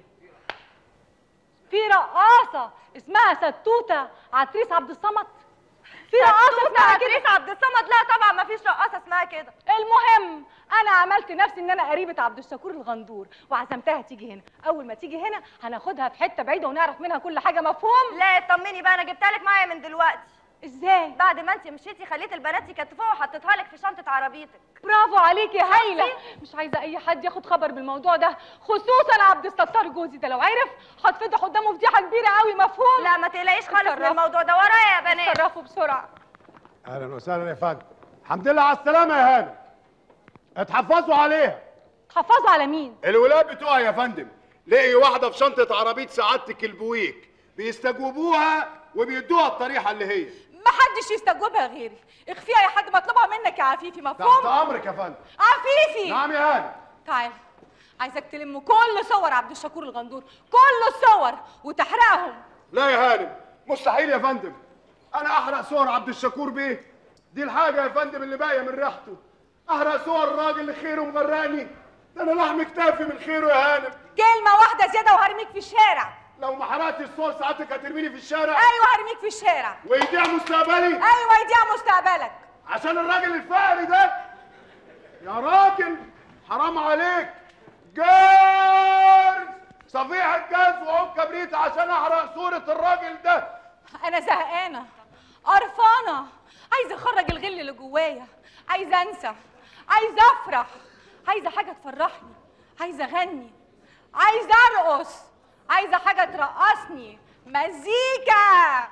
في رقاصه اسمها ستوته عتريس عبد الصمد في رقاصه اسمها كده عتريس عبد الصمد لا طبعا ما فيش رقاصه اسمها كده المهم انا عملت نفسي ان انا قريبه عبد الشكور الغندور وعزمتها تيجي هنا اول ما تيجي هنا هناخدها في حته بعيده ونعرف منها كل حاجه مفهوم لا اطمني بقى انا جبتها لك معايا من دلوقتي ازاي بعد ما انت مشيتي خليت البنات يكتفوها وحطيتها لك في شنطه عربيتك برافو عليكي يا هايله مش عايزه اي حد ياخد خبر بالموضوع ده خصوصا عبد الستار جوزي ده لو عرف هتفتح قدامه فضيحه كبيره قوي مفهوم لا ما تقلقيش خالص من اتصرفوا. الموضوع ده ورايا يا بنات اتصرفوا بسرعه اهلا وسهلا يا فندم الحمد لله على السلامه يا هانم اتحفظوا عليها حفظوا على مين الولاد بتوعها يا فندم لقي واحده في شنطه عربيه سعادتك البويك بيستجوبوها وبيدوها الطريحه اللي هي محدش يستجوبها غيري اخفيها يا حد مطلبها منك يا عفيفي تحت مفهوم امرك يا فندم عفيفي نعم يا هانم تعال عايزك تلم كل صور عبد الشكور الغندور كل الصور وتحرقهم لا يا هانم مستحيل يا فندم انا احرق صور عبد الشكور بيه دي الحاجه يا فندم اللي باقيه من ريحته احرق صور الراجل اللي خيره مغرقني ده انا لحم كتافي من خيره يا هانم كلمه واحده زياده وهرميك في الشارع لو ما حرقتش الصور ساعتك هترميني في الشارع ايوه هرميك في الشارع ويضيع مستقبلي ايوه يضيع مستقبلك عشان الراجل الفقري ده يا راجل حرام عليك جارز صفيحة جاز وعود كبريت عشان احرق صورة الراجل ده انا زهقانه قرفانه عايزه اخرج الغل اللي جوايا عايزه انسى عايزه افرح عايزه حاجه تفرحني عايزه اغني عايزه ارقص عايزه حاجه ترقصني مزيكا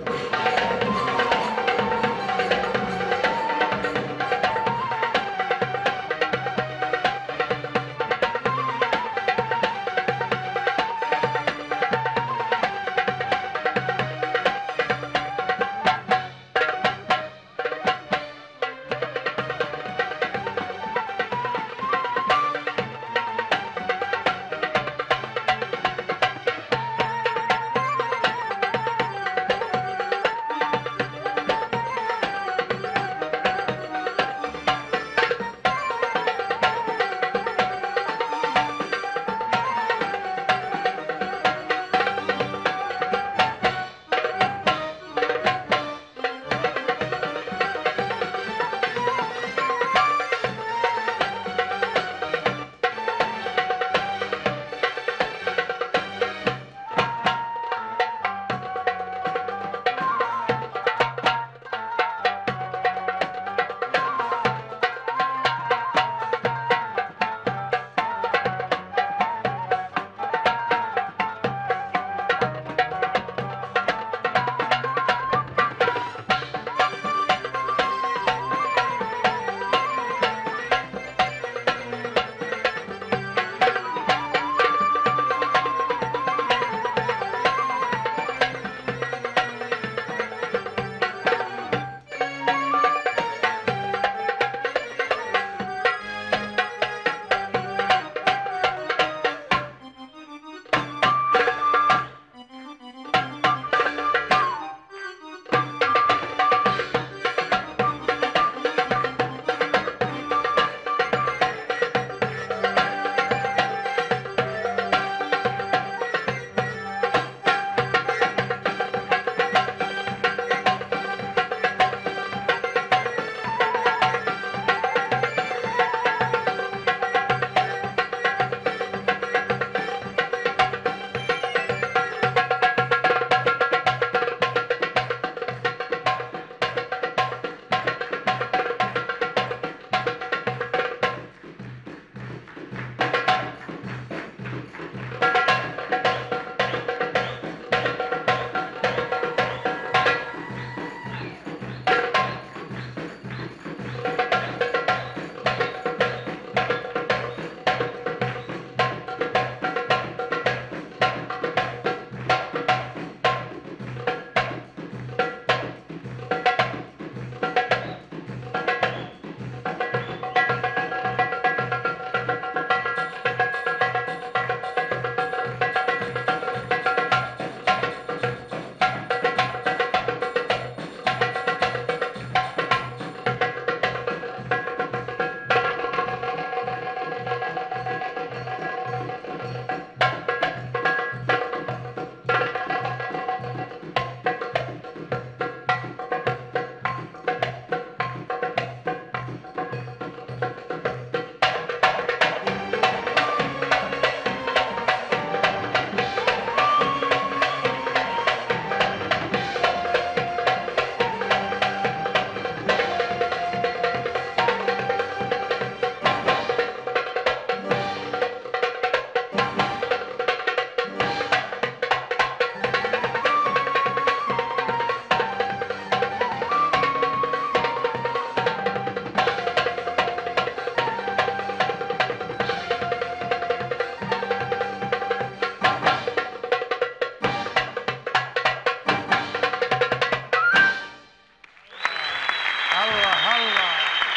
الله الله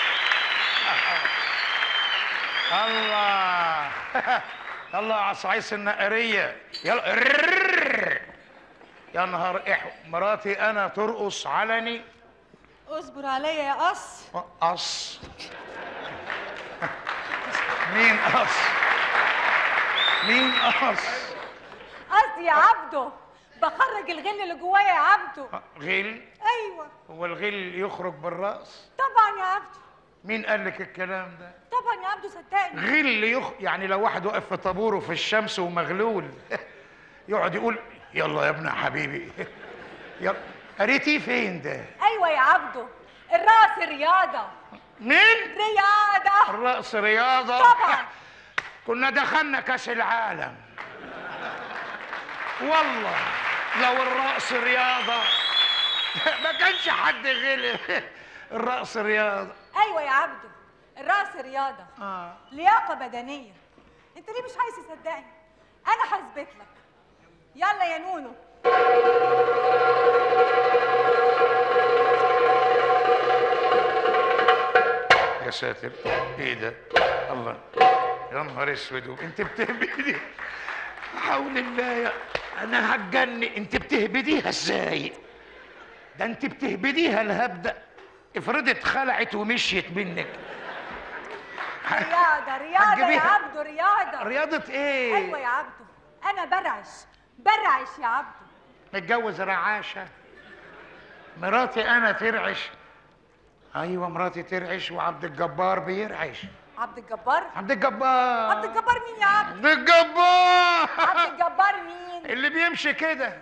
الله يلا يا عصايص النقرية يلا رررر. يا نهار إح مراتي أنا ترقص علني اصبر عليا يا قص قص مين قص مين قص قصدي يا عبده بخرج الغل اللي جوايا يا عبده غل ايوه هو الغل يخرج بالرأس طبعا يا عبده مين قال لك الكلام ده طبعا يا عبده صدقني غل يخ... يعني لو واحد واقف في طابوره في الشمس ومغلول يقعد يقول يلا يا ابني يا حبيبي يلا قريتيه فين ده ايوه يا عبده الرقص رياضه مين رياضه الرقص رياضه طبعا كنا دخلنا كاس العالم والله لو الرقص رياضه ما كانش حد غلب الرقص رياضه ايوه يا عبده الرقص رياضه اه لياقه بدنيه انت ليه مش عايز تصدقني انا هثبت لك يلا يا نونو يا ساتر ايه ده الله يا نهار اسود انت بتهبدي حول الله يا انا هتجن انت بتهبديها ازاي ده انت بتهبديها الهبده افرض اتخلعت ومشيت منك رياضه رياضه يا هتجيبيها. عبده رياضه رياضة ايه؟ ايوه يا عبده انا برعش برعش يا عبده متجوز رعاشه مراتي انا ترعش ايوه مراتي ترعش وعبد الجبار بيرعش عبد الجبار عبد الجبار عبد الجبار مين يا عبد عبد الجبار عبد الجبار مين اللي بيمشي كده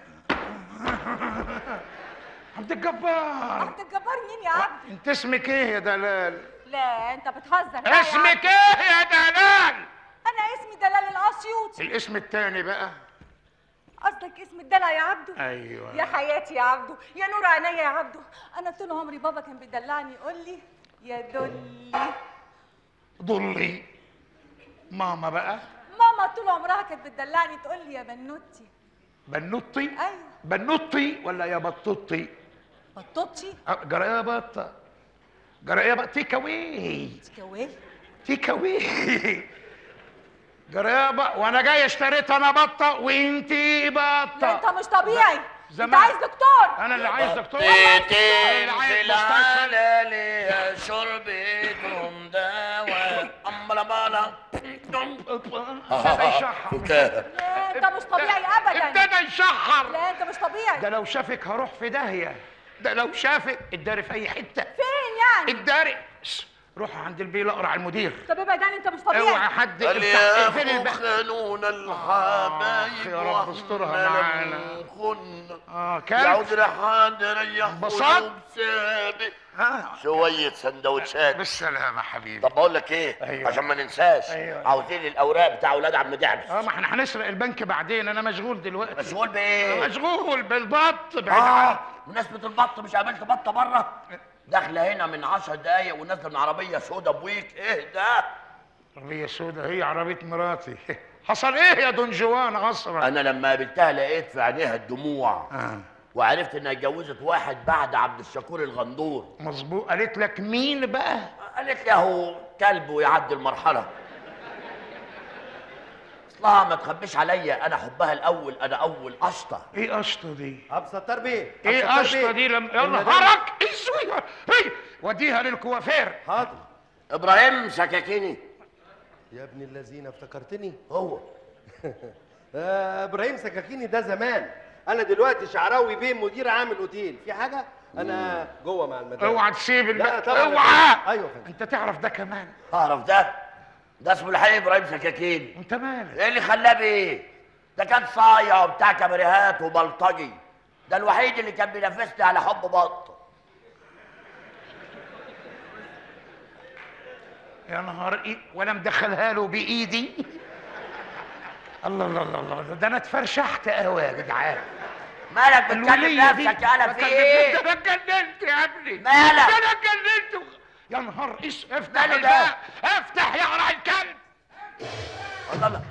عبد الجبار عبد الجبار مين يا عبد انت اسمك ايه يا دلال لا انت بتهزر بقى يا اسمك عبد. ايه يا دلال انا اسمي دلال الاسيوطي الاسم التاني بقى قصدك اسم الدلع يا عبده ايوه يا حياتي يا عبده يا نور عينيا يا عبده انا طول عمري بابا كان بيدلعني يقول لي يا دلي ضلي ماما بقى ماما طول عمرها كانت بتدلعني تقول لي يا بنوتي بنوطي ايوه بنوطي ولا يا بطوطي بطوطي أه، جرى يا بطه جرى يا بطه تيك اواي تكوي تيك اواي جرى يا بطه وانا جاي اشتريت انا بطه وانتي بطه لا انت مش طبيعي انت زمان. عايز دكتور انا اللي عايز دكتور أنا اللي بطيتين عايز في مستشفى العلالي شربتهم دواء أمبلا بالا ابتدى يشحر فكاهة لا انت مش طبيعي ابدا ابتدى يشحر لا انت مش طبيعي ده لو شافك هروح في داهيه ده لو شافك اتداري في اي حته فين يعني اتداري ش- روح عند البيل اقرع المدير طب ابعد عني انت مش طبيعي اوعى حد قال افتح يا اقفل أخو الباب خانونا الحبايب يا رب استرها وإحنا معانا. لم نخن اه يا عود كلب ريحان ريح انبسطت؟ قلوب سابق ها شوية سندوتشات بالسلامه حبيبي طب بقول لك ايه أيوة. عشان ما ننساش أيوة. عاوزين الاوراق بتاع اولاد عم دعبس اه ما احنا هنسرق البنك بعدين انا مشغول دلوقتي مشغول بايه مشغول بالبط بعيد اه عنك. بمناسبة البط مش قابلت بطة بره داخلة هنا من عشر دقايق ونازلة من عربية سودا بويك ايه ده؟ عربيه سوداء هي عربيه مراتي حصل ايه يا دون جوان عصرا انا لما قابلتها لقيت في عينيها الدموع آه. وعرفت انها اتجوزت واحد بعد عبد الشكور الغندور مظبوط قالت لك مين بقى قالت لي اهو كلب ويعدي المرحلة اصلها ما تخبيش عليا انا حبها الاول انا اول قشطة ايه قشطه دي عبد الستار بيه عبد ايه الستار قشطه بيه. دي لما يا المدام- نهارك اسود هي وديها للكوافير حاضر ابراهيم سكاكيني يا ابن الذين افتكرتني هو آه ابراهيم سكاكيني ده زمان انا دلوقتي شعراوي بيه مدير عام الاوتيل في حاجه انا جوه مع المدام اوعى تسيب الب... لا طبعا اوعى ايوه فندم انت تعرف ده كمان اعرف ده ده اسمه الحقيقي ابراهيم سكاكيني انت مالك ايه اللي خلاه بايه؟ ده كان صايع وبتاع كباريهات وبلطجي ده الوحيد اللي كان بينافسني على حب بط يا نهار ايه وانا مدخلها له بايدي الله الله الله الله ده انا اتفرشحت قوي يا جدعان مالك بتكلم الولية دي نفسك انا في بكلم- ايه؟ ده انا اتجننت يا ابني مالك؟ ده انا اتجننت يا نهار ايش افتح ماله ده؟ الباب افتح يا قرع الكلب الله الله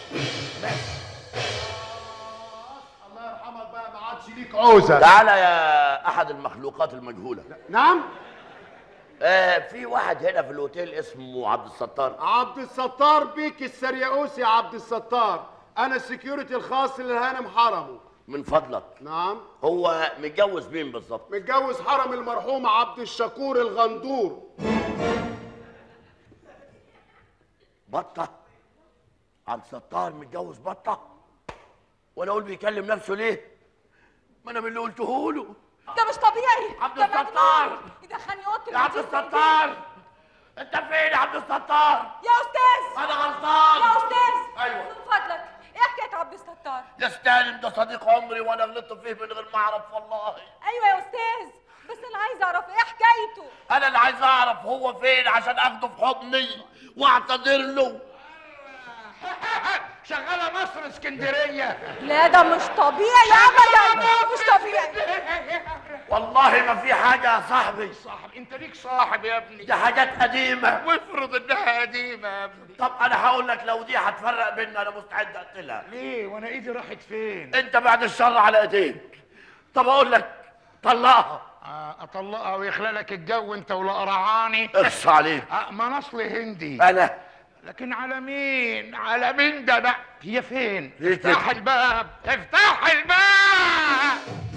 الله يرحمك بقى ما عادش ليك عوزه تعالى يا احد المخلوقات المجهوله نعم آه في واحد هنا في الاوتيل اسمه عبد الستار عبد الستار بيك السرياوسي يا عبد الستار انا السكيورتي الخاص للهانم حرمه من فضلك نعم هو متجوز مين بالظبط؟ متجوز حرم المرحوم عبد الشكور الغندور بطه عبد الستار متجوز بطه ولا اقول بيكلم نفسه ليه؟ ما انا من اللي قلته له ده مش طبيعي عبد ده مجنون. الستار. يدخلني اوضتي يا عبد ويجيب سكين. الستار انت فين يا عبد الستار؟ يا استاذ انا غلطان يا استاذ أيوة. من فضلك ايه حكايه عبد الستار يا ستالم ده صديق عمري وانا غلطت فيه من غير ما اعرف والله ايوه يا استاذ بس انا عايزه اعرف ايه حكايته انا اللي عايز اعرف هو فين عشان اخده في حضني واعتذر له شغاله مصر اسكندريه لا ده مش طبيعي ابدا مش طبيعي والله ما في حاجه يا صاحبي صاحب انت ليك صاحب يا ابني دي حاجات قديمه وافرض انها قديمه يا ابني طب انا هقول لك لو دي هتفرق بينا انا مستعد اقتلها ليه وانا ايدي راحت فين انت بعد الشر على ايديك طب اقول لك طلقها آه، اطلقها ويخلى لك الجو انت والقرعاني اخص عليك آه، ما انا اصلي هندي انا لكن على مين على مين ده بقى هي فين ليه كده؟ افتح الباب افتح الباب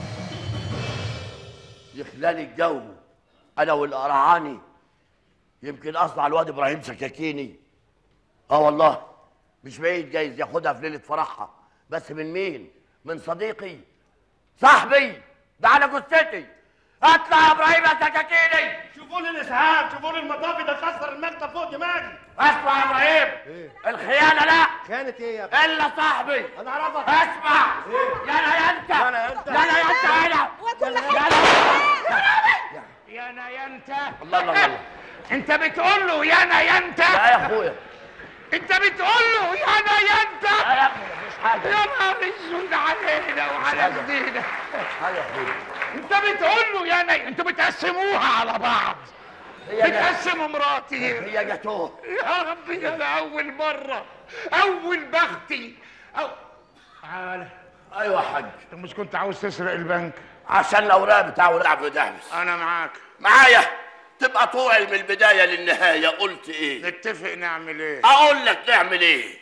يخلالي الجو انا والقرعاني يمكن اصنع الواد ابراهيم سكاكيني اه والله مش بعيد جايز ياخدها في ليله فرحها بس من مين من صديقي صاحبي ده على جثتي اطلع يا ابراهيم يا سكاكيني شوفوا لي الاسعاف شوفوا لي المطافي ده كسر المكتب فوق دماغي اسمع يا ابراهيم الخيانه لا خانت ايه يا ابني الا صاحبي انا اعرفك اسمع يا انا يا انت يا أنا يا أنت. يا انا يا انت انا وكل يا حاجه انا يا انا يا انت الله الله الله انت بتقول له يا انا يا انت لا يا اخويا انت بتقول له يا انا يا انت لا يا ابني مفيش حاجه يا نهار اسود علينا وعلى حاجة. جدينا حاجه يا اخويا انت بتقول له يا انا انتوا بتقسموها على بعض هي جت بتقسموا مراتي هي جاتوه يا ربي انا اول مره اول بختي أو... تعالى ايوه يا حاج انت مش كنت عاوز تسرق البنك عشان الاوراق بتاعه لعب دهبس انا معاك معايا تبقى طوعي من البدايه للنهايه قلت ايه نتفق نعمل ايه اقول لك نعمل ايه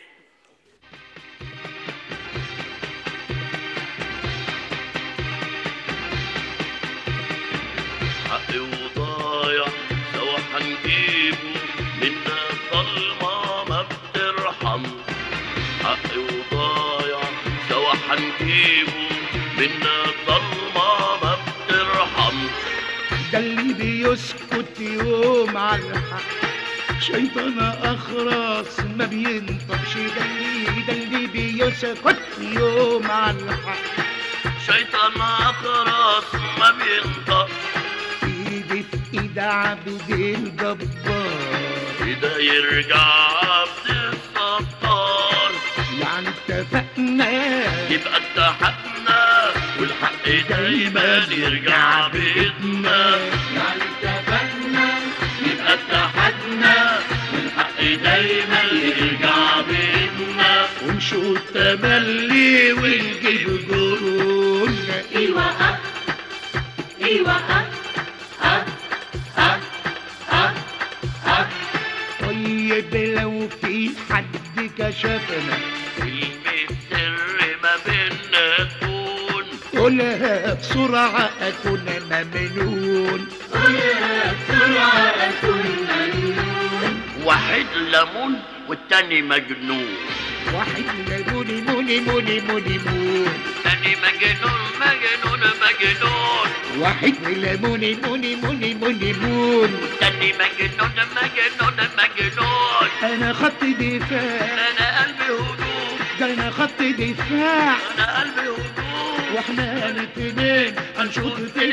حقي وضايع سوا هنجيبه منا ظلمة ما بترحم حقي وضايع سوا هنجيبه منا ظلمة ما بترحم ده اللي بيسكت يوم على الحق شيطان اخرس ما بينطقش ده اللي ده اللي بيسكت يوم على الحق شيطان أخرس ما بينطق ايدي في ايد عبد الجبار كده يرجع عبد الستار يعني اتفقنا يبقى اتحدنا والحق دايما يرجع بيتنا يعني اتفقنا يبقى اتحدنا والحق دايما يرجع بيتنا ونشوط تملي ونجيب جرون ايوه اه ايوه اه اه اه اه اه طيب لو في حد كشفنا كلمة سر ما بينا تكون قولها بسرعة أكون ممنون قولها بسرعة أكون مجنون واحد ليمون والتاني مجنون واحد لموني موني موني موني مون تاني مجنون مجنون مجنون واحد لموني موني موني موني مون تاني مجنون مجنون مجنون أنا خط دفاع انا قلبي هدوء ده أنا خط دفاع انا قلبي هدوء واحنا الاتنين هنشوط في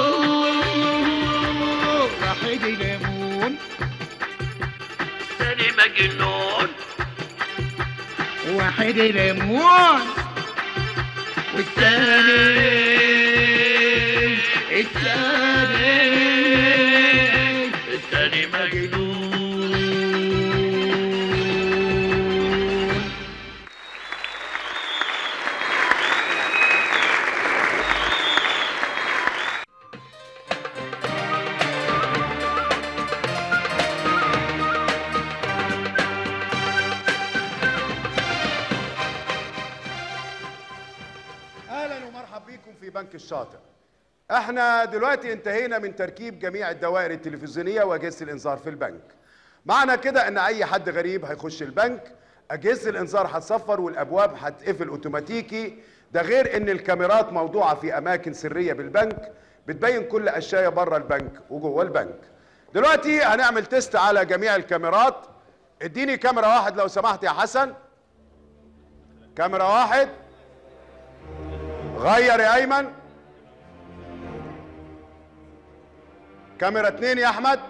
الجول واحد ليمون تاني مجنون واحد ليمون والتاني التاني التاني مجنون اهلا ومرحب بيكم في بنك الشاطئ احنا دلوقتي انتهينا من تركيب جميع الدوائر التلفزيونيه واجهزه الانذار في البنك معنى كده ان اي حد غريب هيخش البنك اجهزه الانذار هتصفر والابواب هتقفل اوتوماتيكي ده غير ان الكاميرات موضوعه في اماكن سريه بالبنك بتبين كل اشياء بره البنك وجوه البنك دلوقتي هنعمل تيست على جميع الكاميرات اديني كاميرا واحد لو سمحت يا حسن كاميرا واحد غير يا ايمن كاميرا اتنين يا احمد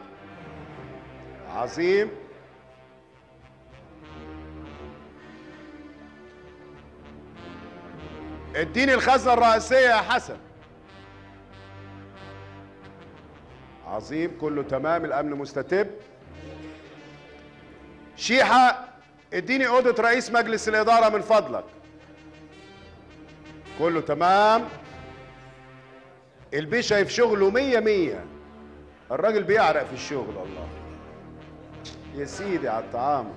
عظيم اديني الخزنه الرئيسيه يا حسن عظيم كله تمام الامن مستتب شيحه اديني اوضه رئيس مجلس الاداره من فضلك كله تمام البيه شايف شغله مية مية الراجل بيعرق في الشغل والله يا سيدي على الطعام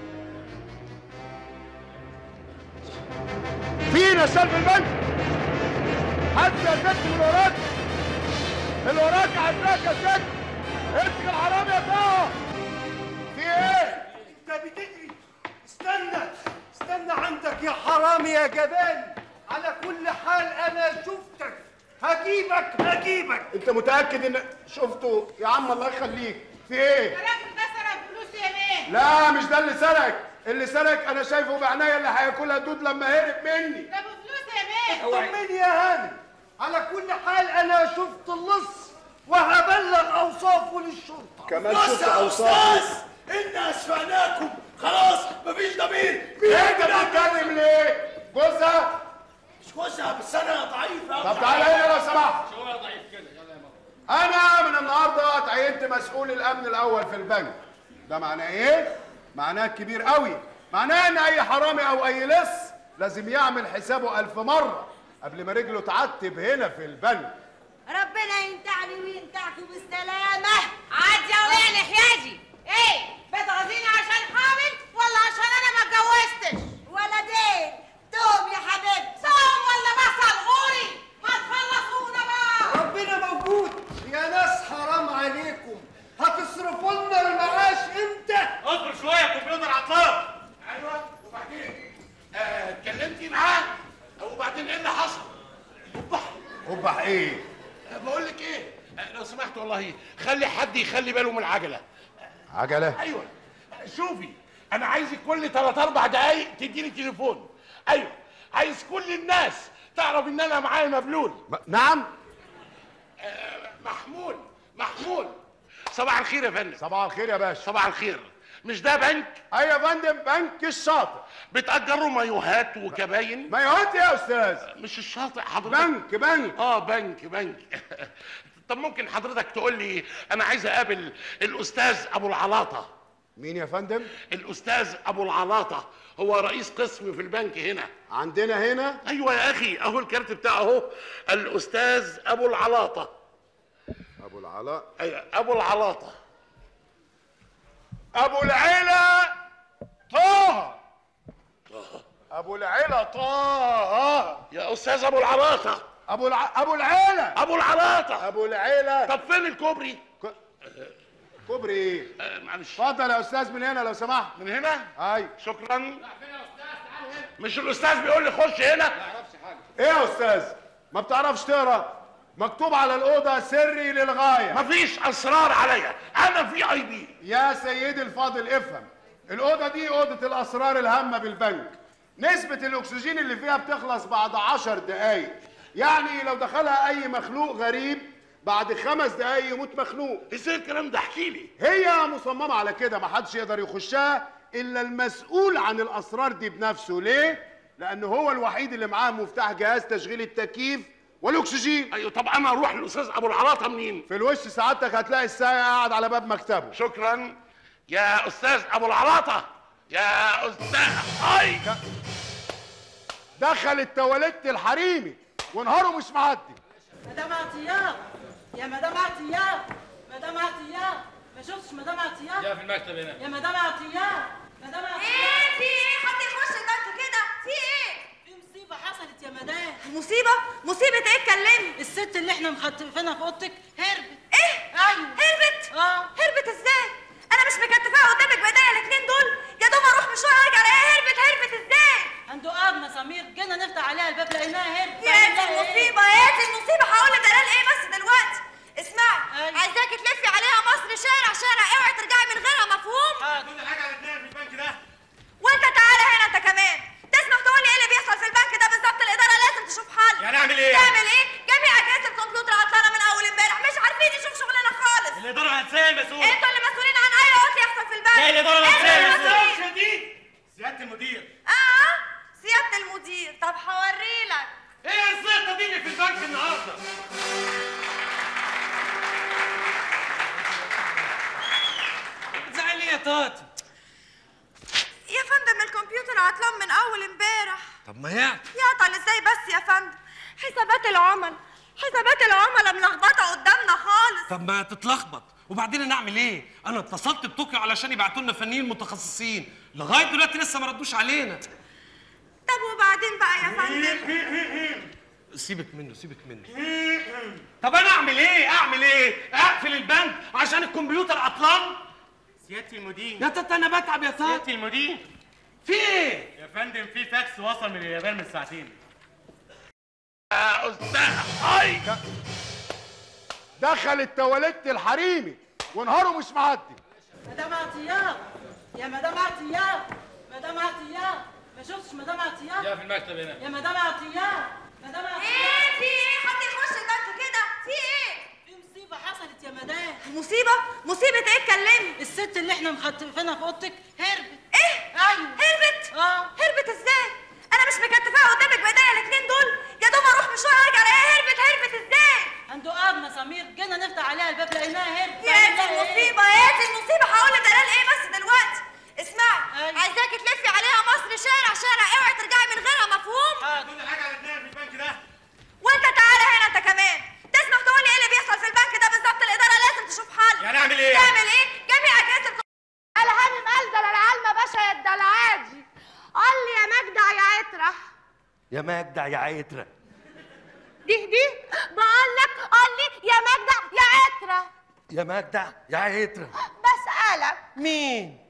في نشال في البنك حد يا ست من وراك اللي وراك عداك يا ست امسك الحرام يا طه في ايه؟ انت بتجري استنى استنى عندك يا حرامي يا جبان على كل حال انا شفتك هجيبك هجيبك انت متاكد ان شفته يا عم الله يخليك في ايه؟ الراجل ده سرق فلوسي يا بيه لا مش ده اللي سرق اللي سرق انا شايفه بعينيا اللي هياكلها دود لما هرب مني ده بفلوسي يا بيه طمني يا هاني على كل حال انا شفت اللص وهبلغ اوصافه للشرطه كمان بص شفت يا اوصافه أستاذ، إنا أشفعناكم خلاص مفيش ضمير انت بتتكلم ليه؟ جوزها مش جوزها بس أنا ضعيف أوي. طب تعالى هنا لو سمحت شو أنا ضعيف كده يلا يا ماما انا من النهارده اتعينت مسؤول الامن الاول في البنك ده معناه ايه معناه كبير قوي معناه ان اي حرامي او اي لص لازم يعمل حسابه الف مره قبل ما رجله تعتب هنا في البنك ربنا ينتعني وينتعكم بالسلامة عاد يا وين حياجي ايه بتغزيني عشان حامل ولا عشان انا ما اتجوزتش ولدين دوم يا حبيبتي صوم ولا بصل غوري ما تخلصونا بقى ربنا موجود يا ناس حرام عليكم هتصرفوا لنا المعاش امتى؟ اصبر شويه الكمبيوتر عطلان ايوه وبعدين آه، اتكلمتي معاه وبعدين ايه اللي حصل؟ قبح ايه بقول لك ايه آه، لو سمحت والله خلي حد يخلي باله من العجله عجله ايوه شوفي انا عايزك كل 3 4 دقايق تديني تليفون ايوه عايز كل الناس تعرف ان انا معايا مبلول نعم محمول محمول صباح الخير يا فندم صباح الخير يا باشا صباح الخير مش ده بنك ايوه يا فندم بنك الشاطئ بتأجروا مايوهات وكباين مايوهات يا استاذ مش الشاطئ حضرتك بنك بنك اه بنك بنك طب ممكن حضرتك تقول لي انا عايز اقابل الاستاذ ابو العلاطه مين يا فندم الاستاذ ابو العلاطه هو رئيس قسم في البنك هنا عندنا هنا ايوه يا اخي اهو الكارت بتاعه اهو الاستاذ ابو العلاطه ابو العلاء ايوه ابو العلاطه ابو العيلة طه ابو العيلة طه يا استاذ ابو العلاطه ابو الع... ابو العيلة ابو العلاطه ابو العيلة طب فين الكوبري كوبري ايه آه معلش اتفضل يا استاذ من هنا لو سمحت من هنا اي شكرا مش الاستاذ بيقول لي خش هنا ايه يا استاذ ما بتعرفش تقرا مكتوب على الاوضه سري للغايه مفيش اسرار عليا انا في اي بي يا سيدي الفاضل افهم الاوضه دي اوضه الاسرار الهامه بالبنك نسبه الاكسجين اللي فيها بتخلص بعد عشر دقايق يعني لو دخلها اي مخلوق غريب بعد خمس دقايق يموت مخلوق ازاي الكلام ده احكي لي هي مصممه على كده ما حدش يقدر يخشها الا المسؤول عن الاسرار دي بنفسه ليه لان هو الوحيد اللي معاه مفتاح جهاز تشغيل التكييف والاكسجين ايوه طب انا اروح للاستاذ ابو العلاطه منين في الوش سعادتك هتلاقي الساعه قاعد على باب مكتبه شكرا يا استاذ ابو العلاطه يا استاذ اي دخل التواليت الحريمي ونهاره مش معدي مدام عطيات يا مدام عطيات مدام عطيات ما شفتش مدام عطيات جاء في المكتب هنا يا مدام عطيات مدام عطيات ايه في ايه حد يخش البنك كده في ايه في مصيبه حصلت يا مدام مصيبه مصيبه ايه اتكلمي الست اللي احنا مخطفينها في اوضتك هربت ايه ايوه هربت اه هربت ازاي انا مش مكتفاها قدامك بايديا الاثنين دول يا دوب اروح مشوار ارجع الاقيها هربت هربت ازاي عنده ابنه سمير جينا نفتح عليها الباب لقيناها هربت يا دي المصيبه يا دي المصيبه هقول لدلال ايه بس دلوقتي اسمعي أيوة. عايزاكي تلفي عليها مصر شارع شارع اوعي ترجعي من غيرها مفهوم كل حاجه عرفناها في البنك ده وانت تعالى هنا انت كمان تسمح تقول لي ايه اللي الاداره الهندسيه المسؤوله انتوا اللي مسؤولين عن اي عطل يحصل في البلد لا الاداره انتوا الهندسيه اللي المسؤوله مسؤولين شديد سياده المدير اه سياده المدير طب هوريلك ايه الزيطه دي اللي في البنك النهارده بتزعلي يا طاطي يا فندم الكمبيوتر عطلان من اول امبارح طب ما يعني يعطل ازاي بس يا فندم حسابات العمل حسابات العملاء ملخبطه قدامنا خالص طب ما تتلخبط وبعدين انا اعمل ايه انا اتصلت بطوكيو علشان يبعتوا لنا فنيين متخصصين لغايه دلوقتي لسه ما ردوش علينا طب وبعدين بقى يا فندم سيبك منه سيبك منه طب انا اعمل ايه اعمل ايه اقفل البنك عشان الكمبيوتر عطلان سياده المدير يا تاتا انا بتعب يا تاتا سياده المدير في ايه يا فندم في فاكس وصل من اليابان من ساعتين يا استاذ اي دخل التواليت الحريمي ونهاره مش معدي مدام عطيات يا مدام عطيات مدام عطيات ما شفتش مدام عطيات يا في المكتب هنا يا مدام عطيات مدام عطيات ايه في ايه حد يخش البنك كده في ايه في مصيبه حصلت يا مدام مصيبه مصيبه ايه اتكلمي الست اللي احنا مخطفينها في اوضتك هربت ايه ايوه هربت اه هربت ازاي انا مش مكتفاها قدامك بايديا الاثنين دول يا دوب اروح مشوار ارجع الاقيها هربت هربت ازاي عنده ابنه سمير جينا نفتح عليها الباب لقيناها هربت يا دي المصيبه يا دي المصيبه هقول لدلال ايه بس دلوقتي اسمعي أيوة. عايزاكي تلفي عليها مصر شارع شارع اوعي ترجعي من غيرها مفهوم كل حاجه عرفناها في البنك ده وانت تعالى هنا انت كمان تسمح تقول لي ايه اللي بيحصل في البنك ده بالظبط الاداره لازم تشوف حل يعني اعمل ايه؟ تعمل ايه جميع اجهزه الهانم قال ده العلمة باشا يا الدلعادي قال لي يا مجدع يا عترة يا مجدع يا عترة دي دي بقول لك قال لي يا مجدع يا عترة يا مجدع يا عترة بسألك مين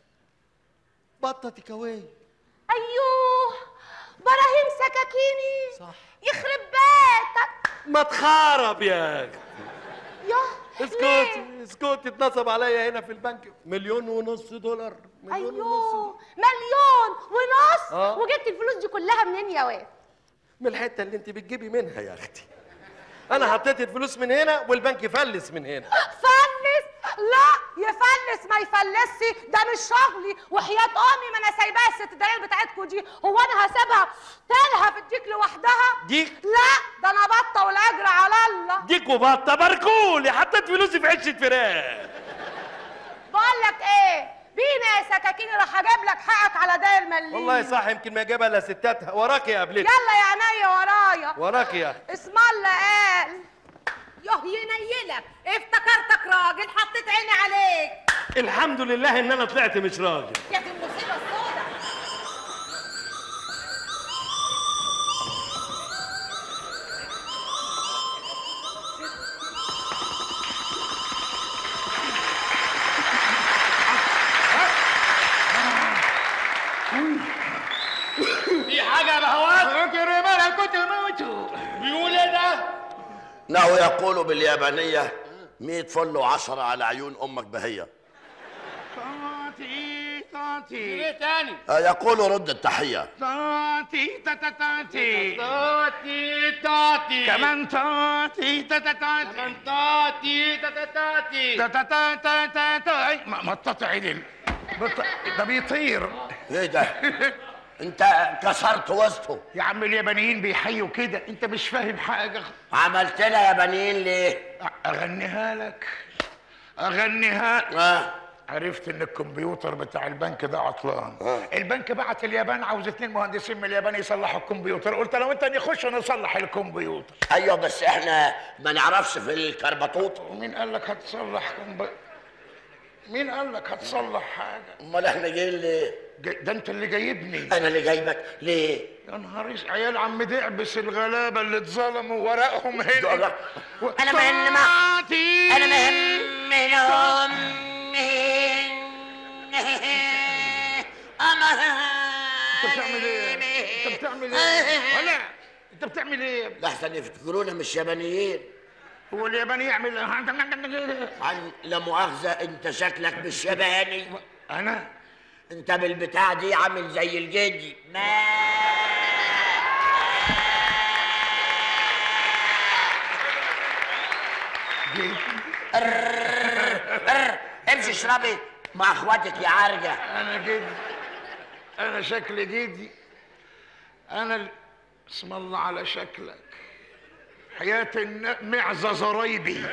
بطة تكاوي أيوه براهيم سكاكيني صح يخرب بيتك ما تخرب يا اخي يا اسكتي اسكتي اتنصب عليا هنا في البنك مليون ونص دولار مليون ونص أيوه مليون ونص آه. وجبت الفلوس دي كلها منين يا واد من الحته اللي انت بتجيبي منها يا اختي انا حطيت الفلوس من هنا والبنك يفلس من هنا فلس لا يفلس ما يفلسش ده مش شغلي وحياة امي ما انا سايباها الست دلال بتاعتكوا دي هو انا هسيبها تلهى في الديك لوحدها ديك لا ده انا بطه والاجر على الله ديك وبطه باركولي حطيت فلوسي في عشه فراخ بقول لك ايه بينا يا سكاكيني راح اجيب لك حقك على داير مليم والله صح يمكن ما يجيبها الا ستاتها وراك يا قبلتي يلا يا عينيا ورايا وراك يا اسم الله قال يوه ينيلك افتكرتك راجل حطيت عيني عليك الحمد لله ان انا طلعت مش راجل يا دي المصيبه السوداء في حاجه يا بهوات كنت رمالها كنت موتوا بيقول ايه ده؟ انه يقول باليابانيه 100 فل وعشرة على عيون امك بهيه طاطي طاطي ايه تاني؟ آه، يقول رد التحيه طاطي تاتا تاتي طاطي طاطي كمان طاطي تاتا تاتي كمان طاطي تاتا تاتي تاتا تاتا تاتا أي، ما ما الطاطي عدل بط- ده بيطير ايه ده؟ انت كسرت وسطه يا عم اليابانيين بيحيوا كده انت مش فاهم حاجه عملت لها يابانيين ليه؟ اغنيها لك اغنيها آه. عرفت ان الكمبيوتر بتاع البنك ده عطلان البنك بعت اليابان عاوز اتنين مهندسين من اليابان يصلحوا الكمبيوتر قلت لو انت نخش نصلح الكمبيوتر ايوه بس احنا ما نعرفش في الكربطوط مين قال لك هتصلح كمبيوتر مين قال لك هتصلح حاجه امال احنا جايين ليه؟ ده انت اللي جايبني انا اللي جايبك ليه؟ يا نهار اسود عيال عم دعبس الغلابه اللي اتظلموا ورقهم هنا انا مهم انا مهم منهم انت بتعمل ايه؟ انت بتعمل ايه؟ ولا انت بتعمل ايه؟ لحسن يفتكرونا مش يابانيين هو الياباني يعمل عن لا مؤاخذة انت شكلك مش ياباني انا انت بالبتاع دي عامل زي الجدي ما جدي تشربي مع اخواتك يا عرجه انا جدي انا شكل جدي انا ال... اسم الله على شكلك حياة الن- معزة زرايبي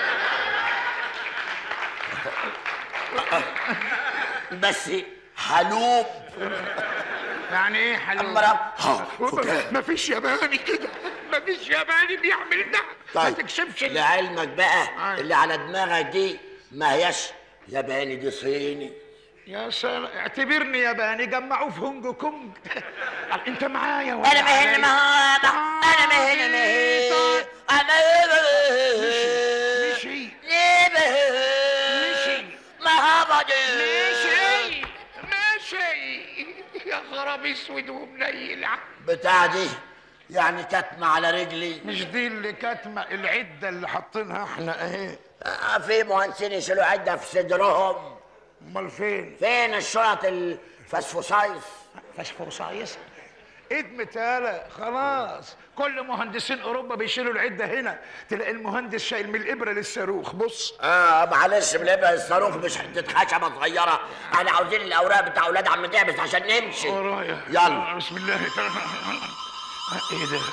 بس حلوب يعني ايه حلوب؟ أمرا فكاهة. مفيش ياباني كده مفيش ياباني بيعمل ده ما طيب تكسبش لعلمك بقى اللي على دماغك دي ما هياش ياباني دي صيني يا سلام اعتبرني ياباني جمعوه في هونج كونج انت معايا ولا انا مهني عليا؟ مهابة انا مهني مهي انا مشي ليه مهي مهابة دي ماشي ماشي يا خراب اسود ومنيل بتاع دي يعني كتمة على رجلي مش دي اللي كاتمه العده اللي حاطينها احنا اهي آه، في مهندسين يشيلوا عدة في صدرهم امال فين فين الشرط الفسفوسايس فسفوسايس ايد متالة خلاص كل مهندسين اوروبا بيشيلوا العده هنا تلاقي المهندس شايل من الابره للصاروخ بص اه معلش بالابره الصاروخ مش حته خشبه صغيره احنا عاوزين الاوراق بتاع اولاد عم تعبس عشان نمشي ورايا يلا بسم الله ايه ده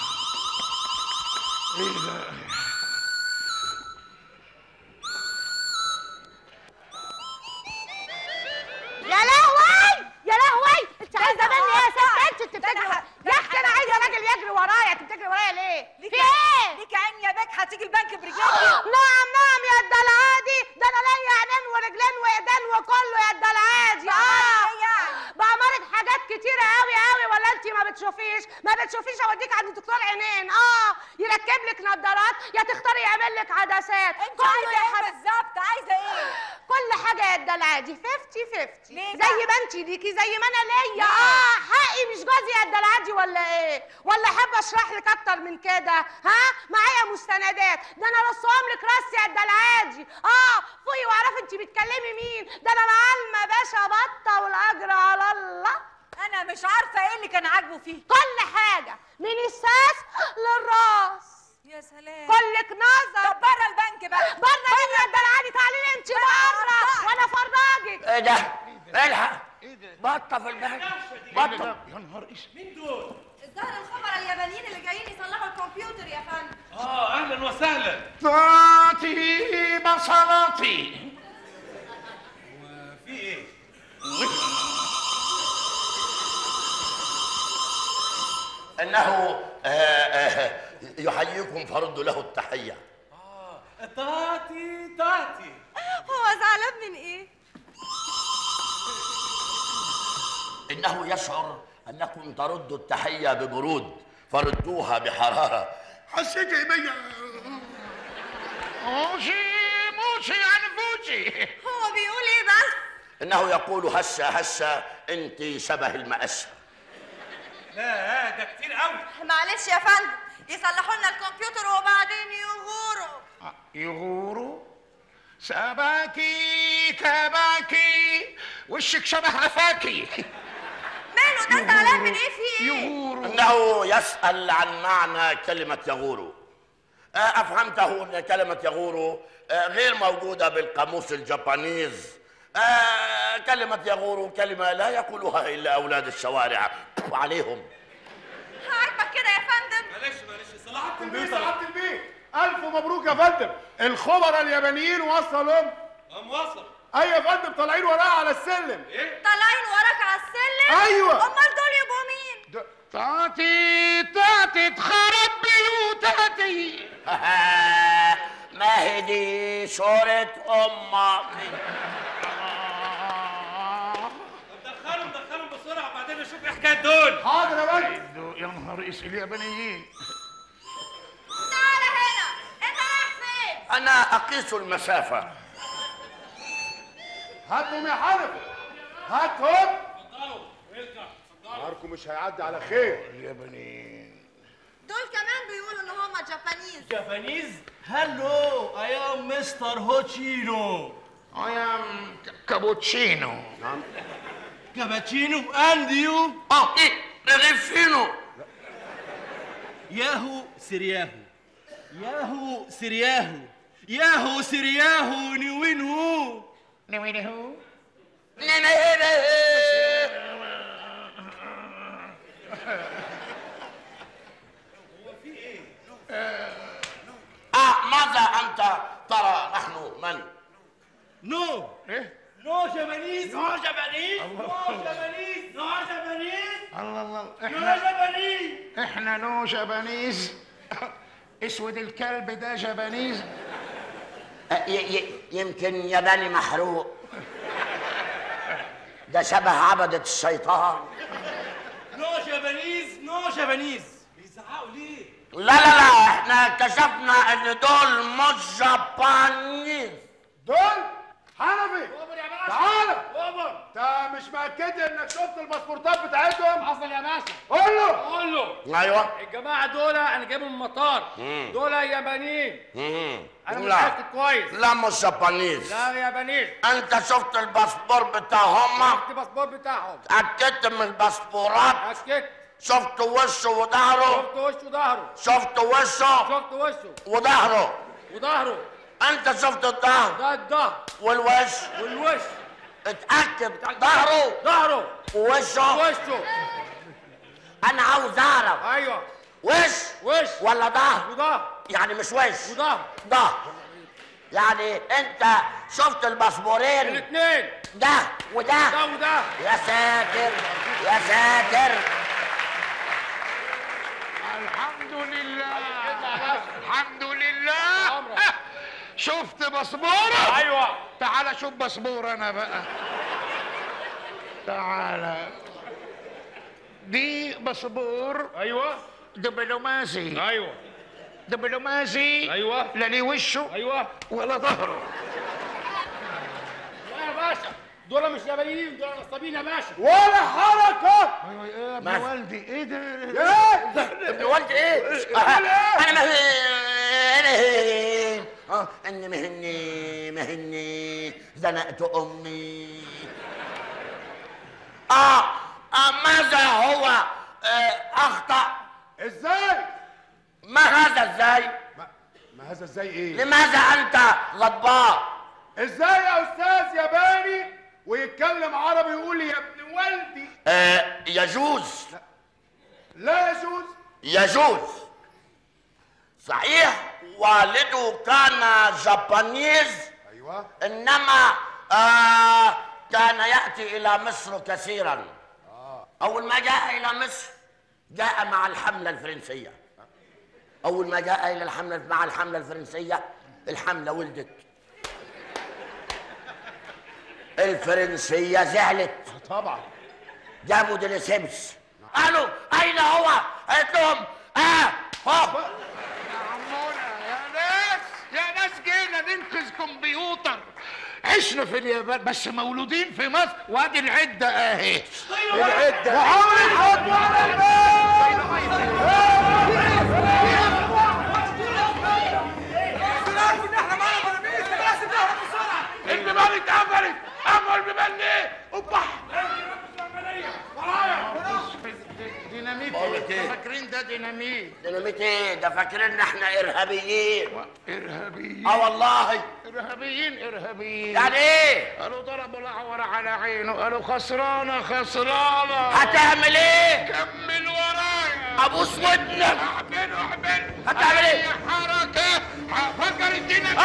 ايه ده يا لهوي يا لهوي انت عايزه مني ايه يا ست انت بتجري ورا- يا اختي انا عايزه راجل يجري ورايا انت بتجري ورايا ليه؟ في ايه؟ ليك عين يا بك هتيجي البنك برجليك نعم نعم يا الدلعادي ده انا ليا عينين ورجلين وايدين وكله يا الدلعادي اه بعملت حاجات كتيرة قوي قوي ولا انت ما بتشوفيش ما بتشوفيش اوديك عند دكتور عينين اه يركب لك نظارات يا تختاري يعمل لك عدسات انت عايزه ايه بالظبط عايزه ايه كل حاجة يا الدلعادي 50 50 ليه زي بقى؟ ما انت ليكي زي ما انا ليا اه حقي مش جوزي يا الدلعادي ولا ايه ولا احب اشرح لك اكتر من كده ها معايا مستندات ده انا رصهم لك راسي يا الدلعادي اه فوقي واعرفي انت بتكلمي مين ده انا العلمة باشا بطة والاجر على الله انا مش عارفه ايه اللي كان عاجبه فيه كل حاجة من الساس للراس يا سلام كلك نظر طب بره البنك بقى بره مين يا الدلعادي تعالي لي انت بره وانا افرجك ايه ده الحق بطه في البنك بطه يا نهار اسود مين دول؟ الظاهر الخبراء اليابانيين اللي جايين يصلحوا الكمبيوتر يا فندم اه اهلا وسهلا طاطي بصلاتي في ايه؟ انه آه، آه، يحييكم فردوا له التحيه تاتي تاتي هو زعلان من ايه؟ انه يشعر انكم تردوا التحيه ببرود فردوها بحراره حسيت ايه بيا موشي موشي يعني فوشي هو بيقول ايه بس؟ انه يقول هشه هشه انت شبه المقشه لا ده كتير قوي معلش يا فندم يصلحوا لنا الكمبيوتر وبعدين يغوروا يغوروا سباكي كباكي وشك شبه عفاكي ماله ده زعلان من ايه في ايه؟ يغوروا انه يسال عن معنى كلمه يغور آه، افهمته ان كلمه يغور آه، غير موجوده بالقاموس الجابانيز آه، كلمه يغور كلمه لا يقولها الا اولاد الشوارع وعليهم عاجبك كده يا فندم؟ معلش معلش صلاح البيه سعادة البيه ألف مبروك يا فندم الخبراء اليابانيين وصلوا قام وصل أي يا فندم طالعين ورايا على السلم ايه؟ طالعين وراك على السلم؟ أيوة. امال دول يبقوا مين؟ تاتي تاتي تخرب بيوتاتي ما هي دي شورة امك دخلهم دخلهم بسرعه وبعدين نشوف ايه حكايه دول حاضر يا فندم يا نهار اسود اليابانيين تعالى هنا انت رايح فين؟ انا اقيس المسافه هاتهم يا حنفي هاتهم اتفضلوا ويلكم اتفضلوا نهاركم مش هيعدي على خير اليابانيين دول كمان بيقولوا ان هم جابانيز Japanese? Hello, I am Mr. Hochino. I am كابوتشينو Cappuccino and you? اه ايه رغيف فينو ياهو سرياهو ياهو سرياهو ياهو سرياهو نوين هو نمينهو آه ماذا أنت ترى نحن من؟ نو ايه نو جبانيز نو جبانيز؟ نو جبانيز نو جبانيز الله الله نو احنا جبانيز احنا نو جبانيز اسود الكلب ده جبانيز ي- ي- يمكن ياباني محروق ده شبه عبدة الشيطان نو جبانيز نو جبانيز بيزعقوا ليه؟ لا لا لا احنا اكتشفنا ان دول مش جابانيز دول حنفي اوبر يا باشا تعالى اوبر انت مش مأكد انك شفت الباسبورتات بتاعتهم حصل يا باشا قول له قول له ايوه الجماعه دول انا جايبهم من المطار مم. دول يابانيين مم. انا لا. متاكد كويس لا مش جابانيز لا يابانيين انت شفت الباسبور بتاعهم شفت الباسبور بتاعهم اتاكدت من الباسبورات اتاكدت شفت وشه وظهره شفت وشه وظهره شفت وشه شفت وشه وظهره وظهره انت شفت الظهر ده الظهر والوش والوش اتاكد ظهره ظهره ووشه وشه انا عاوز اعرف ايوه وش وش ولا ظهر وظهر يعني مش وش وظهر ظهر يعني انت شفت الباسبورين الاثنين ده وده ده وده يا ساتر يا ساتر الحمد لله الحمد لله شفت باسبورة ايوه تعال شوف باسبور انا بقى تعال دي باسبور ايوه دبلوماسي ايوه دبلوماسي ايوه لا ليه وشه ايوه ولا ظهره لا يا باشا دول مش يابانيين دول نصابين يا باشا ولا حركة ايوه ايه يا ابن ماشي. والدي ايه ده ايه ابن والدي ايه؟ بتقول ايه؟ انا مهني اه اني مهني مهني زنقت امي اه, آه ماذا هو آه اخطا ازاي ما هذا ازاي ما, ما هذا ازاي ايه لماذا انت غضبان ازاي يا استاذ ياباني ويتكلم عربي يقول لي يا ابن والدي آه يجوز لا يجوز يجوز صحيح والده كان جابانيز ايوه انما آه كان ياتي الى مصر كثيرا اول ما جاء الى مصر جاء مع الحمله الفرنسيه اول ما جاء الى الحمله مع الحمله الفرنسيه الحمله ولدت الفرنسيه زعلت طبعا جابوا ديليسيبس قالوا اين هو؟ قالت لهم اه هو يا عمونا يا ناس يا ناس جينا ننقذ كمبيوتر عشنا في اليابان بس مولودين في مصر وادي العده اهي العده محاولة حكم على البيبان اتقفلت قفل البيبان ليه؟ وبح ديناميت بقول لك إيه؟ فاكرين ده ديناميت ديناميت ايه؟ ده فاكرين ان احنا ارهابيين ارهابيين اه والله ارهابيين ارهابيين يعني ايه؟ قالوا ضربوا الاعور على عينه قالوا خسرانه خسرانه هتعمل ايه؟ كمل ورايا ابوس ودنك اعمل اعمل هتعمل ايه؟ أي حركه هفكر الديناميت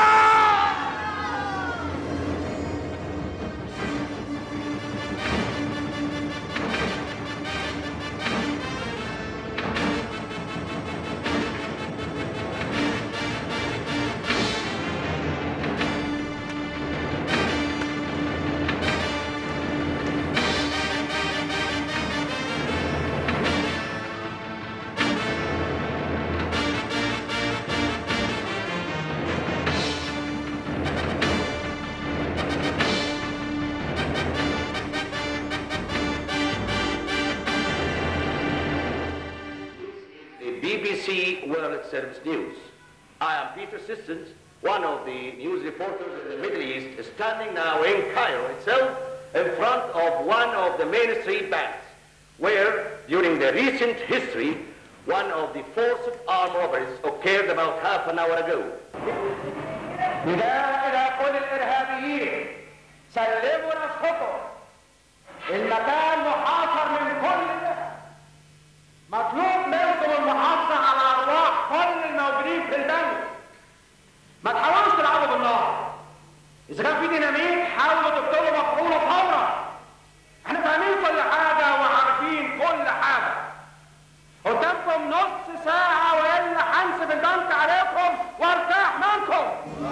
the BBC World Service News. I am Peter Sissons, one of the news reporters in the Middle East, standing now in Cairo itself in front of one of the main street banks, where, during the recent history, one of the forced armed robberies occurred about half an hour ago. نداء إلى كل الإرهابيين سلموا نفسكم المكان محاصر من كل جهة مطلوب منكم المحافظة على أرواح كل الموجودين في البنك ما تحاولوش تلعبوا بالنار إذا كان في ديناميت حاولوا تكتبوا مفعوله فورا احنا فاهمين كل حاجة وعارفين كل حاجة قدامكم نص ساعة وإلا هنسب البنك عليكم وارتاح منكم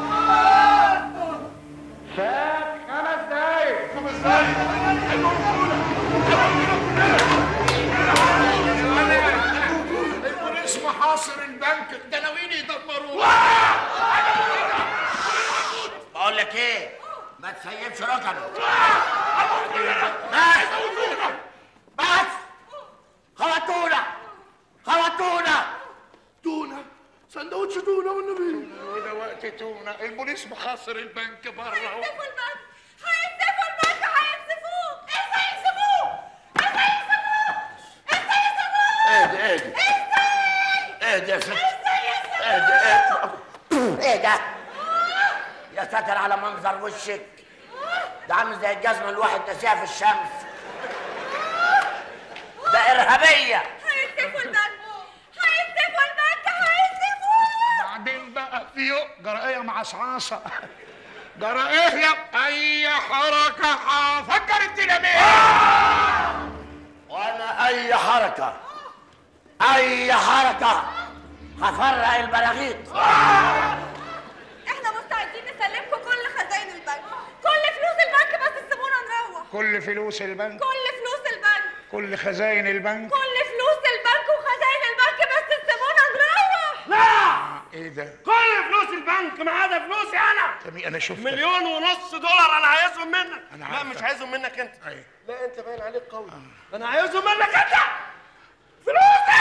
فات خمس دقايق خمس البوليس محاصر البنك ده ناويين يدمروه بقول لك ايه ما تسيبش رقمه بس بس خبطونا خبطونا تونة سندوتش تونة والنبي وده وقت تونة البوليس محاصر البنك بره هينسفوا البنك هينسفوا البنك هينسفوه ازاي ينسفوه ازاي ينسفوه ازاي ينسفوه اهدي اهدي اهدي يا ست اهدي اهدي ايه ده يا ساتر على منظر وشك ده عامل زي الجزمه الواحد نسيها في الشمس ده ارهابيه هينسفوا البنك هينسفوا البنك هينسفوه بعدين بقى في يوم جرائية مع صعاصة جرائية أي حركة هفجر الديناميت وانا اي حركه اي حركه هفرق البراغيث احنا مستعدين نسلمكم كل خزائن البنك كل فلوس البنك بس تسيبونا نروح كل فلوس البنك كل فلوس البنك كل خزاين البنك كل فلوس البنك وخزائن البنك بس تسيبونا نروح لا ايه ده؟ كل فلوس البنك ما عدا فلوسي انا تمي انا شفت مليون ونص دولار انا عايزهم منك أنا لا عارفك. مش عايزهم منك انت أيوة. لا انت باين عليك قوي انا عايزهم منك انت فلوسي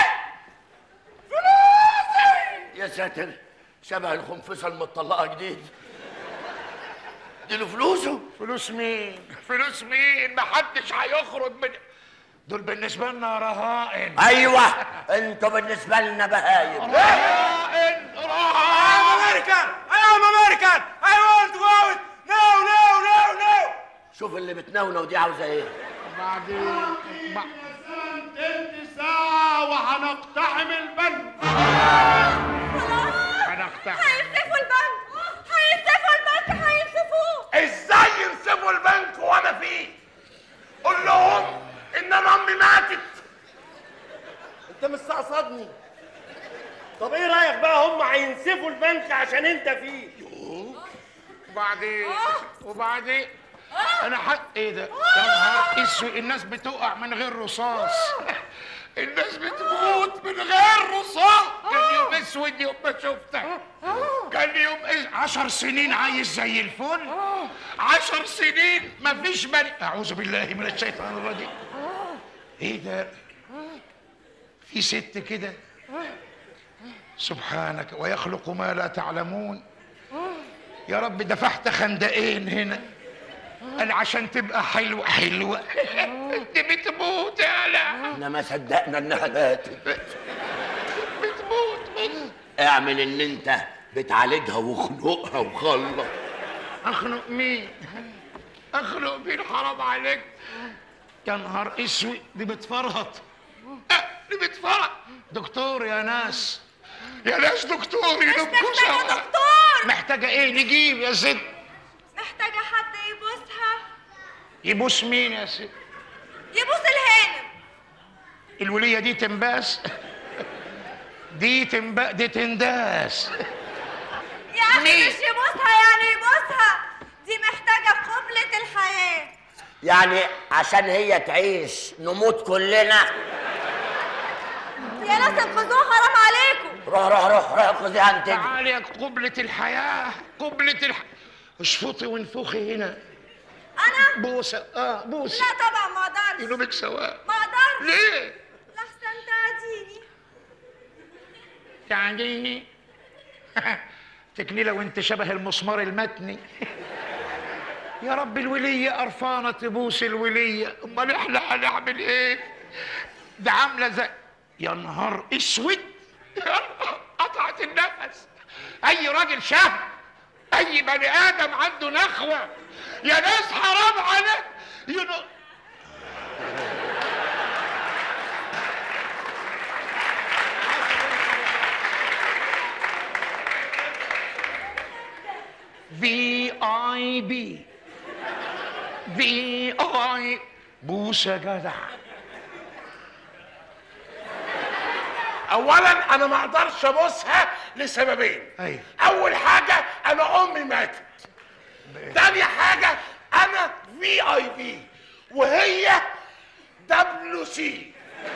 فلوسي يا ساتر شبه الخنفسه المطلقه جديد دي له فلوسه فلوس مين؟ فلوس مين؟ محدش هيخرج من دول بالنسبة لنا رهائن ايوه انتوا بالنسبه لنا بهايم رهائن رهائن امريكان اي ام امريكان اي ونت جو نو نو نو نو شوف اللي بتنونو دي عاوزه ايه بعدين تلت ساعة وهنقتحم البنك هنقتحم هينسفوا البنك هينسفوا البنك هينسفوه ازاي ينسفوا البنك وانا فيه؟ قول لهم ان انا امي ماتت انت مستقصدني طب ايه رايك بقى هم هينسفوا البنك عشان انت فيه وبعدين وبعدين انا حق ايه ده يا نهار اسود الناس بتقع من غير رصاص الناس بتموت من غير رصاص كان يوم اسود يوم ما شفتك كان يوم إيه؟ عشر سنين عايش زي الفل عشر سنين مفيش بني اعوذ بالله من الشيطان الرجيم ايه ده في ست كده سبحانك ويخلق ما لا تعلمون يا رب دفعت خندقين هنا انا عشان تبقى حلوه حلوه دي بتموت يا لا احنا ما صدقنا انها ماتت بتموت بس اعمل ان انت بتعالجها واخنقها وخلص اخنق مين اخنق مين حرام عليك يا نهار اسود دي بتفرهط أه، دي بتفرهط دكتور يا ناس يا ناس دكتور ينبكوا سوا دكتور محتاجه ايه نجيب يا ست محتاجة حد يبوسها يبوس مين يا ست يبوس الهانم الوليه دي تنباس دي تنبا دي تنداس يا أخي مش يبوسها يعني يبوسها دي محتاجة قبلة الحياة يعني عشان هي تعيش نموت كلنا يا ناس انقذوها حرام عليكم روح روح روح روح خذيها انت تعالي يا قبلة الحياة قبلة الح... اشفطي وانفخي هنا أنا بوسة اه بوسة لا طبعا ما أقدرش ينوبك سواء ما أقدرش ليه؟ لحسن تعديني تعجيني تكنيلة وانت شبه المسمار المتني يا رب الولية قرفانة تبوس الولية امال احنا هنعمل ايه؟ ده عاملة زي يا نهار اسود يا نهار قطعت النفس اي راجل شهم اي بني ادم عنده نخوه يا ناس حرام عليك ينو... في اي بي في اي بوسه جدع اولا انا ما اقدرش ابوسها لسببين ايوه اول حاجه انا امي ماتت تاني حاجه انا في اي بي وهي دبليو سي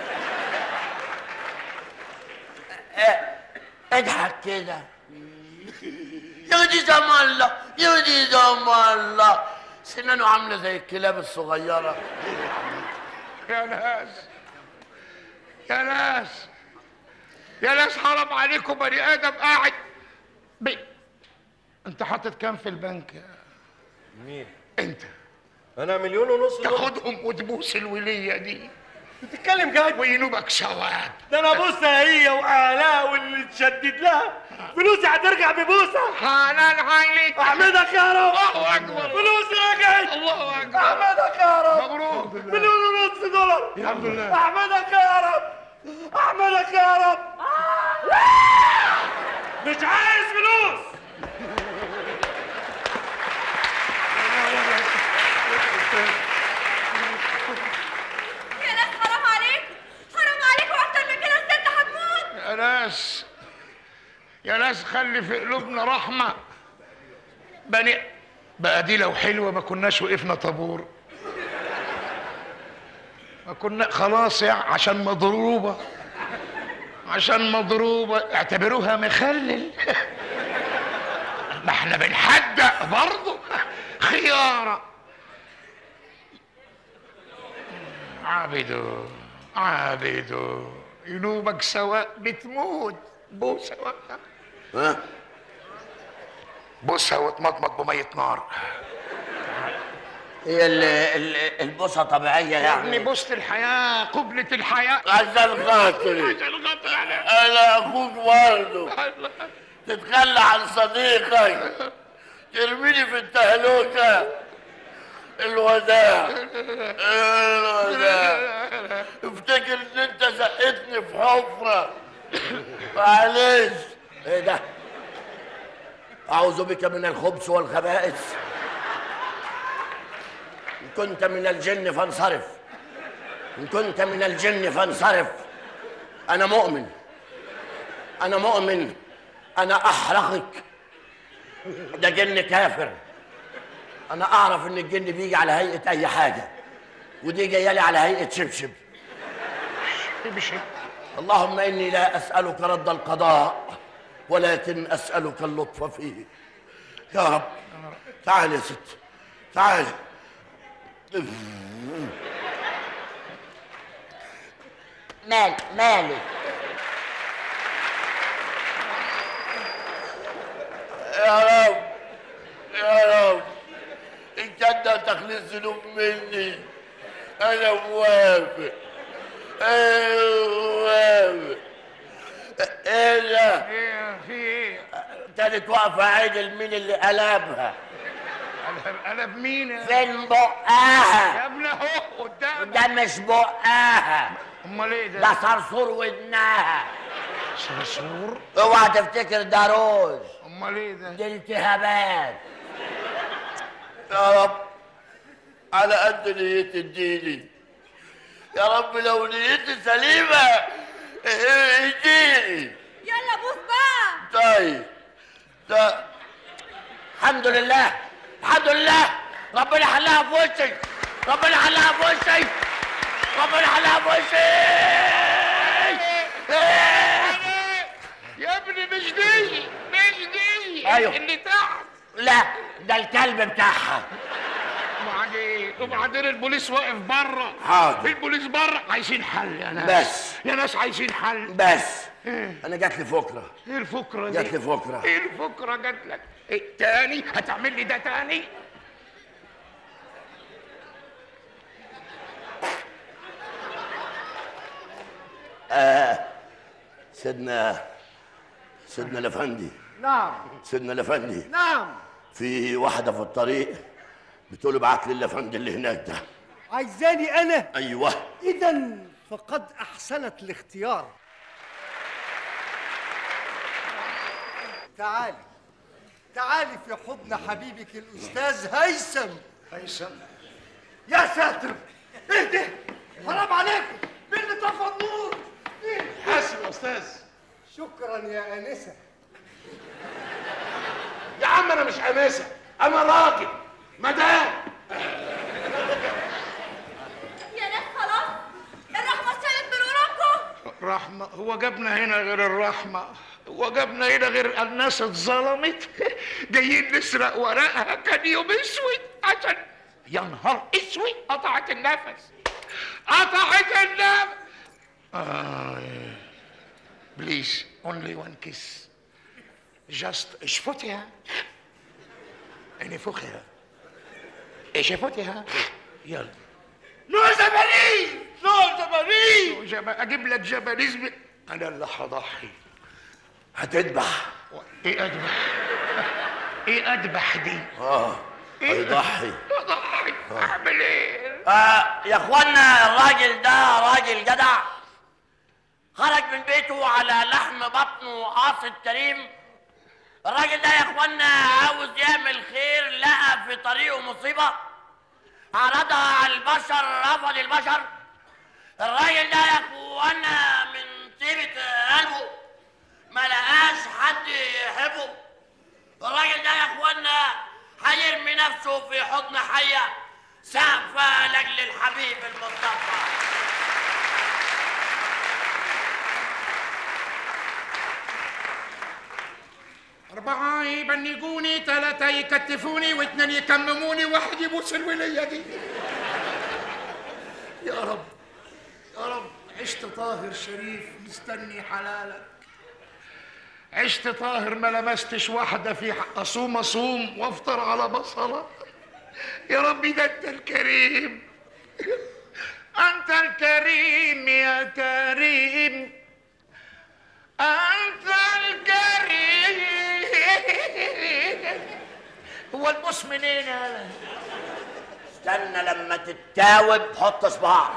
اضحك كده يا دي زمان الله يا دي زمان الله سنانه عامله زي الكلاب الصغيره يا ناس يا ناس يا ناس حرام عليكم بني ادم قاعد ب... انت حاطط كام في البنك يا مين؟ انت انا مليون ونص تاخدهم وتبوس الوليه دي بتتكلم جد وينوبك سواد ده انا ابوسها هي واهلها واللي تشدد لها فلوسي هترجع ببوسه حلال عليك احمدك يا رب الله اكبر فلوسي رجعت الله اكبر احمدك يا رب مبروك مليون ونص دولار الحمد لله احمدك يا رب احمدك يا رب مش عايز فلوس يا ناس حرام عليكم حرام عليكم اكتر من كده الست هتموت يا ناس يا ناس خلي في قلوبنا رحمة بني بقى دي لو حلوة ما كناش وقفنا طابور ما كنا خلاص يا عشان مضروبة عشان مضروبة اعتبروها مخلل ما احنا بنحدق برضه خيارة عابدو عابدو ينوبك سواء بتموت بوسه واحده ها بوسه وتمطمط بميه نار هي ال- ال- البوسه طبيعيه يا ابني يعني بوسه الحياه قبله الحياه عشان خاطري عشان خاطري انا اخوك برضه تتخلى عن صديقك ترميني في التهلوكه الوداع الوداع افتكر ان انت زقتني في حفره معلش ايه ده اعوذ بك من الخبث والخبائث ان كنت من الجن فانصرف ان كنت من الجن فانصرف انا مؤمن انا مؤمن انا احرقك ده جن كافر انا اعرف ان الجن بيجي على هيئه اي حاجه ودي جايه لي على هيئه شبشب شبشب اللهم اني لا اسالك رد القضاء ولكن اسالك اللطف فيه يا رب تعال يا ست تعال مال مالك يا رب يا رب ان كان ده تخليص ذنوب مني انا موافق انا موافق ايه ده؟ ايه في ايه؟ كانت واقفه عدل مين اللي قلبها؟ قلب قلب مين يا فين بقها؟ يا ابني اهو قدام ده مش بقها امال ايه ده؟ ده صرصور ودنها صرصور اوعى تفتكر ده روج امال ايه ده؟ دي التهابات يا رب على قد نيتي اديني يا رب لو نيتي سليمة اديني يلا بوس بقى طيب طيب الحمد لله الحمد لله ربنا حلها في وشي ربنا حلها في وشي ربنا حلها في وشي يا ابني مش دي مش دي أيوه. اللي تحت لا ده الكلب بتاعها وبعدين وبعدين البوليس واقف بره حاضر. البوليس بره عايزين حل يا ناس بس. يا ناس عايزين حل بس ايه انا جات لي فكره ايه الفكره دي جات لي فكره ايه الفكره جات لك ايه تاني هتعمل لي ده تاني آه سيدنا سيدنا الافندي نعم سيدنا الافندي نعم في واحده في الطريق بتقول ابعت لي الافندي اللي هناك ده عايزاني انا ايوه اذا فقد احسنت الاختيار تعالي تعالي في حضن حبيبك الاستاذ هيثم هيثم يا ساتر ايه ده حرام عليكم مين اللي طفى النور مين حاسب يا استاذ شكرا يا انسه يا عم انا مش انسه انا راجل مدام يا ناس خلاص الرحمه اتشالت من قلوبكم رحمة هو جابنا هنا غير الرحمة هو جابنا هنا غير الناس اتظلمت جايين نسرق ورقها كان يوم اسود عشان يا نهار اسود قطعت النفس قطعت النفس آه بليز اونلي وان كيس جاست اشفطها انفخها اشفطها يلا نو زبالين نو زبالين جب... اجيب لك جباليز ب... انا اللي هضحي هتذبح ايه اذبح ايه اذبح دي اه هيضحي اضحي اعمل ايه آه يا اخوانا الراجل ده راجل جدع خرج من بيته على لحم بطنه قاصد كريم الراجل ده يا اخوانا عاوز يعمل خير لقى في طريقه مصيبه عرضها على البشر رفض البشر الراجل ده يا اخوانا من طيبه قلبه ما لقاش حد يحبه الراجل ده يا اخوانا هيرمي نفسه في حضن حيه سقفه لاجل الحبيب المصطفى أربعة يبنجوني ثلاثة يكتفوني واثنين يكمموني واحد يبوس الولية دي يا رب يا رب عشت طاهر شريف مستني حلالك عشت طاهر ما لمستش واحدة في حق أصوم أصوم وأفطر على بصلة يا ربي ده أنت الكريم أنت الكريم يا كريم أنت الكريم هو البوس منين يا استنى لما تتاوب حط صباعك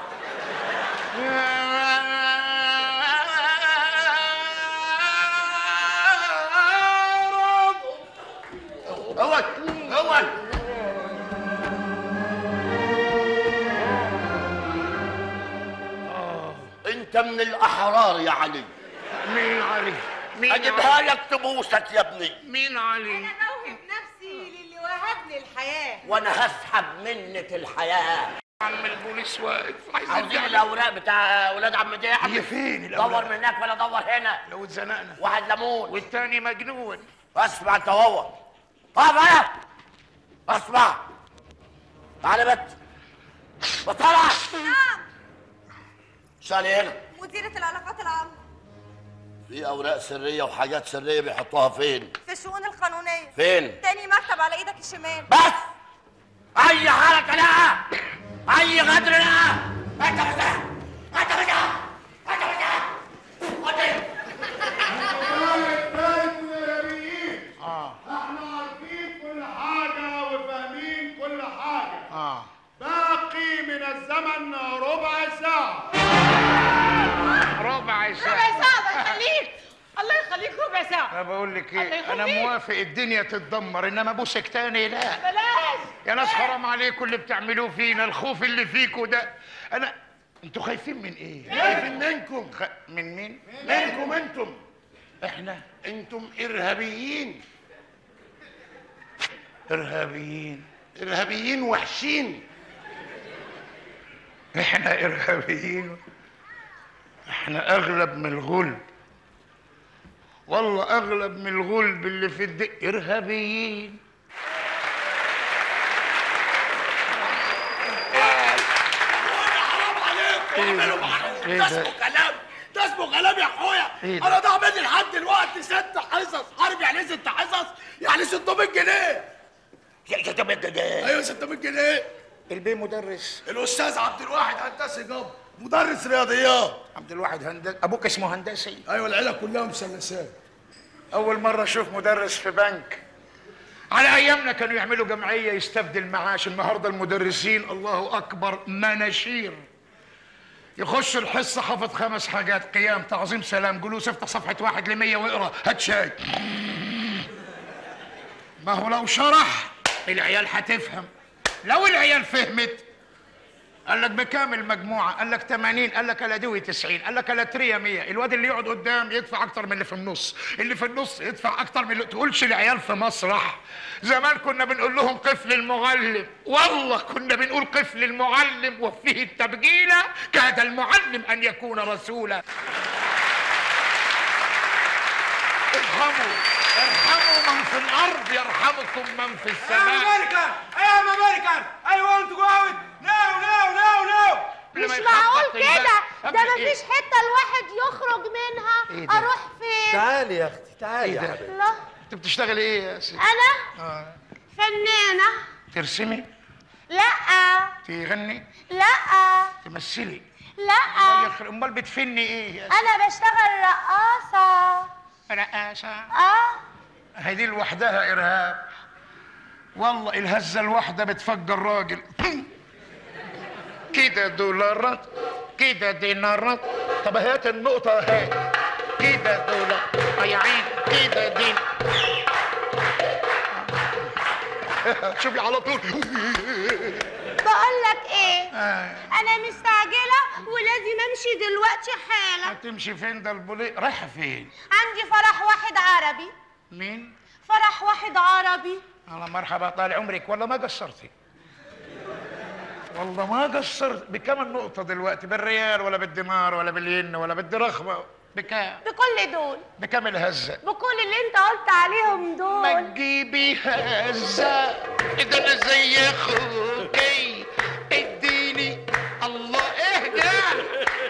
هو هو انت من الاحرار يا علي مين علي مين اجيبها لك تبوسك يا ابني مين علي انا بوهب نفسي للي وهبني الحياه وانا هسحب منك الحياه عم البوليس واقف عايز عاوزين يرجع لي. الاوراق بتاع اولاد عم دي هي فين الأوراق؟ دور من هناك ولا دور هنا لو اتزنقنا واحد ليمون والتاني مجنون اسمع انت وهو اقف هنا اسمع تعالى بت بطلع نعم سالي هنا مديرة العلاقات العامة في اوراق سريه وحاجات سريه بيحطوها فين في الشؤون القانونية فين تاني مكتب على ايدك الشمال بس اي حركه لا اي غدر لا انت بتاع انت بتاع انت بتاع اه احنا عارفين كل حاجة وفاهمين كل حاجة اه باقي من الزمن ربع ساعة ربع ربع ساعة ساعة الله يخليك الله يخليك ربع ساعة انا بقول لك الله ايه انا يخليك. موافق الدنيا تتدمر انما ابوسك تاني لا بلاش يا ناس حرام عليكم اللي بتعملوه فينا الخوف اللي فيكوا ده انا انتوا خايفين من ايه خايفين منكم خ... من مين منكم انتم احنا انتم ارهابيين ارهابيين ارهابيين وحشين احنا ارهابيين احنا اغلب من الغلب والله اغلب من الغلب اللي في الدق ارهابيين ايه ده؟ ايه ده ده؟ اسمه كلام ده اسمه كلام يا اخويا ايه ده؟ انا ضاع مني لحد دلوقتي ست حصص عارف يعني ايه ست حصص؟ يعني 600 جنيه 600 جنيه ايوه 600 جنيه البيه مدرس الاستاذ عبد الواحد هندسي جاب مدرس رياضيات عبد الواحد هندسي ابوك اسمه هندسي ايوه العيله كلها مثلثات اول مره اشوف مدرس في بنك على ايامنا كانوا يعملوا جمعيه يستبدل معاش النهارده المدرسين الله اكبر مناشير يخش الحصه حافظ خمس حاجات قيام تعظيم سلام جلوس افتح صفحه واحد لمية واقرا هات شاي ما هو لو شرح العيال هتفهم لو العيال فهمت قال لك بكام المجموعة؟ قال لك 80 قال لك الادوي 90 قال لك الاتريه 100 الواد اللي يقعد قدام يدفع اكتر من اللي في النص اللي في النص يدفع اكتر من اللي تقولش العيال في مسرح زمان كنا بنقول لهم قفل المعلم والله كنا بنقول قفل المعلم وفيه التبجيلة كاد المعلم ان يكون رسولا ارحموا ارحموا من في الارض يرحمكم من في السماء امريكان اي ام امريكان اي ونت جو اوت ناو ناو ناو ناو مش لما معقول يخبط كده الباب. ده أبدأ إيه؟ مفيش حته الواحد يخرج منها إيه ده؟ اروح فين تعالي يا اختي تعالي يا إيه ده؟ حبيبي لا انت بتشتغلي ايه يا ست؟ انا آه. فنانه ترسمي لا تغني لا تمثلي لا الله يخرب امال بتفني ايه يا انا بشتغل رقاصه رقاصه اه هي دي لوحدها ارهاب والله الهزه الواحده بتفجر راجل كده دولارات كده دينارات طب هات النقطه هات كده دولار يا عين كده دين شوفي على طول بقول لك ايه آه. انا مستعجله ولازم امشي دلوقتي حالا هتمشي فين ده البولي رايحه فين عندي فرح واحد عربي مين فرح واحد عربي الله مرحبا طال عمرك والله ما قصرتي والله ما قصرت بكم النقطة دلوقتي بالريال ولا بالدينار ولا بالين ولا بالدرخمة بكام بكل دول بكم الهزة بكل اللي انت قلت عليهم دول ما تجيبي هزة إذا أنا زي أخوكي اديني الله اهدى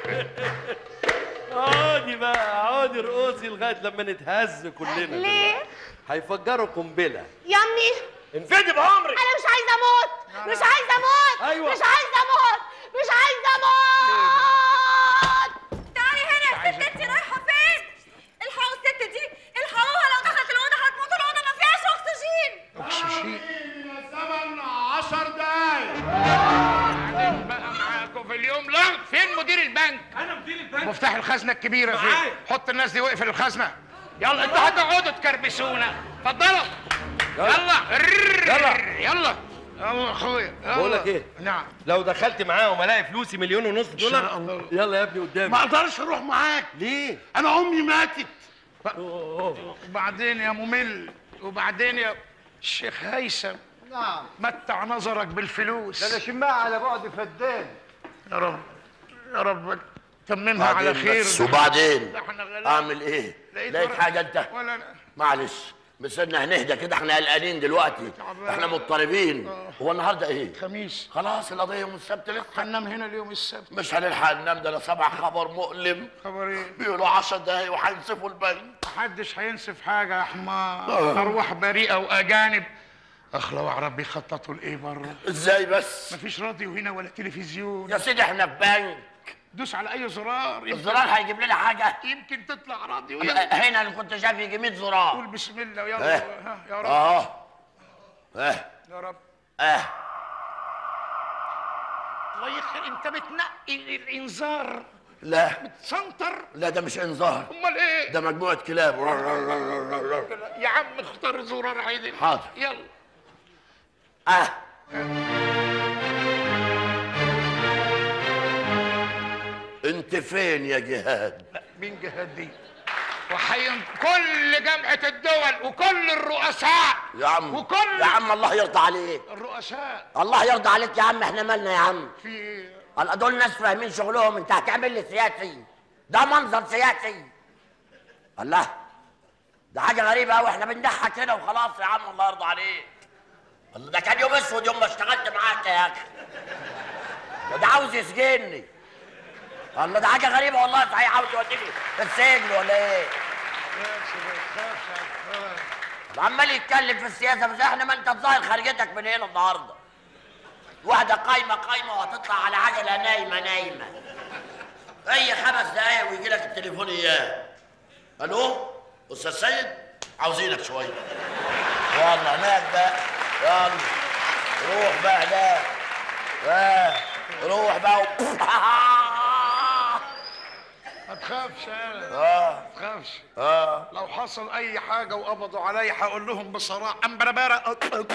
عودي بقى عودي ارقصي لغايه لما نتهز كلنا ليه؟ هيفجروا قنبله يمي انفدي بعمرك انا مش عايزه اموت مش عايزه اموت أيوة. مش عايزه اموت مش عايزه اموت تعالي هنا يا ست انت رايحه فين الحقوا الست دي الحقوها لو دخلت الاوضه هتموت الاوضه ما فيهاش اكسجين أكسجين زمن عشر دقايق بقى معاكم في اليوم لا فين مدير البنك انا مدير البنك مفتاح الخزنة الكبيرة فين معايا. حط الناس دي وقف الخزنة يلا انتوا هتقعدوا تكربسونا اتفضلوا يلا يلا. يلا يلا اخويا يلا. بقول لك ايه نعم لو دخلت معاهم الاقي فلوسي مليون ونص دولار شاء الله. يلا يا ابني قدامي ما اقدرش اروح معاك ليه انا امي ماتت وبعدين يا ممل وبعدين يا الشيخ هيثم نعم متع نظرك بالفلوس ده انا شماعة على بعد فدان يا رب يا رب تممها على بعدين خير بس وبعدين ده احنا غلابة. اعمل ايه لقيت لقيت ورق. حاجه انت ولا أنا. معلش استنى هنهدى كده احنا قلقانين دلوقتي احنا مضطربين هو النهارده ايه خميس خلاص القضيه يوم السبت لسه هننام هنا اليوم السبت مش هنلحق ننام ده انا سامع خبر مؤلم خبر ايه بيقولوا 10 دقايق وهينصفوا البنك محدش هينسف حاجه يا حمار آه. ارواح بريئه واجانب اخ لو اعرف بيخططوا لايه بره ازاي بس مفيش راديو هنا ولا تلفزيون يا سيدي احنا في بنك دوس على اي زرار يمكن- الزرار هيجيب لنا حاجه يمكن تطلع راديو يلا هنا انا كنت شايف يجي 100 قول زرار بسم الله ويلا اه ها، يا رب اه اه يا رب اه الله يخير انت بتنقي الانذار لا بتسنتر لا ده مش انذار امال ايه ده مجموعه كلاب يا عم اختار زرار عدل حاضر. يلا اه انت فين يا جهاد مين جهاد دي وحين كل جامعة الدول وكل الرؤساء يا عم وكل يا عم الله يرضى عليك الرؤساء الله يرضى عليك يا عم احنا مالنا يا عم في ايه الله دول ناس فاهمين شغلهم انت هتعمل لي سياسي ده منظر سياسي الله ده حاجه غريبه قوي احنا بنضحك هنا وخلاص يا عم الله يرضى عليك الله ده كان يوم اسود يوم ما اشتغلت معاك يا اخي ده, ده عاوز يسجنني الله ده حاجه غريبه والله صحيح عاوز يوديني السجن ولا ايه ده عمال يتكلم في السياسه بس احنا ما انت ظاهر خارجتك من هنا النهارده واحده قايمه قايمه وهتطلع على عجله نايمه نايمه اي خمس دقايق ويجي لك التليفون اياه الو استاذ سيد عاوزينك شويه يلا هناك بقى يلا روح بقى هناك آه. روح بقى و... ما تخافش انا اه ما تخافش اه لو حصل اي حاجه وقبضوا عليا هقول لهم بصراحه امبربره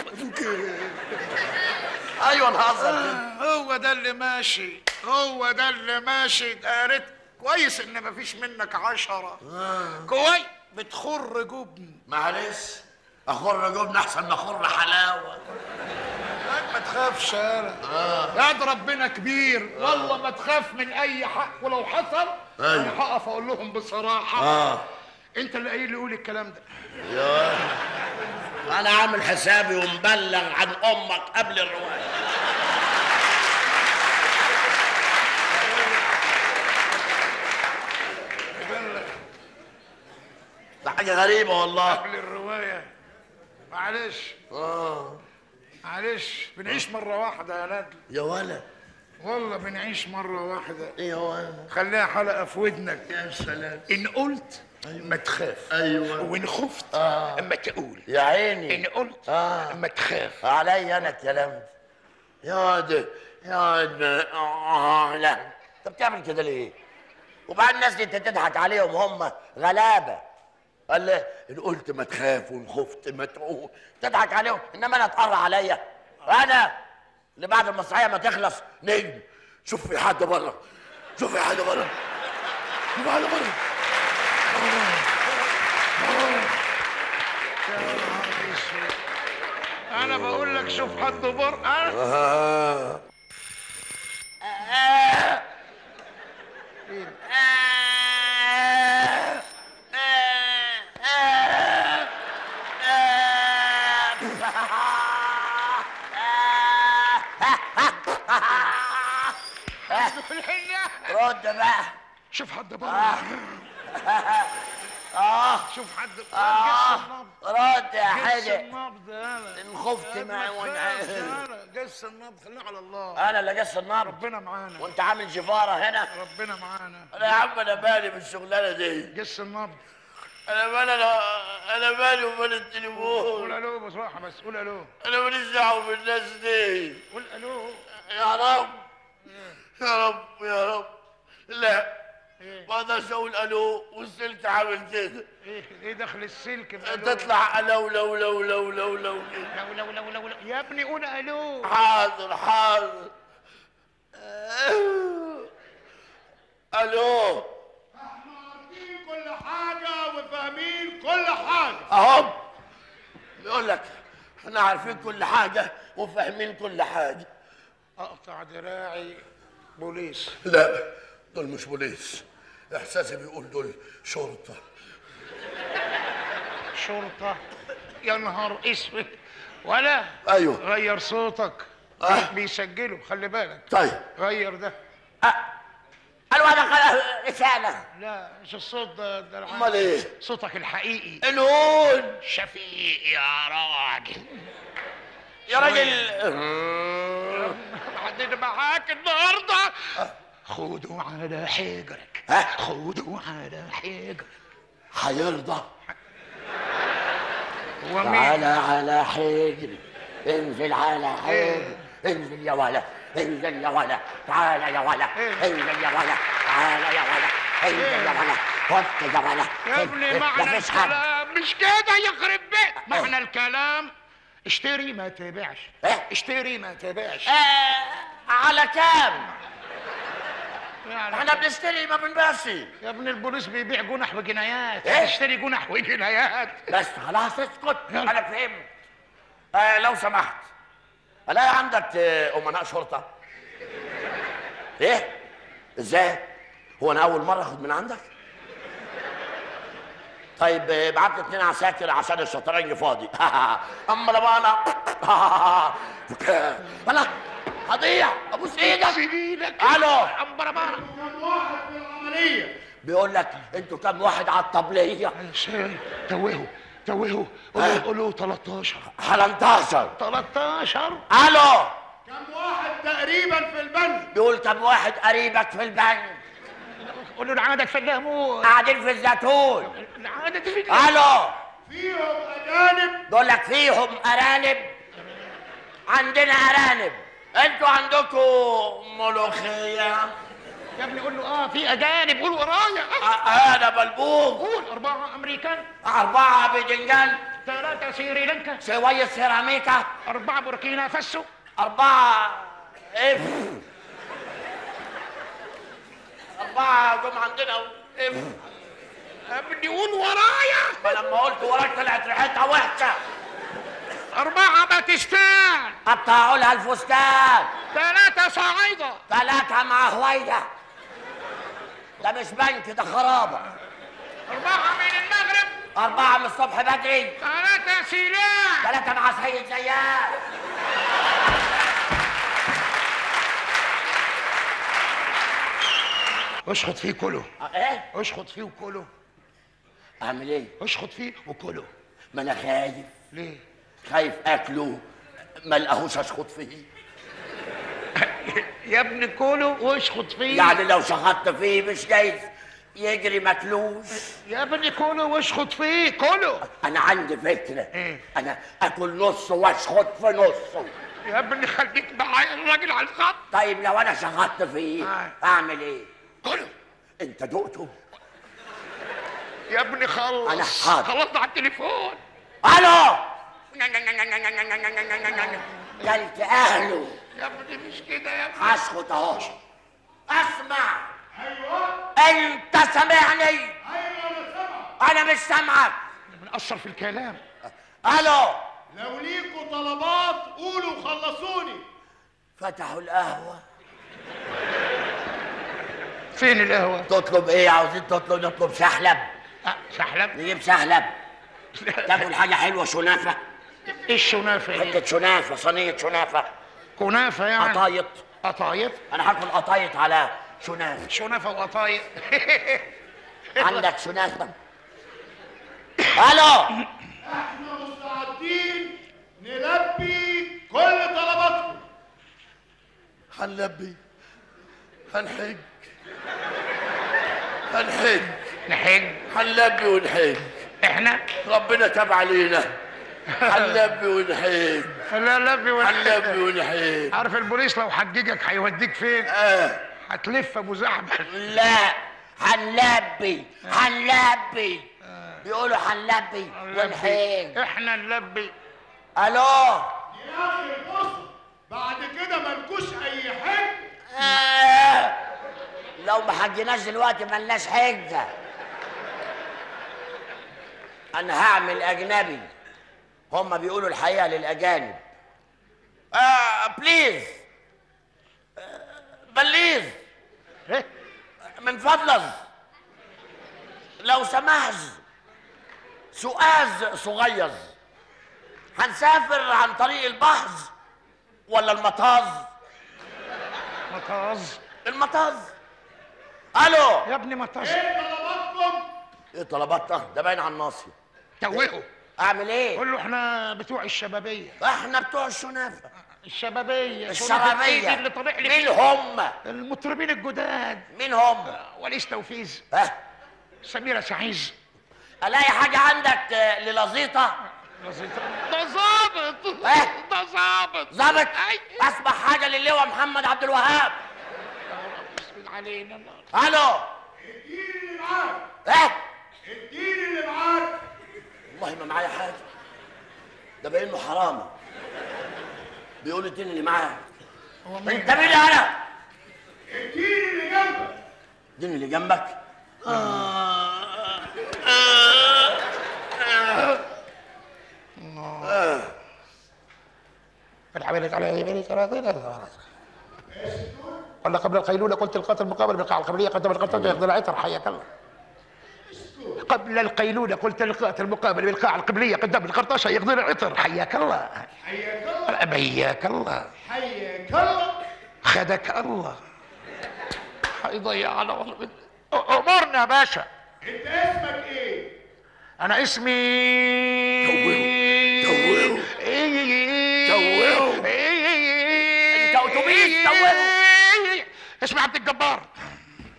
ايوه نهزر هو ده اللي ماشي هو ده اللي ماشي يا ريت كويس ان مفيش منك عشرة كويس بتخر جبن معلش اخر جبن احسن ما اخر حلاوه ما تخافش انا يا ده ربنا كبير والله ما تخاف من اي حق ولو حصل أيوة. انا هقف اقول لهم بصراحه آه. انت اللي قايل لي قول الكلام ده يا انا عامل حسابي ومبلغ عن امك قبل الروايه ده حاجه غريبه والله قبل الروايه معلش اه معلش بنعيش مره واحده يا نادل يا ولا والله بنعيش مرة واحدة ايه يا ولا خليها حلقة في ودنك يا سلام إن قلت ما تخاف ايوه وإن خفت آه. أما تقول يا عيني إن قلت آه. ما تخاف علي انا الكلام ده يا واد يا واد آه لا انت بتعمل كده ليه؟ وبعد الناس دي انت تضحك عليهم هم غلابه قال لي ان قلت ما تخاف وان خفت ما تقول تضحك عليهم انما انا اتقر عليا انا اللي بعد المسرحيه ما تخلص نجم شوف في حد بره شوف في حد بره شوف في حد بره أنا بقول لك شوف حد بر أنا آه. رد بقى شوف حد بره آه. اه شوف حد آه. جس النبض رد يا جس حاجة النبض أنا إن خفت يا معي ابني وإن خاف، عيل. أنا جس النبض خليه على الله انا اللي جس النار ربنا معانا وانت عامل جفاره هنا ربنا معانا انا يا عم انا مالي بالشغلانه دي جس النبض انا مالي انا انا مالي ومال قول التليفون الو بصراحه بس قول الو انا ماليش دعوه بالناس دي قول الو يا رب يا رب يا رب لا ما اقدرش اقول الو والسلك عامل كده ايه ايه دخل السلك بألو؟ تطلع الو لو لو لو لو لو لو لو لو لو لو يا ابني قول الو حاضر حاضر الو عارفين كل حاجة وفاهمين كل حاجة اهم بيقول لك احنا عارفين كل حاجه وفاهمين كل حاجه اقطع دراعي بوليس لا دول مش بوليس احساسي بيقول دول شرطه شرطه يا نهار اسود ولا ايوه غير صوتك آه. بيسجلوا خلي بالك طيب غير ده الو انا خلاص رساله لا مش الصوت ده ده العادي. أمال إيه؟ صوتك الحقيقي الهون شفيق يا راجل يا راجل بعدين معاك النهارده خدوا على حجرك ها؟ خدوا على حجرك هيرضى هو مين؟ تعالى على حجري انزل على حجري انزل يا ولا انزل يا ولا تعالى يا ولا انزل يا ولا تعالى يا ولا انزل يا ولا وطي يا ولا يا ابني معنى مفيش حد الكلام مش كده يخرب بيت معنى الكلام اشتري ما تبيعش اشتري ما تبيعش على كام؟ يعني احنا بنشتري ما بنبيعش يا ابن البوليس بيبيع جنح وجنايات إيه؟ اشتري جنح وجنايات بس خلاص اسكت انا فهمت آه لو سمحت الاقي عندك آه، امناء شرطه ايه ازاي هو انا اول مره اخد من عندك طيب آه، ابعت لي اتنين عساكر عشان الشطرنج فاضي اما انا بقى انا انا هضيع ابوس ايدك ايدك الو امبربارة واحد في العملية بيقول لك انتوا كام واحد على الطبليه توهوا توهوا قولوا قولوا 13 13 13 الو كم واحد تقريبا في البنك بيقول كم واحد قريبك في البنك قولوا العادة في الليمون قاعدين في الزيتون العادة في الو في فيهم اجانب بقول لك فيهم ارانب عندنا ارانب انتوا عندكم ملوخيه يا ابني قول له اه في اجانب قول ورايا انا بلبوغ قول اربعه امريكان اربعه بدنجان ثلاثه سريلانكا شويه سيراميكا اربعه بوركينا فاسو اربعه اف اربعه جم عندنا اف يا ابني قول ورايا ما لما قلت وراك طلعت ريحتها وحشه أربعة باكستان قطعوا لها الفستان ثلاثة صعيدة ثلاثة مع هويدا ده مش بنك ده خرابة أربعة من المغرب أربعة من الصبح بدري ثلاثة سلاح ثلاثة مع سيد زياد اشخط فيه كله ايه اشخط فيه وكله اعمل ايه اشخط فيه وكله ما انا خايف ليه خايف اكله ما لقاهوش اشخط فيه يا ابني كله واشخط فيه يعني لو شخطت فيه مش جايز يجري مكلوش يا ابني كله واشخط فيه كله انا عندي فكرة ايه انا اكل نص واشخط في نصه يا ابني خليك معايا الراجل على الخط طيب لو انا شخطت فيه آه. اعمل ايه كله انت دقته يا ابني خلص أنا حاضر. خلصنا على التليفون الو كلت اهله يا ابني مش كده يا ابني هسكت اهو اسمع انت سامعني انا مش سامعك بنقصر في الكلام الو لو ليكوا طلبات قولوا خلصوني فتحوا القهوه فين القهوة؟ تطلب ايه عاوزين تطلب نطلب شحلب أه سحلب نجيب شحلب تاكل حاجه حلوه شنافه ايه الشنافة ايه؟ حته شنافه صينيه شنافه كنافة يعني قطايط قطايط انا هاكل قطايط على شنافه شنافة وقطايط عندك شنافه الو احنا مستعدين نلبي كل طلباتكم هنلبي هنحج هنحج نحج هنلبي ونحج احنا ربنا تاب علينا هنلبي ونحج لا لبي هنلبي ونحج عارف البوليس لو حججك هيوديك فين؟ اه هتلف ابو زعبل لا هنلبي هنلبي بيقولوا هنلبي ونحج احنا نلبي الو يا اخي فرصه بعد كده ملكوش اي حج آه. لو ما حجناش دلوقتي ملناش حجه انا هعمل اجنبي هم بيقولوا الحقيقه للاجانب آه بليز آه بليز ايه من فضلك لو سمحت سؤال صغير هنسافر عن طريق البحر ولا المطاز مطاز المطاز الو يا ابني مطاز ايه طلباتكم ايه طلباتنا ده باين على الناصيه توهه اعمل ايه قول له احنا بتوع الشبابية احنا بتوع الشنافه الشبابية الشرابية. إيدي اللي طالع لي مين فيه. هم المطربين الجداد مين هم وليس توفيز ها سميرة سعيز الاقي حاجه عندك آه، للزيطه ده ظابط إيه؟ ده ظابط ظابط أي. اسمع حاجه للواء محمد عبد الوهاب اسود علينا الو اديني اللي معاك ايه اديني اللي معاك والله ما معايا حاجه ده باين له حرامي بيقول اديني اللي معاك انت مين اللي انا اديني اللي جنبك اديني اللي جنبك العملية على يمينك ولا قبل القيلولة قلت القاتل مقابل بالقاع القبلية قدم القتل يقضي العطر حياك الله قبل القيلولة قلت القاتل مقابل بالقاع القبلية قدم القرطاشة يقضي العطر حياك الله حياك الله بياك الله حياك الله خدك الله هيضيعنا والله امرنا يا باشا انت اسمك ايه انا اسمي توهه. توهه. انت اتوبيس توهه. اسمي عبد الجبار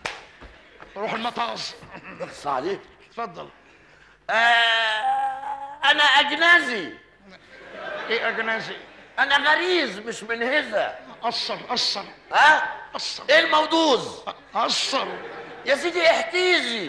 روح المطاز اقصى عليك اتفضل آه انا اجنزي ايه اجناسي انا غريز مش منهزه قصر قصر ها قصر ايه الموضوز قصر يا سيدي احتيزي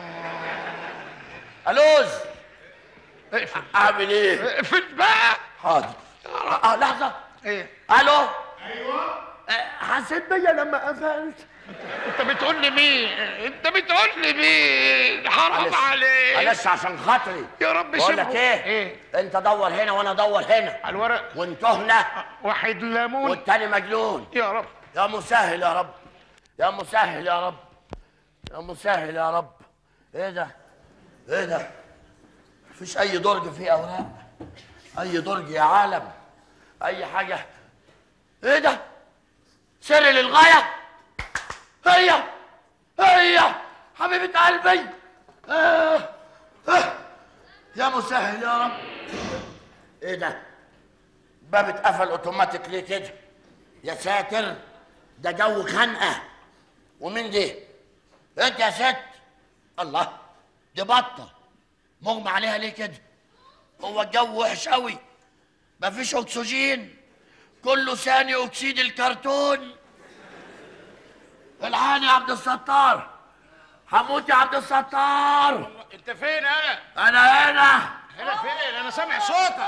الوز اقفل اعمل ايه اقفل بقى حاضر اه لحظه ايه الو ايوه حسيت بيا لما قفلت انت بتقول لي مين انت بتقول لي مين حرام معلش. عليك معلش عشان خاطري يا رب بقول لك سيبه. ايه ايه انت دور هنا وانا ادور هنا على الورق وانت هنا واحد ليمون والتاني مجنون يا رب يا مسهل يا رب يا مسهل يا رب يا مسهل يا رب ايه ده ايه ده مفيش اي درج فيه اوراق اي درج يا عالم اي حاجه ايه ده سر للغايه هي هي حبيبه قلبي آه. آه. يا مسهل يا رب ايه ده باب اتقفل اوتوماتيك ليه كده يا ساتر ده جو خنقه ومين دي انت يا ست الله دي بطه مغمى عليها ليه كده هو الجو وحش قوي مفيش اكسجين كله ثاني اكسيد الكرتون الحقني يا عبد الستار هموت يا عبد الستار انت فين انا انا هنا هنا فين انا سامع صوتك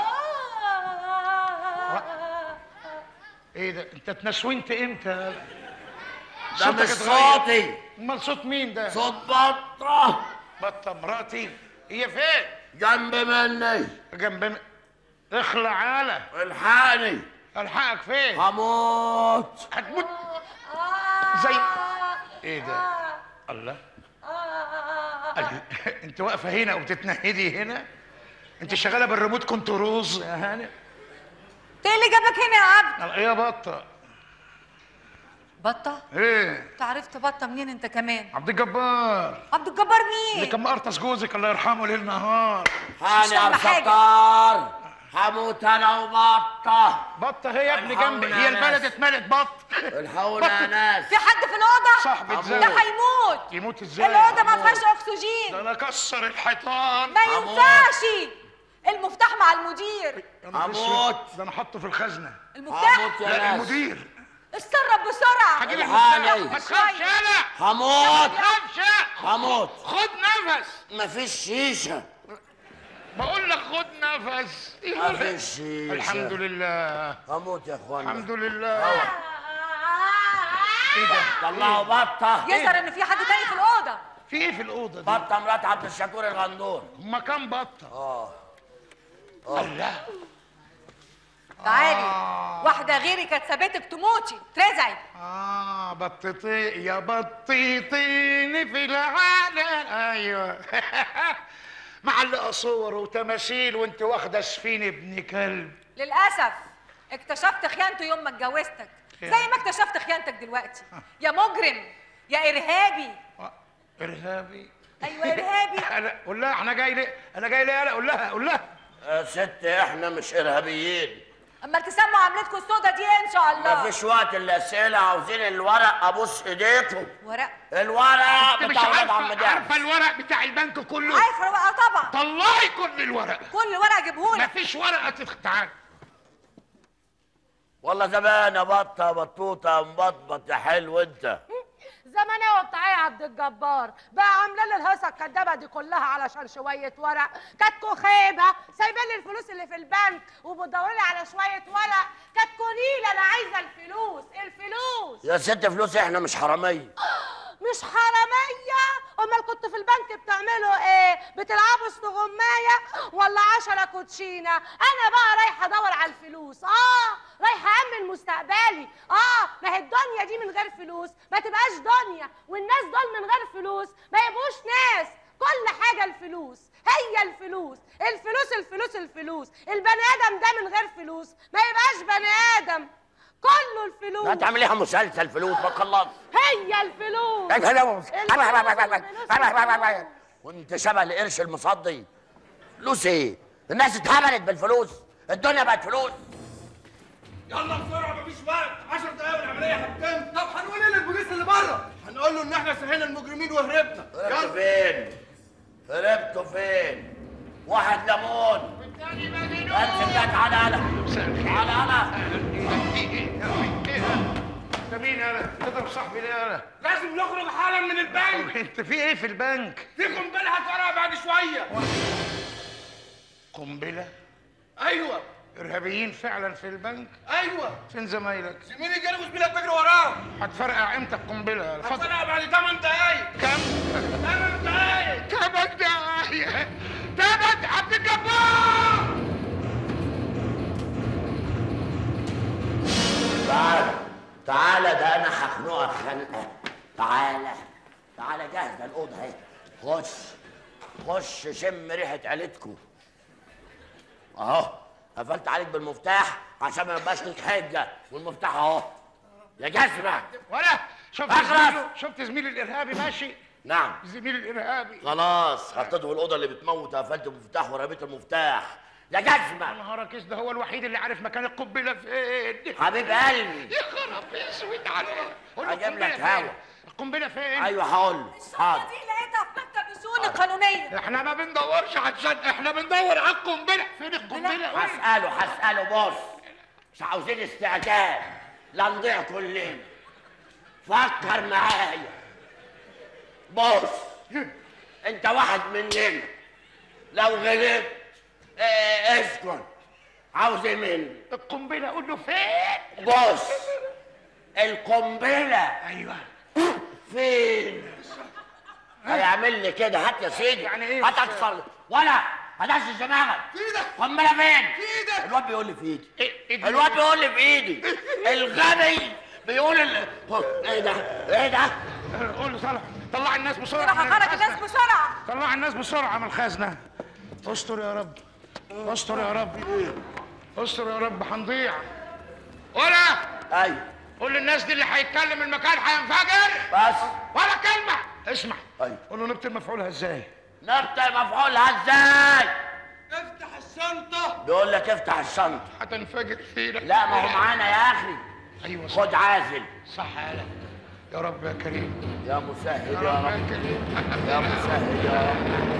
ايه ده انت اتنسونت امتى ده صوتك مش اتغير. صوتي امال صوت مين ده صوت بطه بطه مراتي هي فين جنب مني جنب م... اخلع على الحقني الحقك فين هموت هتموت زي ايه ده الله الله. انت واقفه هنا وبتتنهدي هنا انت شغاله بالريموت كنتروز يا هاني انت ايه اللي جابك هنا يا عبد ايه يا بطه بطه ايه انت عرفت بطه منين انت كمان عبد الجبار عبد الجبار اللي مين كان مقرطس جوزك الله يرحمه ليل نهار هاني يا عبد فاهمة حاجة. الستار هموت انا وبطه بطه هي يا ابني الحقونا جنبي يا هي البلد ناس. اتملت بط الحقونا يا ناس في حد في الاوضه صاحبة ده زوج. هيموت يموت ازاي الاوضه ما هموت. فيهاش اكسجين ده انا اكسر الحيطان ما ينفعش المفتاح مع المدير يا نهار أسود. هموت. ده انا حاطه في الخزنه المفتاح هموت يا لا ناس المدير اتصرف بسرعه هجيب الحقني. المفتاح ما تخافش انا هموت ما تخافش هموت خد نفس مفيش شيشه بقول لك خد نفس مفيش شيشه الحمد لله هموت يا اخوانا الحمد لله ايه ده طلعوا بطه يظهر ان في حد تاني في الاوضه في ايه في الاوضه دي بطه مرات عبد الشكور الغندور هما كام بطه اه الله تعالي واحده غيري كانت سابتك تموتي ترزعي اه بطيطي يا بطيطيني في العالم ايوه معلقه صور وتماثيل وانت واخده سفين ابن كلب للاسف اكتشفت خيانته يوم ما اتجوزتك خيانة. زي ما اكتشفت خيانتك دلوقتي يا مجرم يا ارهابي ارهابي ايوه ارهابي انا قول لها احنا جاي ليه انا جاي ليه قول لها قول لها يا ست احنا مش ارهابيين اما تسموا عملتكم السودا دي ان شاء الله مفيش وقت للاسئله عاوزين الورق ابوس ايديكم ورق الورق انت مش بتاع ولاد عم عارفه دعم عارفه الورق بتاع البنك كله عارفه بقى طبعا طلعي كل الورق كل ورقه اجيبهولك مفيش ورقه تتخ... تعال والله زمان يا بطه بطوطه مبطبط يا حلو انت زمانية بتاعي يا عبد الجبار بقى عامله لي الهيصه الكدابه دي كلها علشان شويه ورق كاتكو خيبه سايبه لي الفلوس اللي في البنك وبتدوري لي على شويه ورق كاتكو نيله انا عايزه الفلوس الفلوس يا ست فلوس احنا مش حراميه مش حراميه امال كنتوا في البنك بتعملوا ايه بتلعبوا استغمايه ولا عشرة كوتشينه انا بقى رايحه ادور على الفلوس اه رايحه امن مستقبلي اه ما هي الدنيا دي من غير فلوس ما تبقاش دنيا والناس دول من غير فلوس ما يبقوش ناس كل حاجه الفلوس هي الفلوس الفلوس الفلوس الفلوس البني ادم ده من غير فلوس ما يبقاش بني ادم كله الفلوس لا تعمليها مسلسل فلوس ما خلص هي الفلوس وانت شبه القرش المصدي فلوس ايه الناس اتهبلت بالفلوس الدنيا بقت فلوس يلا بسرعه مفيش وقت 10 دقايق والعمليه هتتم طب هنقول ايه للبوليس اللي بره هنقول له ان احنا سهينا المجرمين وهربنا هربتوا فين هربتوا فين واحد ليمون امسك ده تعالى هلا تعالى هلا انت مين انا؟ تضرب صاحبي ليه انا؟ لازم نخرج حالا من البنك انت في ايه في البنك؟ في قنبله هتقرا بعد شويه قنبله؟ ايوه ارهابيين فعلا في البنك؟ ايوه فين زمايلك؟ زميلي جالي وزميلك بيجري وراه هتفرقع امتى القنبله؟ هتفرقع بعد 8 دقايق كم؟ 8 دقايق 8 دقايق 8 عبد الجبار تعالى تعالى ده انا هخنقك خنقه تعالى تعالى جاهزه الاوضه اهي خش خش شم ريحه عيلتكم اهو قفلت عليك بالمفتاح عشان ما يبقاش ليك حجه والمفتاح اهو يا جزمه ولا شفت اخلص. زميله شفت زميلي الارهابي ماشي نعم زميلي الارهابي خلاص حطيته في الاوضه اللي بتموت قفلت المفتاح ورميت المفتاح يا جزمه نهارك ده هو الوحيد اللي عارف مكان القنبله فين حبيب قلبي يا خراب اسود عليه قول له هجيب القنبلة لك فين؟ هوا. القنبله فين ايوه هقول له حاضر دي لقيتها في مكتب الشؤون القانونيه احنا ما بندورش عشان احنا بندور على القنبله فين القنبله هسأله هسأله بص مش عاوزين استعجال لا نضيع كلنا فكر معايا بص انت واحد مننا لو غلبت اه اسكت عاوز ايه مني القنبله قول له فين بص القنبله ايوه فين هيعمل لي كده هات يا سيدي يعني ايه هات اكسر ولا هدش دماغك في ايدك قنبله فين في ايدك الواد بيقول لي في ايدي الواد بيقول لي في ايدي الغبي بيقول ال... ايه ده ايه ده قول له صالح طلع الناس بسرعه راح من اخرج الخزنة. الناس بسرعه طلع الناس بسرعه من الخزنه استر يا رب استر يا رب استر يا رب هنضيع ولا ايوه قول للناس دي اللي هيتكلم المكان هينفجر بس ولا كلمه اسمع ايوه قول له نبت مفعولها ازاي نبتة مفعولها ازاي افتح الشنطه بيقول لك افتح الشنطه هتنفجر فينا لا ما هو معانا يا اخي ايوه خد عازل صح يا يا رب يا كريم يا مسهل يا يا رب رب يا كريم يا مسهل يا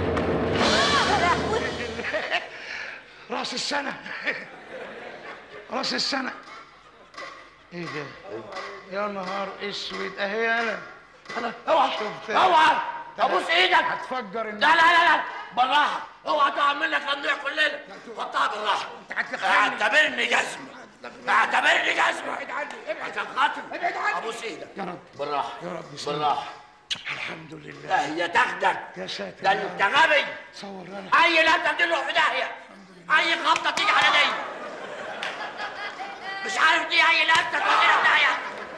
رب راس السنة راس السنة ايه ده؟ يا نهار اسود اهي انا انا اوعى شفت اوعى ابوس ايدك هتفجر لا لا لا لا بالراحه اوعى تقع منك هنضيع كلنا حطها بالراحه اعتبرني جزمه اعتبرني جزمه ابعد عني عشان خاطر ابعد عني ابوس ايدك يا رب بالراحه يا رب بالراحه الحمد لله لا هي تاخدك يا ساتر ده يا انت رب. غبي صور انا اي لفته تروح في داهيه اي خبطه تيجي على دي مش عارف دي اي لفته تودينا في داهيه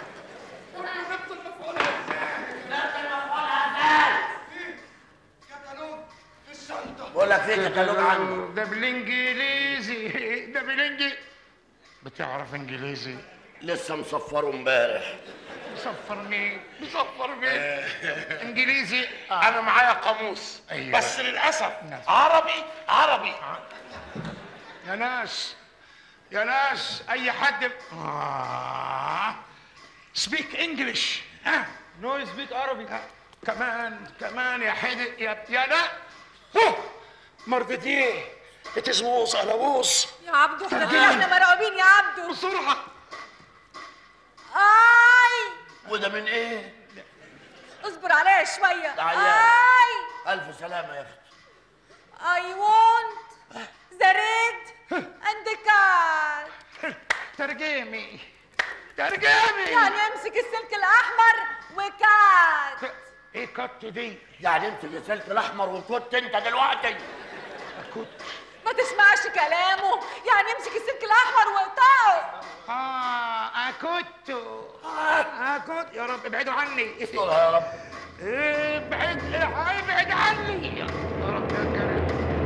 بقول لك في كتالوج عندي ده بالانجليزي ده بالانجليزي بتعرف انجليزي لسه مصفره امبارح مصفر مين مصفر مين انجليزي انا معايا قاموس أيوة. بس للاسف عربي عربي يا ناس يا ناس اي حد آه. سبيك انجلش ها نو سبيك عربي كمان كمان يا حد يا يا لا مردتيه اتزوز على ووز يا عبدو احنا كده احنا مرعوبين يا عبدو بسرعه اي وده من ايه؟ اصبر عليا شويه تعالى. اي الف سلامه يا اختي I want the red and the cat ترجمي ترجمي يعني امسك السلك الاحمر وكات ايه كت دي يعني امسك السلك الاحمر وكنت انت دلوقتي كنت ما تسمعش كلامه يعني امسك السلك الاحمر وقطعه اه اكوت اكوت يا رب ابعدوا عني استرها يا رب ابعد ابعد عني يا رب يا كريم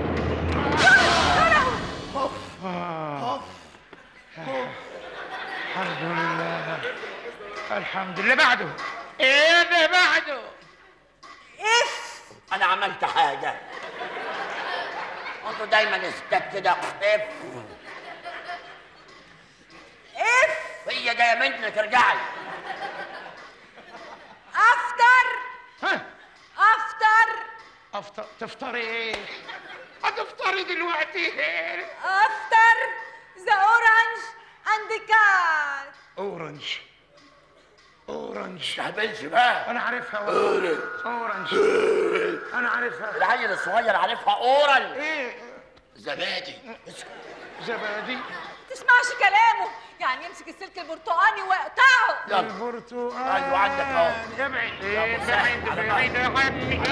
آه. الحمد لله الحمد لله بعده ايه اللي بعده اف انا عملت حاجه انتوا دايما ستات كده اف اف هي جايه منك ارجعي افتر ها افتر افطر تفطري ايه هتفطري دلوقتي افتر ذا اورنج اند كات اورنج اورنج تهبلش بقى انا عارفها أورنج. اورنج انا عارفها العيل الصغير عارفها اورال ايه زبادي زبادي تسمعش كلامه يعني يمسك السلك البرتقاني ويقطعه يلا. البرتقال ايوه عندك اهو ابعد يا أبو سهل، على ابعد بعض.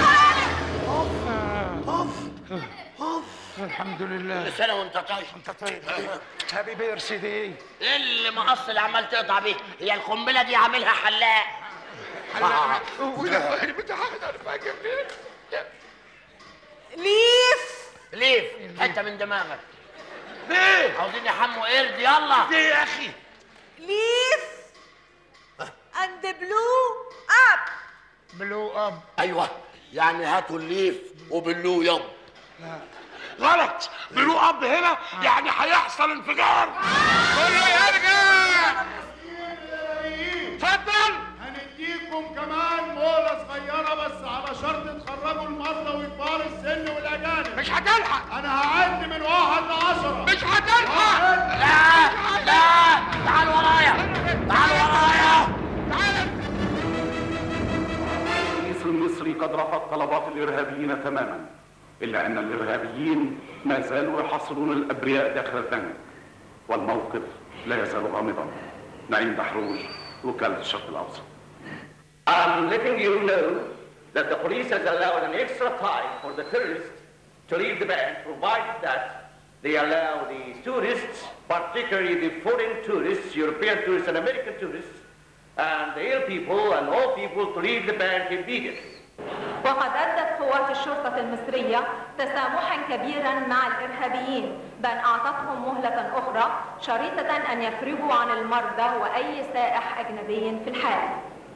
عني الحمد لله كل سنه وانت طيب انت طيب هابي بيرث داي ايه اللي مقص اللي عمال تقطع بيه هي القنبله دي عاملها حلاق آه. وده البتاع ده انا فاكر ليه ليف ليف حته من دماغك ليه عاوزين يحموا قرد يلا ليه يا اخي ليف اند بلو اب بلو اب ايوه يعني هاتوا الليف وبلوه يب غلط بلو اب هنا يعني هيحصل انفجار كله يرجع اتفضل هنديكم كمان مولة صغيرة بس على شرط تخرجوا المرضى وكبار السن والأجانب مش هتلحق أنا هعد من واحد لعشرة مش هتلحق لا لا تعال ورايا تعال ورايا الرئيس المصري قد رفض طلبات الارهابيين تماما الا ان الارهابيين ما زالوا يحصرون الابرياء داخل البنك والموقف لا يزال غامضا نعيم بحروج وكاله الشرق الاوسط I'm letting you know that the police has allowed an extra time for the terrorists to leave the bank, provided that they allow the tourists, particularly the foreign tourists, European tourists and American tourists, and the ill people and all people to leave the bank immediately. وقد أدت قوات الشرطة المصرية تسامحا كبيرا مع الإرهابيين بل أعطتهم مهلة أخرى شريطة أن يفرجوا عن المرضى وأي سائح أجنبي في الحال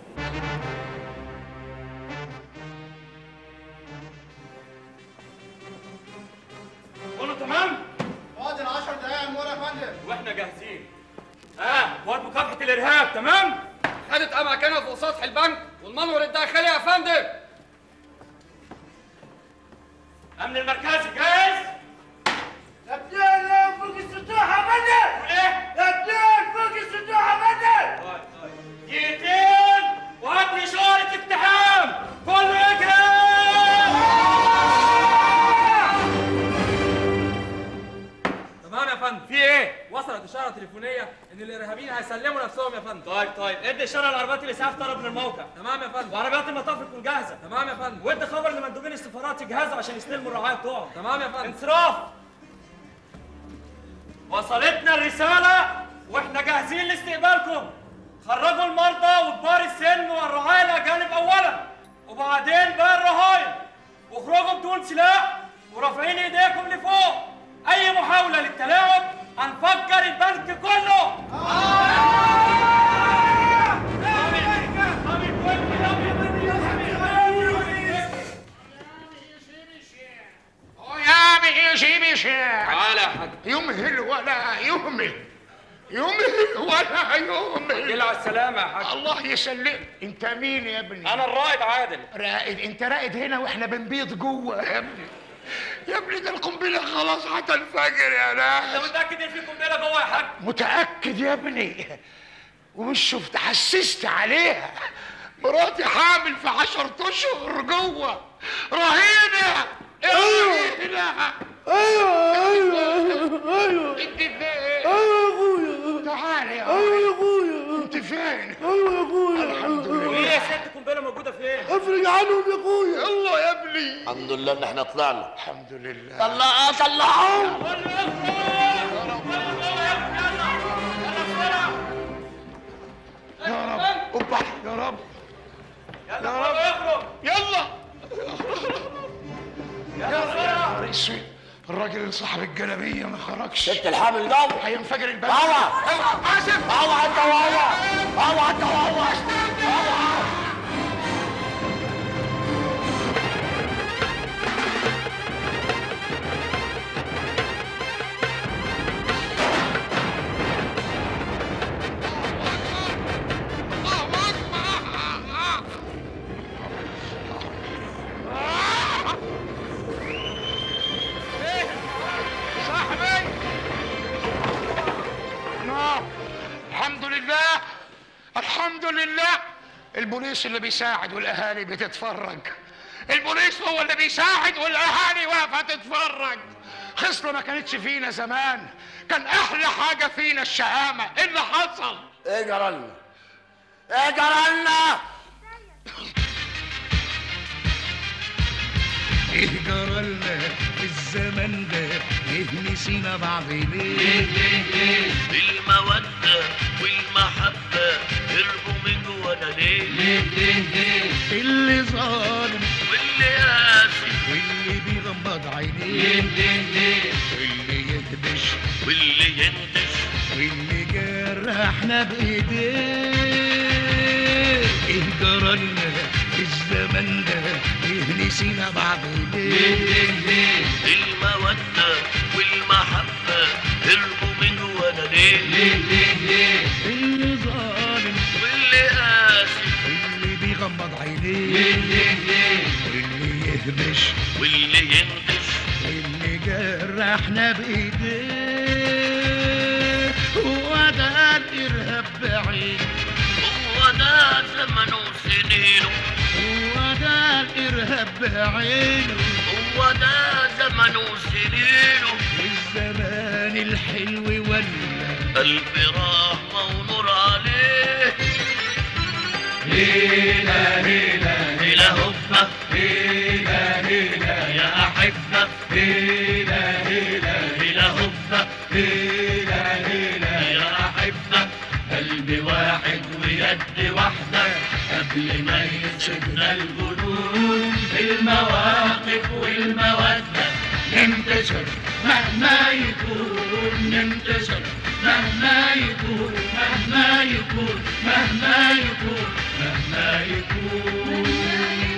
كله تمام؟ فاضل 10 دقايق يا يا فندم واحنا جاهزين ها قوات مكافحة الإرهاب تمام؟ خدت أماكنها فوق سطح البنك والمنور الداخلي يا فندم أمن المركزي جاهز؟ يا ابني فوق السطوح يا فندم ايه؟ يا ابني فوق السطوح يا فندم طيب طيب دقيقتين وهات لي إشارة اقتحام كله يجري تمام يا فندم في ايه؟ وصلت اشاره تليفونيه ان الارهابيين هيسلموا نفسهم يا فندم طيب طيب ادي اشاره لعربيات الاسعاف طلب من الموقع تمام يا فندم وعربيات المطاف تكون جاهزه تمام يا فندم وادي خبر لمندوبين السفارات يجهزوا عشان يستلموا الرعايه بتوعهم تمام يا فندم انصراف وصلتنا الرساله واحنا جاهزين لاستقبالكم خرجوا المرضى وكبار السن والرعاة الاجانب اولا وبعدين بقى الرهاين واخرجوا بدون سلاح ورافعين ايديكم لفوق اي محاوله للتلاعب هنفجر البنك كله يا بيشي بيشي تعالى يا حاج يمهل ولا يهمل يمهل ولا يهمل يلعب السلامة يا حاج الله يسلمك انت مين يا ابني انا الرائد عادل رائد انت رائد هنا واحنا بنبيض جوه يا ابني يا ابني ده القنبله خلاص هتنفجر يا انت ناس متاكد ان في قنبله جوه يا حاج متاكد يا ابني ومش شفت حسست عليها مراتي حامل في عشرة اشهر جوه رهينه رهينه ايوه ايوه ايوه انت فين؟ ايوه يا ابويا تعالي يا ايوه يا ابويا انت فين؟ ايوه يا ابويا الحمد وايه لله يا ست قنبله موجوده فين افرج عنهم يا ابويا الله يا ابني الحمد لله ان احنا طلعنا الحمد لله طلعوا طلعوا يا رب اوبا يا رب يلا يا رب. كله يخرج يلا يلا يا بسرعه نهار اسود الراجل اللي صاحب الجلابيه ما خرجش ست الحامل جوه هينفجر البلد اوعى اسف اوعى انت وهو اوعى انت وهو اوعى الحمد لله البوليس اللي بيساعد والاهالي بتتفرج البوليس هو اللي بيساعد والاهالي واقفه تتفرج خصله ما كانتش فينا زمان كان احلى حاجه فينا الشهامه ايه اللي حصل ايه جرالنا ايه جرالنا ايه جرالنا الزمن ده ليه نسينا بعض ليه ليه ليه المودة والمحبة هربوا من جوانا ليه ليه ليه ليه اللي ظالم واللي قاسي واللي بيغمض عينيه ليه ليه واللي يهبش واللي ينتش واللي جرحنا بايديه ايه جرالنا الزمن ده ليه نسينا بعض ليه ليه ليه المودة والمحبة هربوا من جوانا ليه ليه ليه ليه اللي ظالم واللي قاسي واللي بيغمض عينيه ليه ليه ليه واللي يهبش واللي ينتش واللي جرحنا بايديه هو ده الارهاب بعينه هو ده زمنه وسنينه هو ده الارهاب بعينه هو ده زمنه وسنينه والزمان الحلو ولا قلبي رحمة ونور عليه هيلا هيلا هيلا هبة هيلا هيلا يا أحبة هيلا هيلا هيلا هبة هيلا هيلا يا أحبة قلب واحد ويد واحدة قبل ما يسيبنا الجنون المواقف والمودة ننتصر مهما يكون ننتصر مهما يكون مهما يكون مهما يكون مهما يكون